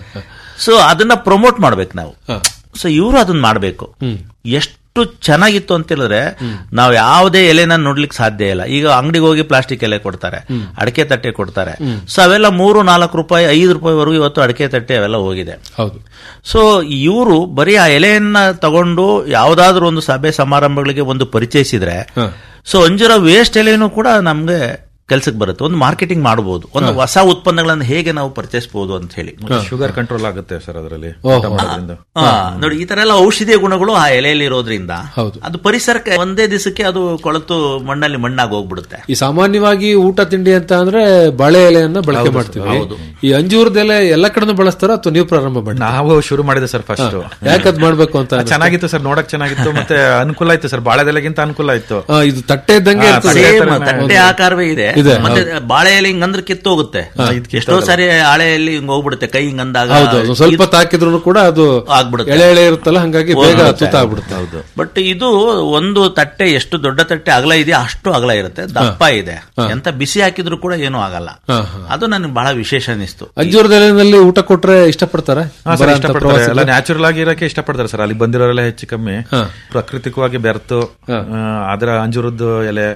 [SPEAKER 21] ಸೊ ಅದನ್ನ ಪ್ರಮೋಟ್ ಮಾಡ್ಬೇಕು ನಾವು ಸೊ ಇವರು ಅದನ್ನ ಮಾಡಬೇಕು ಎಷ್ಟು ಚೆನ್ನಾಗಿತ್ತು ಅಂತ ಹೇಳಿದ್ರೆ ನಾವು ಯಾವುದೇ ಎಲೆನ ನೋಡ್ಲಿಕ್ಕೆ ಸಾಧ್ಯ ಇಲ್ಲ ಈಗ ಅಂಗಡಿಗೆ ಹೋಗಿ ಪ್ಲಾಸ್ಟಿಕ್ ಎಲೆ ಕೊಡ್ತಾರೆ ಅಡಿಕೆ ತಟ್ಟೆ ಕೊಡ್ತಾರೆ ಸೊ ಅವೆಲ್ಲ ಮೂರು ನಾಲ್ಕು ರೂಪಾಯಿ ಐದು ರೂಪಾಯಿವರೆಗೂ ಇವತ್ತು ಅಡಿಕೆ ತಟ್ಟೆ ಅವೆಲ್ಲ ಹೋಗಿದೆ
[SPEAKER 20] ಹೌದು
[SPEAKER 21] ಸೊ ಇವರು ಬರೀ ಆ ಎಲೆಯನ್ನ ತಗೊಂಡು ಯಾವ್ದಾದ್ರು ಒಂದು ಸಭೆ ಸಮಾರಂಭಗಳಿಗೆ ಒಂದು ಪರಿಚಯಿಸಿದ್ರೆ ಸೊ ಅಂಜೂರ ವೇಸ್ಟ್ ಎಲೆನೂ ಕೂಡ ನಮ್ಗೆ ಕೆಲ್ಸಕ್ಕೆ ಬರುತ್ತೆ ಒಂದು ಮಾರ್ಕೆಟಿಂಗ್ ಮಾಡಬಹುದು ಒಂದು ಹೊಸ ಉತ್ಪನ್ನಗಳನ್ನು ಹೇಗೆ ನಾವು ಪರಿಚಯಿಸಬಹುದು ಅಂತ ಹೇಳಿ
[SPEAKER 1] ಶುಗರ್ ಕಂಟ್ರೋಲ್ ಆಗುತ್ತೆ ಸರ್ ಅದರಲ್ಲಿ
[SPEAKER 20] ಓಹೋ.
[SPEAKER 21] ಹಾ, ನೋಡಿ ಈ ತರ ಎಲ್ಲ ಔಷಧೀಯ ಗುಣಗಳು ಆ ಎಲೆಯಲ್ಲಿ ಇರೋದ್ರಿಂದ
[SPEAKER 20] ಹೌದು.
[SPEAKER 21] ಅದು ಪರಿಸರಕ್ಕೆ ಒಂದೇ ದಿವಸಕ್ಕೆ ಅದು ಕೊಳತು ಮಣ್ಣಲ್ಲಿ ಮಣ್ಣಾಗಿ ಹೋಗ್ಬಿಡುತ್ತೆ
[SPEAKER 20] ಈ ಸಾಮಾನ್ಯವಾಗಿ ಊಟ ತಿಂಡಿ ಅಂತ ಅಂದ್ರೆ ಬಾಳೆ ಎಲೆಯನ್ನ ಬಳಕೆ
[SPEAKER 21] ಹೌದು,
[SPEAKER 20] ಮಾಡ್ತೀವಿ
[SPEAKER 21] ಹೌದು.
[SPEAKER 20] ಈ ಅಂಜೂರದ ಎಲೆ ಎಲ್ಲ ಕಡೆನೂ ಬಳಸ್ತಾರ ಅಥವಾ ನೀವು ಪ್ರಾರಂಭ ಮಾಡಿ
[SPEAKER 1] ನಾವು ಶುರು ಮಾಡಿದೆ ಸರ್ ಫಸ್ಟ್
[SPEAKER 20] ಯಾಕದ್ ಮಾಡ್ಬೇಕು ಅಂತ ಅನಿಸ್ತು?
[SPEAKER 1] ಚೆನ್ನಾಗಿತ್ತು ಸರ್ ನೋಡಕ್ ಚೆನ್ನಾಗಿತ್ತು ಮತ್ತೆ ಅನುಕೂಲ ಆಯ್ತು ಸರ್ ಬಾಳೆದೆಲೆಗಿಂತ ಅನುಕೂಲ ಆಯ್ತು
[SPEAKER 20] ಆ, ಇದು ತಟ್ಟೆ ಇದ್ದಂಗೆ
[SPEAKER 1] ಹಾ,
[SPEAKER 20] ಇರ್ತದೆ.
[SPEAKER 1] ತಟ್ಟೆ
[SPEAKER 21] ಸೇಮ್
[SPEAKER 1] ತರ
[SPEAKER 21] ತಟ್ಟೆ ಆಕಾರವೇ ಇದೆ
[SPEAKER 20] ಇದೆ,
[SPEAKER 21] ಮತ್ತೆ
[SPEAKER 20] ಹೌದು.
[SPEAKER 21] ಬಾಳೆ ಎಲೆ ಹಿಂಗ್ ಅಂದ್ರೆ ಕಿತ್ತು ಹೋಗುತ್ತೆ ಎಷ್ಟೋ ಸಾರಿ ಹಾಳೆಯಲ್ಲಿ ಹಿಂಗ್ ಹೋಗ್ಬಿಡುತ್ತೆ ಕೈ ಹಿಂಗ್ ಅಂದಾಗ
[SPEAKER 20] ಹೌದು ಅದು ಸ್ವಲ್ಪ ತಾಕಿದ್ರು ಕೂಡ ಅದು
[SPEAKER 21] ಆಗ್ಬಿಡುತ್ತೆ.
[SPEAKER 20] ಎಳೆ ಎಳೆ ಇರುತ್ತಲ್ಲ ಹಂಗಾಗಿ ಬೇಗ
[SPEAKER 21] ಹೋಗ್ಬಿಡುತ್ತೆ.
[SPEAKER 20] ತುತ್ತ ಆಗ್ಬಿಡುತ್ತೆ ಹೌದು
[SPEAKER 21] ಬಟ್ ಇದು ಒಂದು ತಟ್ಟೆ ಎಷ್ಟು ದೊಡ್ಡ ತಟ್ಟೆ ಅಗಲ ಇದೆಯಾ ಅಷ್ಟು ಅಗಲ ಇರುತ್ತೆ ದಪ್ಪ ಇದೆ ಎಂತ ಬಿಸಿ ಹಾಕಿದ್ರು ಕೂಡ ಏನೂ ಆಗಲ್ಲ
[SPEAKER 20] ಹಾ, ಹಾ.
[SPEAKER 21] ಅದು ನನಗೆ ಬಹಳ ವಿಶೇಷ ಅನಿಸ್ತು
[SPEAKER 20] ಅಂಜೂರದ ಎಲೆನಲ್ಲಿ ಊಟ ಕೊಟ್ರೆ ಇಷ್ಟಪಡ್ತಾರೆ
[SPEAKER 1] ಹಾ, ಸರ್, ಇಷ್ಟಪಡ್ತಾರೆ ಎಲ್ಲ ನ್ಯಾಚುರಲ್ ಆಗಿ ಇರಕ್ಕೆ ಇಷ್ಟಪಡ್ತಾರೆ ಸರ್ ಅಲ್ಲಿ ಬಂದಿರೋರೆಲ್ಲ ಹೆಚ್ಚು ಕಮ್ಮಿ ಪ್ರಾಕೃತಿಕವಾಗಿ ಬೆರೆತು ಆ, ಅದರ ಅಂಜೂರದ್ದು ಎಲೆ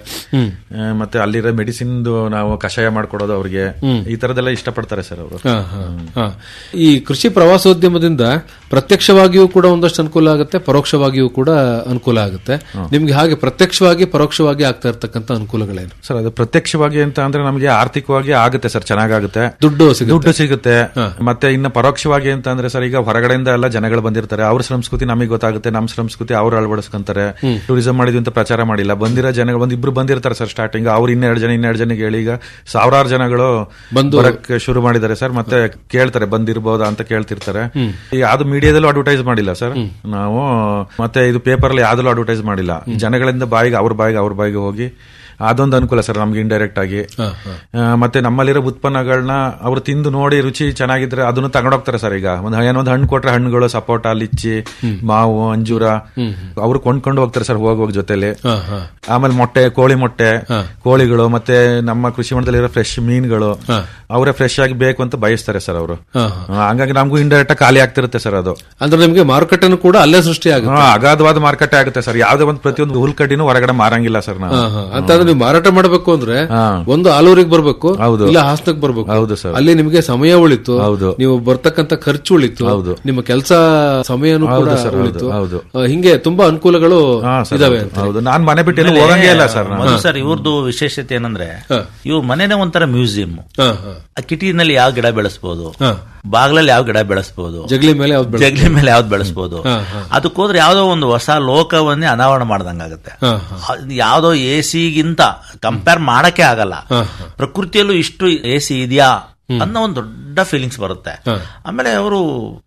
[SPEAKER 1] ಆ, ಮತ್ತೆ ಅಲ್ಲಿರೋ ಮೆಡಿಸಿನ್ ನಾವು ಕಷಾಯ ಮಾಡ್ಕೊಡೋದು ಅವ್ರಿಗೆ ಈ ತರದೆಲ್ಲ ಇಷ್ಟಪಡ್ತಾರೆ ಸರ್ ಅವರು
[SPEAKER 20] ಹಾ, ಹಾ, ಹಾ. ಈ ಕೃಷಿ ಪ್ರವಾಸೋದ್ಯಮದಿಂದ ಪ್ರತ್ಯಕ್ಷವಾಗಿಯೂ ಕೂಡ ಒಂದಷ್ಟು ಅನುಕೂಲ ಆಗುತ್ತೆ ಪರೋಕ್ಷವಾಗಿಯೂ ಕೂಡ ಅನುಕೂಲ ಆಗುತ್ತೆ ನಿಮ್ಗೆ ಹಾಗೆ ಪ್ರತ್ಯಕ್ಷವಾಗಿ ಪರೋಕ್ಷವಾಗಿ ಆಗ್ತಾ ಇರ್ತಕ್ಕಂಥ ಅನುಕೂಲಗಳೇನು
[SPEAKER 1] ಸರ್ ಅದು ಪ್ರತ್ಯಕ್ಷವಾಗಿ ಅಂತ ಅಂದ್ರೆ ನಮಗೆ ಆರ್ಥಿಕವಾಗಿ ಆಗುತ್ತೆ ಸರ್ ಚೆನ್ನಾಗುತ್ತೆ
[SPEAKER 20] ದುಡ್ಡು ಸಿಗುತ್ತೆ.
[SPEAKER 1] ದುಡ್ಡು ಸಿಗುತ್ತೆ ಮತ್ತೆ ಇನ್ನು ಪರೋಕ್ಷವಾಗಿ ಅಂತ ಅಂದ್ರೆ ಸರ್ ಈಗ ಹೊರಗಡೆಯಿಂದ ಎಲ್ಲ ಜನಗಳು ಬಂದಿರ್ತಾರೆ ಅವ್ರ ಸಂಸ್ಕೃತಿ ನಮಗೆ ಗೊತ್ತಾಗುತ್ತೆ ನಮ್ಮ ಸಂಸ್ಕೃತಿ ಅವ್ರು ಅಳವಡಿಸ್ಕೊಂತಾರೆ ಟೂರಿಸಂ ಮಾಡಿದ್ವಿ ಅಂತ ಪ್ರಚಾರ ಮಾಡಿಲ್ಲ ಬಂದಿರೋ ಜನಗಳು ಬಂದು ಇಬ್ರು ಬಂದಿರ್ತಾರೆ ಸರ್ ಸ್ಟಾರ್ಟಿಂಗ್ ಅವ್ರು ಇನ್ನೆರಡು ಜನ ಇನ್ನೆರಡು ಜನಕ್ಕೆ ಹೇಳಿ ಈಗ ಸಾವಿರಾರು ಜನಗಳು
[SPEAKER 20] ಬಂದು-
[SPEAKER 1] ಬರಕ್ಕೆ ಶುರು ಮಾಡಿದ್ದಾರೆ ಸರ್ ಮತ್ತೆ ಕೇಳ್ತಾರೆ ಬಂದಿರ್ಬೋದಾ ಅಂತ ಕೇಳ್ತಿರ್ತಾರೆ ಈಗ ಅದು ಮೀಡಿಯಾದಲ್ಲೂ ಅಡ್ವರ್ಟೈಸ್ ಮಾಡಿಲ್ಲ ಸರ್ ನಾವು ಮತ್ತೆ ಇದು ಪೇಪರ್ ಅಲ್ಲಿ ಯಾವ್ದಲ್ಲೂ ಅಡ್ವರ್ಟೈಸ್ ಮಾಡಿಲ್ಲ ಜನಗಳಿಂದ ಬಾಯಿಗೆ ಅವ್ರ ಬಾಯಿಗೆ ಅವ್ರ ಬಾಯಿಗೆ ಹೋಗಿ ಅದೊಂದು ಅನುಕೂಲ ಸರ್ ನಮ್ಗೆ ಇಂಡೈರೆಕ್ಟ್ ಆಗಿ ಆ, ಮತ್ತೆ ನಮ್ಮಲ್ಲಿರೋ ಉತ್ಪನ್ನಗಳನ್ನ ಅವ್ರು ತಿಂದು ನೋಡಿ ರುಚಿ ಚೆನ್ನಾಗಿದ್ರೆ ಅದನ್ನು ತಗೊಂಡೋಗ್ತಾರೆ ಸರ್ ಈಗ ಒಂದು ಏನೊಂದು ಹಣ್ಣು ಕೊಟ್ರೆ ಹಣ್ಣುಗಳು ಸಪೋಟ ಲಿಚ್ಚಿ ಮಾವು ಅಂಜೂರ ಅವ್ರು ಕೊಂಡ್ಕೊಂಡು ಹೋಗ್ತಾರೆ ಸರ್ ಹೋಗಿ ಹೋಗಿ ಜೊತೆಲಿ ಆಮೇಲೆ ಮೊಟ್ಟೆ ಕೋಳಿ ಮೊಟ್ಟೆ ಕೋಳಿಗಳು ಮತ್ತೆ ನಮ್ಮ ಕೃಷಿ ಹೊಂಡದಲ್ಲಿರೋ ಫ್ರೆಶ್ ಮೀನುಗಳು ಅವರೇ ಫ್ರೆಶ್ ಆಗಿ ಬೇಕು ಅಂತ ಬಯಸ್ತಾರೆ ಸರ್ ಅವರು
[SPEAKER 20] ಹಾ,
[SPEAKER 1] ಹಂಗಾಗಿ ನಮಗೂ ಇಂಡೈರೆಕ್ಟ್ ಖಾಲಿ ಆಗ್ತಿರುತ್ತೆ ಸರ್ ಅದು
[SPEAKER 20] ಅಂದ್ರೆ ನಿಮ್ಗೆ ಮಾರುಕಟ್ಟೆನೂ ಕೂಡ ಅಲ್ಲೇ ಸೃಷ್ಟಿ ಆಗುತ್ತೆ
[SPEAKER 1] ಹಾ, ಅಗಾಧವಾದ ಮಾರುಕಟ್ಟೆ ಆಗುತ್ತೆ ಸರ್ ಯಾವುದೇ ಒಂದು ಪ್ರತಿಯೊಂದು ಹುಲ್ಕಡ್ಡಿನೂ ಹೊರಗಡೆ ಮಾರಂಗಿಲ್ಲ ಸರ್ ನಾವು
[SPEAKER 20] ಹಾ, ಹಾ. ಅಂತಂದ್ರೆ ನೀವು ಮಾರಾಟ ಮಾಡಬೇಕು ಅಂದ್ರೆ ಒಂದು ಆಲೂರಿಗೆ ಬರ್ಬೇಕು
[SPEAKER 1] ಹೌದು.
[SPEAKER 20] ಇಲ್ಲ ಹಾಸನಕ್ಕೆ ಬರ್ಬೇಕು
[SPEAKER 1] ಹೌದು ಸರ್.
[SPEAKER 20] ಅಲ್ಲಿ ನಿಮಗೆ ಸಮಯ ಉಳಿತು
[SPEAKER 1] ಹೌದು.
[SPEAKER 20] ನೀವು ಬರ್ತಕ್ಕಂತ ಖರ್ಚು ಉಳಿತು
[SPEAKER 1] ಹೌದು.
[SPEAKER 20] ನಿಮ್ಮ ಕೆಲಸ ಸಮಯನೂ
[SPEAKER 1] ಹೌದು
[SPEAKER 20] ಕೂಡ
[SPEAKER 1] ಸರ್, ಹೌದು,
[SPEAKER 20] ಉಳಿತು
[SPEAKER 1] ಹೌದು.
[SPEAKER 20] ಆ, ಹಿಂಗೆ ತುಂಬಾ ಅನುಕೂಲಗಳು
[SPEAKER 1] ಹಾ, ಸರ್,
[SPEAKER 20] ಇದಾವೆ
[SPEAKER 1] ಹೌದು,
[SPEAKER 20] ಅಂತ
[SPEAKER 1] ಹೌದು ನಾನ್ ಮನೆ ಬಿಟ್ಟು ಎಲ್ಲೂ ಹೋಗಂಗೇ ಇಲ್ಲ ಸರ್ ನಾನು.
[SPEAKER 21] ಮಧು ಸರ್ ಇವ್ರದ್ದು ವಿಶೇಷತೆ ಏನಂದ್ರೆ ಇವ್ರ ಮನೆನೇ ಒಂಥರ ಮ್ಯೂಸಿಯಂ
[SPEAKER 20] ಹಾ, ಹಾ.
[SPEAKER 21] ಆ ಕಿಟಿನಲ್ಲಿ ಯಾವ ಗಿಡ ಬೆಳೆಸಬಹುದು
[SPEAKER 20] ಹಾ.
[SPEAKER 21] ಬಾಗ್ಲಲ್ಲಿ ಯಾವ ಗಿಡ ಬೆಳೆಸಬಹುದು
[SPEAKER 20] ಜಗಲಿ ಮೇಲೆ ಯಾವ್ದು ಬೆಳೆಸ್ಬೋದು?
[SPEAKER 21] ಜಗಲಿ ಮೇಲೆ ಯಾವ್ದು ಬೆಳೆಸಬಹುದು
[SPEAKER 20] ಹಾ, ಹಾ.
[SPEAKER 21] ಅದಕ್ಕೆ ಹೋದ್ರೆ ಯಾವ್ದೋ ಒಂದು ಹೊಸ ಲೋಕವನ್ನೇ ಅನಾವರಣ ಮಾಡ್ದಂಗಾಗುತ್ತೆ
[SPEAKER 20] ಹಾ,
[SPEAKER 21] ಅದು ಯಾವ್ದೋ ಎ ಸಿಗಿಂತ ಕಂಪೇರ್ ಮಾಡಕ್ಕೆ ಆಗಲ್ಲ
[SPEAKER 20] ಹಾ,
[SPEAKER 21] ಪ್ರಕೃತಿಯಲ್ಲೂ ಇಷ್ಟು ಎ ಸಿ ಇದೆಯಾ ಅನ್ನೋ ಒಂದು ದೊಡ್ಡ ಫೀಲಿಂಗ್ಸ್ ಬರುತ್ತೆ
[SPEAKER 20] ಹಾ.
[SPEAKER 21] ಆಮೇಲೆ ಅವರು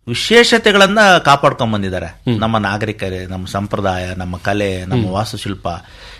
[SPEAKER 21] ವಿಶೇಷತೆಗಳನ್ನ ಕಾಪಾಡ್ಕೊಂಡ್ ಬಂದಿದ್ದಾರೆ ನಮ್ಮ ನಾಗರಿಕರೇ ನಮ್ಮ ಸಂಪ್ರದಾಯ ನಮ್ಮ ಕಲೆ ನಮ್ಮ ವಾಸ್ತುಶಿಲ್ಪ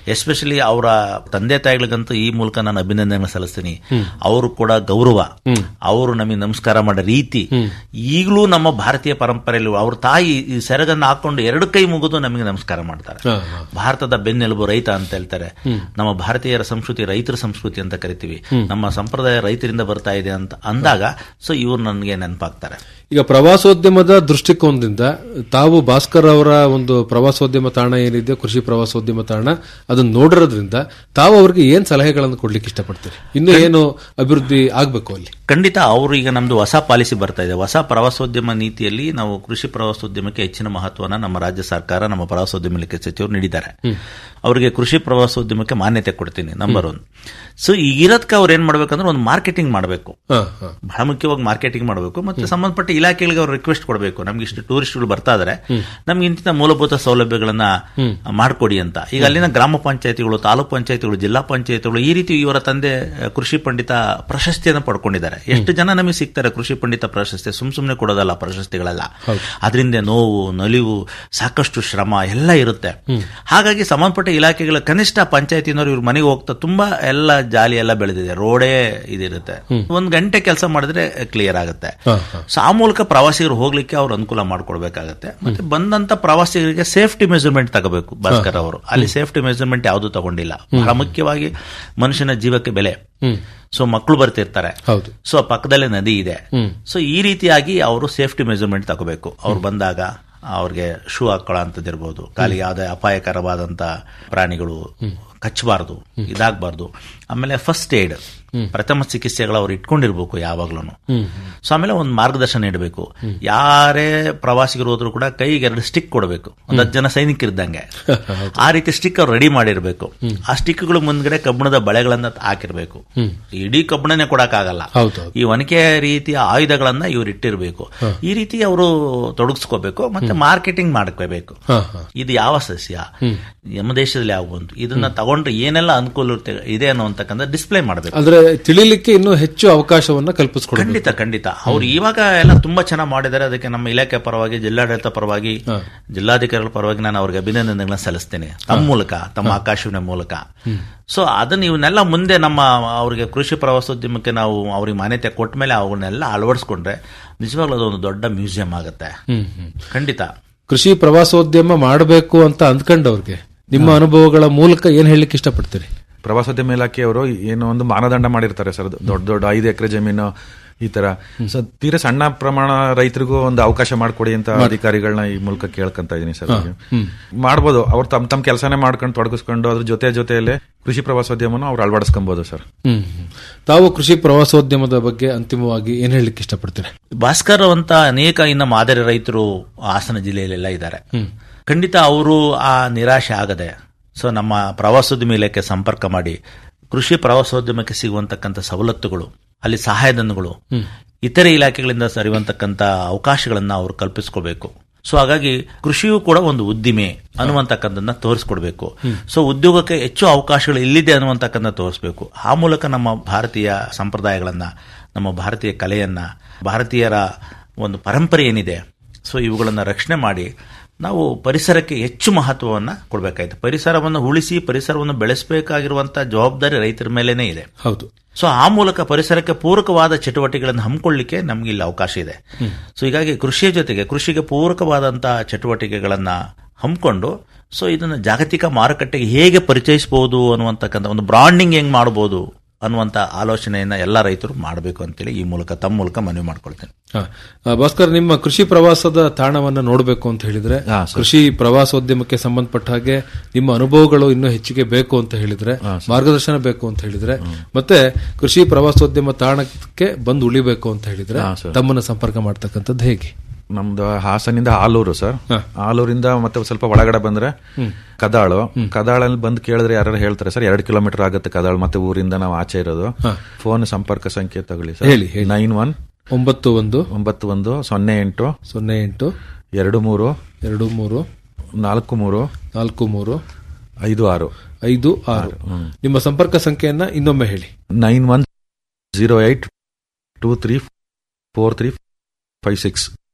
[SPEAKER 21] ಎಸ್ಪೆಷಲಿ ಅವರ ತಂದೆ ತಾಯಿಗಳಿಗಂತೂ ಈ ಮೂಲಕ ನಾನು ಅಭಿನಂದನೆ ಸಲ್ಲಿಸ್ತೀನಿ
[SPEAKER 20] ಹ್ಮ್.
[SPEAKER 21] ಅವರು ಕೂಡ ಗೌರವ
[SPEAKER 20] ಹ್ಮ್.
[SPEAKER 21] ಅವರು ನಮಗೆ ನಮಸ್ಕಾರ ಮಾಡೋ ರೀತಿ ಈಗಲೂ ನಮ್ಮ ಭಾರತೀಯ ಪರಂಪರೆಯಲ್ಲಿ ಅವ್ರ ತಾಯಿ ಈ ಸೆರಗನ್ನು ಹಾಕೊಂಡು ಎರಡು ಕೈ ಮುಗಿದು ನಮಗೆ ನಮಸ್ಕಾರ ಮಾಡ್ತಾರೆ
[SPEAKER 20] ಹಾ, ಹಾ.
[SPEAKER 21] ಭಾರತದ ಬೆನ್ನೆಲುಬು ರೈತ ಅಂತ ಹೇಳ್ತಾರೆ
[SPEAKER 20] ಹ್ಮ್.
[SPEAKER 21] ನಮ್ಮ ಭಾರತೀಯರ ಸಂಸ್ಕೃತಿ ರೈತರ ಸಂಸ್ಕೃತಿ ಅಂತ ಕರಿತೀವಿ
[SPEAKER 20] ಹ್ಮ್.
[SPEAKER 21] ನಮ್ಮ ಸಂಪ್ರದಾಯ ರೈತರಿಂದ ಬರ್ತಾ ಇದೆ ಅಂತ ಅಂದಾಗ ಸೊ ಇವ್ರು ನನಗೆ ನೆನಪಾಗ್ತಾರೆ
[SPEAKER 20] ಈಗ ಪ್ರವಾಸೋದ್ಯಮದ ದೃಷ್ಟಿಕೋನದಿಂದ ತಾವು ಭಾಸ್ಕರ್ ಅವರ ಒಂದು ಪ್ರವಾಸೋದ್ಯಮ ತಾಣ ಏನಿದೆ ಕೃಷಿ ಪ್ರವಾಸೋದ್ಯಮ ತಾಣ ಅದನ್ನ ನೋಡಿರೋದ್ರಿಂದ ತಾವು ಅವ್ರಿಗೆ ಏನ್ ಸಲಹೆಗಳನ್ನು ಕೊಡ್ಲಿಕ್ಕೆ ಇಷ್ಟಪಡ್ತೀರಿ ಇನ್ನು ಏನು ಅಭಿವೃದ್ಧಿ ಆಗ್ಬೇಕು ಅಲ್ಲಿ
[SPEAKER 21] ಖಂಡಿತ ಅವರು ಈಗ ನಮ್ದು ಹೊಸ ಪಾಲಿಸಿ ಬರ್ತಾ ಇದೆ ಹೊಸ ಪ್ರವಾಸೋದ್ಯಮ ನೀತಿಯಲ್ಲಿ ನಾವು ಕೃಷಿ ಪ್ರವಾಸೋದ್ಯಮಕ್ಕೆ ಹೆಚ್ಚಿನ ಮಹತ್ವನ ನಮ್ಮ ರಾಜ್ಯ ಸರ್ಕಾರ ನಮ್ಮ ಪ್ರವಾಸೋದ್ಯಮ ಇಲಾಖೆ ಸಚಿವರು ನೀಡಿದ್ದಾರೆ
[SPEAKER 20] ಹ್ಮ್.
[SPEAKER 21] ಅವರಿಗೆ ಕೃಷಿ ಪ್ರವಾಸೋದ್ಯಮಕ್ಕೆ ಮಾನ್ಯತೆ ಕೊಡ್ತೀನಿ ನಂಬರ್ ಒನ್ ಸೊ ಈಗಿರೋದಕ್ಕೆ ಅವ್ರು ಏನ್ ಮಾಡ್ಬೇಕಂದ್ರೆ ಒಂದು ಮಾರ್ಕೆಟಿಂಗ್ ಮಾಡಬೇಕು
[SPEAKER 20] ಹಾ, ಹಾ.
[SPEAKER 21] ಬಹಳ ಮುಖ್ಯವಾಗಿ ಮಾರ್ಕೆಟಿಂಗ್ ಮಾಡಬೇಕು ಮತ್ತೆ ಸಂಬಂಧಪಟ್ಟ ಇಲಾಖೆಗಳಿಗೆ ಅವ್ರು ರಿಕ್ವೆಸ್ಟ್ ಕೊಡಬೇಕು ನಮ್ಗೆ ಇಷ್ಟು ಟೂರಿಸ್ಟ್ಗಳು ಬರ್ತಾ ಇದಾರೆ ನಮ್ಗೆ ಇಂಥ ಮೂಲಭೂತ ಸೌಲಭ್ಯಗಳನ್ನ ಮಾಡಿಕೊಡಿ ಅಂತ ಈಗ ಅಲ್ಲಿನ ಗ್ರಾಮ ಪಂಚಾಯತಿಗಳು ತಾಲೂಕು ಪಂಚಾಯತಿಗಳು ಜಿಲ್ಲಾ ಪಂಚಾಯತಿಗಳು ಈ ರೀತಿ ಇವರ ತಂದೆ ಅಹ್, ಕೃಷಿ ಪಂಡಿತ ಪ್ರಶಸ್ತಿಯನ್ನು ಪಡ್ಕೊಂಡಿದ್ದಾರೆ ಎಷ್ಟು ಜನ ನಮಗೆ ಸಿಗ್ತಾರೆ ಕೃಷಿ ಪಂಡಿತ ಪ್ರಶಸ್ತಿ ಸುಮ್ ಸುಮ್ನೆ ಕೊಡೋದಲ್ಲ ಪ್ರಶಸ್ತಿಗಳೆಲ್ಲ ಅದರಿಂದ ನೋವು ನಲಿವು ಸಾಕಷ್ಟು ಶ್ರಮ ಎಲ್ಲ ಇರುತ್ತೆ ಹಾಗಾಗಿ ಸಂಬಂಧಪಟ್ಟ ಇಲಾಖೆಗಳ ಕನಿಷ್ಠ ಪಂಚಾಯತಿನವರು ಇವ್ರ ಮನೆಗೆ ಹೋಗ್ತಾ ತುಂಬಾ ಎಲ್ಲ ಜಾಲಿ ಎಲ್ಲ ಬೆಳೆದಿದೆ ರೋಡೇ ಇದಿರುತ್ತೆ ಒಂದ್ ಗಂಟೆ ಕೆಲಸ ಮಾಡಿದ್ರೆ ಕ್ಲಿಯರ್ ಆಗುತ್ತೆ
[SPEAKER 20] ಹಾ, ಹಾ.
[SPEAKER 21] ಸೊ ಆ ಮೂಲಕ ಪ್ರವಾಸಿಗರು ಹೋಗ್ಲಿಕ್ಕೆ ಅವ್ರು ಅನುಕೂಲ ಮಾಡ್ಕೊಡ್ಬೇಕಾಗತ್ತೆ ಮತ್ತೆ ಬಂದಂತ ಪ್ರವಾಸಿಗರಿಗೆ ಸೇಫ್ಟಿ ಮೆಜರ್ಮೆಂಟ್ ತಗೋಬೇಕು ಭಾಸ್ಕರ್ ಅವರು ಅಲ್ಲಿ ಸೇಫ್ಟಿ ಮೆಜರ್ಮೆಂಟ್ ಯಾವುದು ತಗೊಂಡಿಲ್ಲ ಬಹಳ ಮುಖ್ಯವಾಗಿ ಮನುಷ್ಯನ ಜೀವಕ್ಕೆ ಬೆಲೆ
[SPEAKER 20] ಹ್ಮ್.
[SPEAKER 21] ಸೊ ಮಕ್ಕಳು ಬರ್ತಿರ್ತಾರೆ
[SPEAKER 20] ಹೌದು
[SPEAKER 21] ಸೊ ಪಕ್ಕದಲ್ಲೇ ನದಿ ಇದೆ
[SPEAKER 20] ಹ್ಮ್.
[SPEAKER 21] ಸೊ ಈ ರೀತಿಯಾಗಿ ಅವರು ಸೇಫ್ಟಿ ಮೆಜರ್ಮೆಂಟ್ ತಗೋಬೇಕು ಅವ್ರು ಬಂದಾಗ ಅವ್ರಿಗೆ ಶೂ ಹಾಕೊಳ್ಳೋ ಅಂಥದ್ದಿರ್ಬೋದು ಕಾಲಿಗೆ ಯಾವುದೇ ಅಪಾಯಕರವಾದಂತ ಪ್ರಾಣಿಗಳು ಕಚ್ಚಬಾರ್ದು ಇದಾಗಬಾರ್ದು ಆಮೇಲೆ ಫಸ್ಟ್ ಏಡ್ ಪ್ರಥಮ ಚಿಕಿತ್ಸೆಗಳು ಅವ್ರು ಇಟ್ಕೊಂಡಿರ್ಬೇಕು ಯಾವಾಗ್ಲೂ
[SPEAKER 20] ಹ್ಮ್.
[SPEAKER 21] ಸೊ ಆಮೇಲೆ ಒಂದು ಮಾರ್ಗದರ್ಶನ ನೀಡಬೇಕು ಯಾರೇ ಪ್ರವಾಸಿಗರು ಹೋದ್ರು ಕೂಡ ಕೈಗೆ ಎರಡು ಸ್ಟಿಕ್ ಕೊಡಬೇಕು ಒಂದು ಹತ್ತು ಜನ ಸೈನಿಕರಿದ್ದಂಗೆ ಆ ರೀತಿ ಸ್ಟಿಕ್ ಅವ್ರು ರೆಡಿ ಮಾಡಿರ್ಬೇಕು ಆ ಸ್ಟಿಕ್ಗಳು ಮುಂದ್ಗಡೆ ಕಬ್ಬಿಣದ ಬಳೆಗಳನ್ನ ಹಾಕಿರ್ಬೇಕು
[SPEAKER 20] ಹ್ಮ್.
[SPEAKER 21] ಇಡೀ ಕಬ್ಬಿಣನೇ ಕೊಡಕ್ಕಾಗಲ್ಲ
[SPEAKER 20] ಹೌದು
[SPEAKER 21] ಈ ಒನಕೆ ರೀತಿಯ ಆಯುಧಗಳನ್ನ ಇವ್ರು ಇಟ್ಟಿರ್ಬೇಕು ಈ ರೀತಿ ಅವರು ತೊಡಗಿಸ್ಕೋಬೇಕು ಮತ್ತೆ ಮಾರ್ಕೆಟಿಂಗ್ ಮಾಡ್ಕೋಬೇಕು
[SPEAKER 20] ಹಾ, ಹಾ.
[SPEAKER 21] ಇದು ಯಾವ ಸಸ್ಯ ನಮ್ಮ ದೇಶದಲ್ಲಿ ಯಾವ ಬಂತು ಇದನ್ನ ತಗೊಂಡ್ರೆ ಏನೆಲ್ಲ ಅನುಕೂಲ ಇರುತ್ತೆ- ಇದೆ ಅನ್ನುವಂತಕ್ಕಂಥ ಡಿಸ್ಪ್ಲೇ ಮಾಡಬೇಕು
[SPEAKER 20] ಅಂದ್ರೆ ತಿಳಿಲಿಕ್ಕೆ ಇನ್ನೂ ಹೆಚ್ಚು ಅವಕಾಶವನ್ನ ಕಲ್ಪಿಸ್ಕೊಡ್ಬೇಕು
[SPEAKER 21] ಖಂಡಿತ ಖಂಡಿತ ಅವ್ರು ಇವಾಗ ಎಲ್ಲ ತುಂಬಾ ಚೆನ್ನಾಗಿ ಮಾಡಿದ್ದಾರೆ ಅದಕ್ಕೆ ನಮ್ಮ ಇಲಾಖೆ ಪರವಾಗಿ ಜಿಲ್ಲಾಡಳಿತ ಪರವಾಗಿ ಜಿಲ್ಲಾಧಿಕಾರಿಗಳ ಪರವಾಗಿ ನಾನು ಅವ್ರಿಗೆ ಅಭಿನಂದನೆಗಳನ್ನ ಸಲ್ಲಿಸ್ತೇನೆ ತಮ್ಮ ಮೂಲಕ ತಮ್ಮ ಆಕಾಶವಾಣಿ ಮೂಲಕ ಸೊ ಅದನ್ನ ಇವನ್ನೆಲ್ಲ ಮುಂದೆ ನಮ್ಮ ಅವ್ರಿಗೆ ಕೃಷಿ ಪ್ರವಾಸೋದ್ಯಮಕ್ಕೆ ನಾವು ಅವ್ರಿಗೆ ಮಾನ್ಯತೆ ಕೊಟ್ಟ ಮೇಲೆ ಅವನ್ನೆಲ್ಲ ಅಳವಡಿಸ್ಕೊಂಡ್ರೆ ನಿಜವಾಗ್ಲೂ ಅದೊಂದು ದೊಡ್ಡ ಮ್ಯೂಸಿಯಂ ಆಗುತ್ತೆ
[SPEAKER 20] ಹ್ಮ್, ಹ್ಮ್.
[SPEAKER 21] ಖಂಡಿತ
[SPEAKER 20] ಕೃಷಿ ಪ್ರವಾಸೋದ್ಯಮ ಮಾಡಬೇಕು ಅಂತ ಅಂದ್ಕೊಂಡವ್ರಿಗೆ ನಿಮ್ಮ ಅನುಭವಗಳ ಮೂಲಕ ಏನ್ ಹೇಳಲಿಕ್ಕೆ ಇಷ್ಟಪಡ್ತೀರಿ
[SPEAKER 1] ಪ್ರವಾಸೋದ್ಯಮ ಇಲಾಖೆಯವರು ಏನೋ ಒಂದು ಮಾನದಂಡ ಮಾಡಿರ್ತಾರೆ ಸರ್ ದೊಡ್ಡ ದೊಡ್ಡ ಐದು ಎಕರೆ ಜಮೀನು ಈ ತರ ಸೊ ತೀರಾ ಸಣ್ಣ ಪ್ರಮಾಣ ರೈತರಿಗೂ ಒಂದು ಅವಕಾಶ ಮಾಡಿಕೊಡಿ ಅಂತ ಅಧಿಕಾರಿಗಳನ್ನ ಈ ಮೂಲಕ ಕೇಳ್ಕೊಂತ ಇದೀನಿ ಸರ್ ಅವ್ರಿಗೆ.
[SPEAKER 20] ಹ್ಮ್.
[SPEAKER 1] ಮಾಡ್ಬೋದು ಅವ್ರು ತಮ್ಮ ತಮ್ಮ ಕೆಲಸನೇ ಮಾಡ್ಕೊಂಡು ತೊಡಗಿಸ್ಕೊಂಡು ಅದ್ರ ಜೊತೆ ಜೊತೆಯಲ್ಲೇ ಕೃಷಿ ಪ್ರವಾಸೋದ್ಯಮನ ಅವ್ರು ಅಳವಡಿಸ್ಕೊಬಹುದು ಸರ್
[SPEAKER 20] ಹ್ಮ್ ಹ್ಮ್. ತಾವು ಕೃಷಿ ಪ್ರವಾಸೋದ್ಯಮದ ಬಗ್ಗೆ ಅಂತಿಮವಾಗಿ ಏನ್ ಹೇಳಲಿಕ್ಕೆ ಇಷ್ಟಪಡ್ತೀರಿ
[SPEAKER 21] ಭಾಸ್ಕರ್ ಅಂತ ಅನೇಕ ಇನ್ನ ಮಾದರಿ ರೈತರು ಹಾಸನ ಜಿಲ್ಲೆಯಲ್ಲೆಲ್ಲ ಇದ್ದಾರೆ
[SPEAKER 20] ಹ್ಮ್.
[SPEAKER 21] ಖಂಡಿತ ಅವರು ಆ ನಿರಾಶೆ ಆಗದೆ ಸೊ ನಮ್ಮ ಪ್ರವಾಸೋದ್ಯಮ ಇಲಾಖೆ ಸಂಪರ್ಕ ಮಾಡಿ ಕೃಷಿ ಪ್ರವಾಸೋದ್ಯಮಕ್ಕೆ ಸಿಗುವಂತಕ್ಕಂಥ ಸವಲತ್ತುಗಳು ಅಲ್ಲಿ ಸಹಾಯಧನಗಳು
[SPEAKER 20] ಹ್ಮ್.
[SPEAKER 21] ಇತರೆ ಇಲಾಖೆಗಳಿಂದ ಸರಿಯುವಂತಕ್ಕಂಥ ಅವಕಾಶಗಳನ್ನ ಅವರು ಕಲ್ಪಿಸ್ಕೋಬೇಕು ಸೊ ಹಾಗಾಗಿ ಕೃಷಿಯೂ ಕೂಡ ಒಂದು ಉದ್ದಿಮೆ ಅನ್ನುವಂತಕ್ಕಂಥದ್ದನ್ನ ತೋರಿಸ್ಕೊಡ್ಬೇಕು ಸೊ ಉದ್ಯೋಗಕ್ಕೆ ಹೆಚ್ಚು ಅವಕಾಶಗಳು ಇಲ್ಲಿದೆ ಅನ್ನುವಂತಕ್ಕಂಥ ತೋರಿಸ್ಬೇಕು ಆ ಮೂಲಕ ನಮ್ಮ ಭಾರತೀಯ ಸಂಪ್ರದಾಯಗಳನ್ನ ನಮ್ಮ ಭಾರತೀಯ ಕಲೆಯನ್ನ ಭಾರತೀಯರ ಒಂದು ಪರಂಪರೆ ಏನಿದೆ ಸೊ ಇವುಗಳನ್ನ ರಕ್ಷಣೆ ಮಾಡಿ ನಾವು ಪರಿಸರಕ್ಕೆ ಹೆಚ್ಚು ಮಹತ್ವವನ್ನು ಕೊಡಬೇಕಾಯ್ತು ಪರಿಸರವನ್ನು ಉಳಿಸಿ ಪರಿಸರವನ್ನು ಬೆಳೆಸಬೇಕಾಗಿರುವಂತ ಜವಾಬ್ದಾರಿ ರೈತರ ಮೇಲೇನೆ ಇದೆ
[SPEAKER 20] ಹೌದು
[SPEAKER 21] ಸೊ ಆ ಮೂಲಕ ಪರಿಸರಕ್ಕೆ ಪೂರಕವಾದ ಚಟುವಟಿಕೆಗಳನ್ನು ಹಮ್ಮಿಕೊಳ್ಳಿಕ್ಕೆ ನಮ್ಗೆ ಇಲ್ಲಿ ಅವಕಾಶ ಇದೆ ಸೊ ಹೀಗಾಗಿ ಕೃಷಿಯ ಜೊತೆಗೆ ಕೃಷಿಗೆ ಪೂರಕವಾದಂತಹ ಚಟುವಟಿಕೆಗಳನ್ನ ಹಮ್ಮಿಕೊಂಡು ಸೊ ಇದನ್ನ ಜಾಗತಿಕ ಮಾರುಕಟ್ಟೆಗೆ ಹೇಗೆ ಪರಿಚಯಿಸಬಹುದು ಅನ್ನುವಂತಕ್ಕಂಥ ಒಂದು ಬ್ರಾಂಡಿಂಗ್ ಹೆಂಗ್ ಮಾಡಬಹುದು ಅನ್ನುವಂತ ಆಲೋಚನೆಯನ್ನ ಎಲ್ಲ ರೈತರು ಮಾಡಬೇಕು ಅಂತೇಳಿ ಈ ಮೂಲಕ ತಮ್ಮ ಮೂಲಕ ಮನವಿ ಮಾಡ್ಕೊಳ್ತೇನೆ
[SPEAKER 20] ಹಾ. ಆ, ಭಾಸ್ಕರ್ ನಿಮ್ಮ ಕೃಷಿ ಪ್ರವಾಸದ ತಾಣವನ್ನ ನೋಡಬೇಕು ಅಂತ ಹೇಳಿದ್ರೆ ಕೃಷಿ ಪ್ರವಾಸೋದ್ಯಮಕ್ಕೆ ಸಂಬಂಧಪಟ್ಟ ಹಾಗೆ ನಿಮ್ಮ ಅನುಭವಗಳು ಇನ್ನೂ ಹೆಚ್ಚಿಗೆ ಬೇಕು ಅಂತ ಹೇಳಿದ್ರೆ ಮಾರ್ಗದರ್ಶನ ಬೇಕು ಅಂತ ಹೇಳಿದ್ರೆ ಮತ್ತೆ ಕೃಷಿ ಪ್ರವಾಸೋದ್ಯಮ ತಾಣಕ್ಕೆ ಬಂದು ಉಳಿಬೇಕು ಅಂತ ಹೇಳಿದ್ರೆ
[SPEAKER 1] ಹಾ, ಸರ್.
[SPEAKER 20] ತಮ್ಮನ್ನ ಸಂಪರ್ಕ ಮಾಡ್ತಕ್ಕಂಥದ್ದು ಹೇಗೆ
[SPEAKER 1] ನಮ್ದು ಹಾಸನಿಂದ ಆಲೂರು ಸರ್ ಆಲೂರಿಂದ ಮತ್ತೆ ಸ್ವಲ್ಪ ಒಳಗಡೆ ಬಂದ್ರೆ ಕದಾಳು ಕದಾಳಲ್ಲಿ ಬಂದು ಕೇಳಿದ್ರೆ ಯಾರು ಹೇಳ್ತಾರೆ ಸರ್ ಎರಡು ಕಿಲೋಮೀಟರ್ ಆಗುತ್ತೆ ಕದಾಳು ಮತ್ತೆ ಊರಿಂದ ನಾವು ಆಚೆ ಇರೋದು ಫೋನ್ ಸಂಪರ್ಕ ಸಂಖ್ಯೆ ತಗೊಳ್ಳಿ ಸರ್
[SPEAKER 20] ಹೇಳಿ, ಹೇಳಿ.
[SPEAKER 1] ನೈನ್ ಒನ್
[SPEAKER 20] ಒಂಬತ್ತು ಒಂದು
[SPEAKER 1] ಒಂಬತ್ತು ಒಂದು ಸೊನ್ನೆ ಎಂಟು
[SPEAKER 20] ಸೊನ್ನೆ ಎಂಟು
[SPEAKER 1] ಎರಡು ಮೂರು
[SPEAKER 20] ಎರಡು ಮೂರು
[SPEAKER 1] ನಾಲ್ಕು ಮೂರು
[SPEAKER 20] ನಾಲ್ಕು ಮೂರು
[SPEAKER 1] ಐದು ಆರು
[SPEAKER 20] ಐದು ಆರು ನಿಮ್ಮ ಸಂಪರ್ಕ ಸಂಖ್ಯೆಯನ್ನ ಇನ್ನೊಮ್ಮೆ ಹೇಳಿ
[SPEAKER 1] nine one zero eight two three four three five six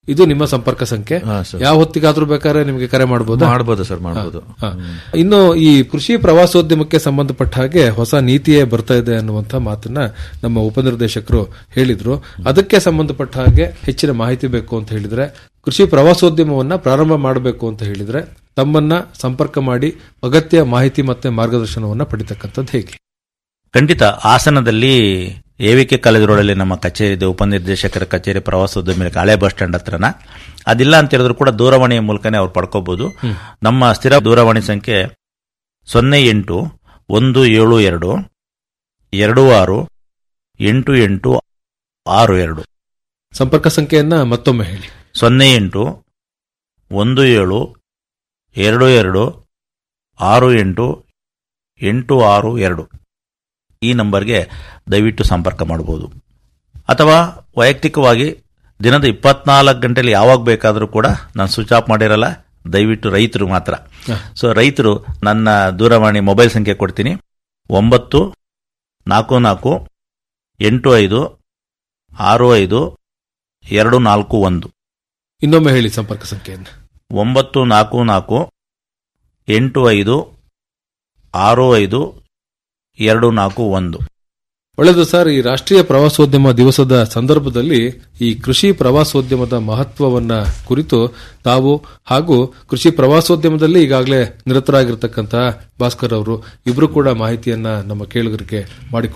[SPEAKER 20] ಇದು ನಿಮ್ಮ ಸಂಪರ್ಕ ಸಂಖ್ಯೆ ಯಾವ ಹೊತ್ತಿಗಾದ್ರೂ ಬೇಕಾದ್ರೆ ನಿಮಗೆ ಕರೆ ಮಾಡಬಹುದು
[SPEAKER 1] ಮಾಡ್ಬೋದು ಸರ್ ಮಾಡ್ಬೋದು
[SPEAKER 20] ಇನ್ನು ಈ ಕೃಷಿ ಪ್ರವಾಸೋದ್ಯಮಕ್ಕೆ ಸಂಬಂಧಪಟ್ಟ ಹಾಗೆ ಹೊಸ ನೀತಿಯೇ ಬರ್ತಾ ಇದೆ ಅನ್ನುವಂತ ಮಾತನ್ನ ನಮ್ಮ ಉಪನಿರ್ದೇಶಕರು ಹೇಳಿದ್ರು ಅದಕ್ಕೆ ಸಂಬಂಧಪಟ್ಟ ಹಾಗೆ ಹೆಚ್ಚಿನ ಮಾಹಿತಿ ಬೇಕು ಅಂತ ಹೇಳಿದ್ರೆ ಕೃಷಿ ಪ್ರವಾಸೋದ್ಯಮವನ್ನ ಪ್ರಾರಂಭ ಮಾಡಬೇಕು ಅಂತ ಹೇಳಿದ್ರೆ ತಮ್ಮನ್ನ ಸಂಪರ್ಕ ಮಾಡಿ ಅಗತ್ಯ ಮಾಹಿತಿ ಮತ್ತೆ ಮಾರ್ಗದರ್ಶನವನ್ನ ಪಡಿತಕ್ಕಂಥದ್ದು ಹೇಗೆ
[SPEAKER 21] ಖಂಡಿತ ಹಾಸನದಲ್ಲಿ ಎವಿಕೆ ಕಾಲೇಜ್ ರೋಡಲ್ಲಿ ನಮ್ಮ ಕಚೇರಿ ಇದೆ ಉಪನಿರ್ದೇಶಕರ ಕಚೇರಿ ಪ್ರವಾಸೋದ್ಯಮ ಹಳೆ ಬಸ್ ಸ್ಟ್ಯಾಂಡ್ ಹತ್ರನ ಅದಿಲ್ಲ ಅಂತ ಹೇಳಿದ್ರು ಕೂಡ ದೂರವಾಣಿಯ ಮೂಲಕನೇ ಅವ್ರು ಪಡ್ಕೋಬಹುದು ನಮ್ಮ ಸ್ಥಿರ ದೂರವಾಣಿ ಸಂಖ್ಯೆ ಸೊನ್ನೆ ಎಂಟು ಒಂದು ಏಳು ಎರಡು ಎರಡು ಆರು ಎಂಟು ಎಂಟು ಆರು ಎರಡು
[SPEAKER 20] ಸಂಪರ್ಕ ಸಂಖ್ಯೆಯನ್ನ ಮತ್ತೊಮ್ಮೆ ಹೇಳಿ
[SPEAKER 21] ಸೊನ್ನೆ ಎಂಟು ಒಂದು ಏಳು ಎರಡು ಎರಡು ಆರು ಎಂಟು ಎಂಟು ಆರು ಎರಡು ಈ ನಂಬರ್ಗೆ ದಯವಿಟ್ಟು ಸಂಪರ್ಕ ಮಾಡಬಹುದು ಅಥವಾ ವೈಯಕ್ತಿಕವಾಗಿ ದಿನದ ಇಪ್ಪತ್ನಾಲ್ಕು ಗಂಟೆಯಲ್ಲಿ ಯಾವಾಗ ಬೇಕಾದರೂ ಕೂಡ ನಾನು ಸ್ವಿಚ್ ಆಫ್ ಮಾಡಿರಲ್ಲ ದಯವಿಟ್ಟು ರೈತರು ಮಾತ್ರ ಸೊ ರೈತರು ನನ್ನ ದೂರವಾಣಿ ಮೊಬೈಲ್ ಸಂಖ್ಯೆ ಕೊಡ್ತೀನಿ ಒಂಬತ್ತು ನಾಲ್ಕು ನಾಲ್ಕು ಎಂಟು ಐದು ಆರು ಐದು ಎರಡು ನಾಲ್ಕು ಒಂದು
[SPEAKER 20] ಇನ್ನೊಮ್ಮೆ ಹೇಳಿ ಸಂಪರ್ಕ ಸಂಖ್ಯೆಯನ್ನು
[SPEAKER 21] ಒಂಬತ್ತು ನಾಲ್ಕು ನಾಲ್ಕು ಎಂಟು ಐದು ಆರು ಐದು ಎರಡು ನಾಲ್ಕು ಒಂದು
[SPEAKER 20] ಒಳ್ಳೆಯದು ಸರ್ ಈ ರಾಷ್ಟ್ರೀಯ ಪ್ರವಾಸೋದ್ಯಮ ದಿವಸದ ಸಂದರ್ಭದಲ್ಲಿ ಈ ಕೃಷಿ ಪ್ರವಾಸೋದ್ಯಮದ ಮಹತ್ವವನ್ನ ಕುರಿತು ತಾವು ಹಾಗೂ ಕೃಷಿ ಪ್ರವಾಸೋದ್ಯಮದಲ್ಲಿ ಈಗಾಗಲೇ ನಿರತರಾಗಿರ್ತಕ್ಕಂತಹ ಭಾಸ್ಕರ್ ಅವರು ಇಬ್ರು ಕೂಡ ಮಾಹಿತಿಯನ್ನ ನಮ್ಮ ಕೇಳುಗರಿಗೆ ಮಾಡಿಕೊಟ್ಟಿದ್ದಾರೆ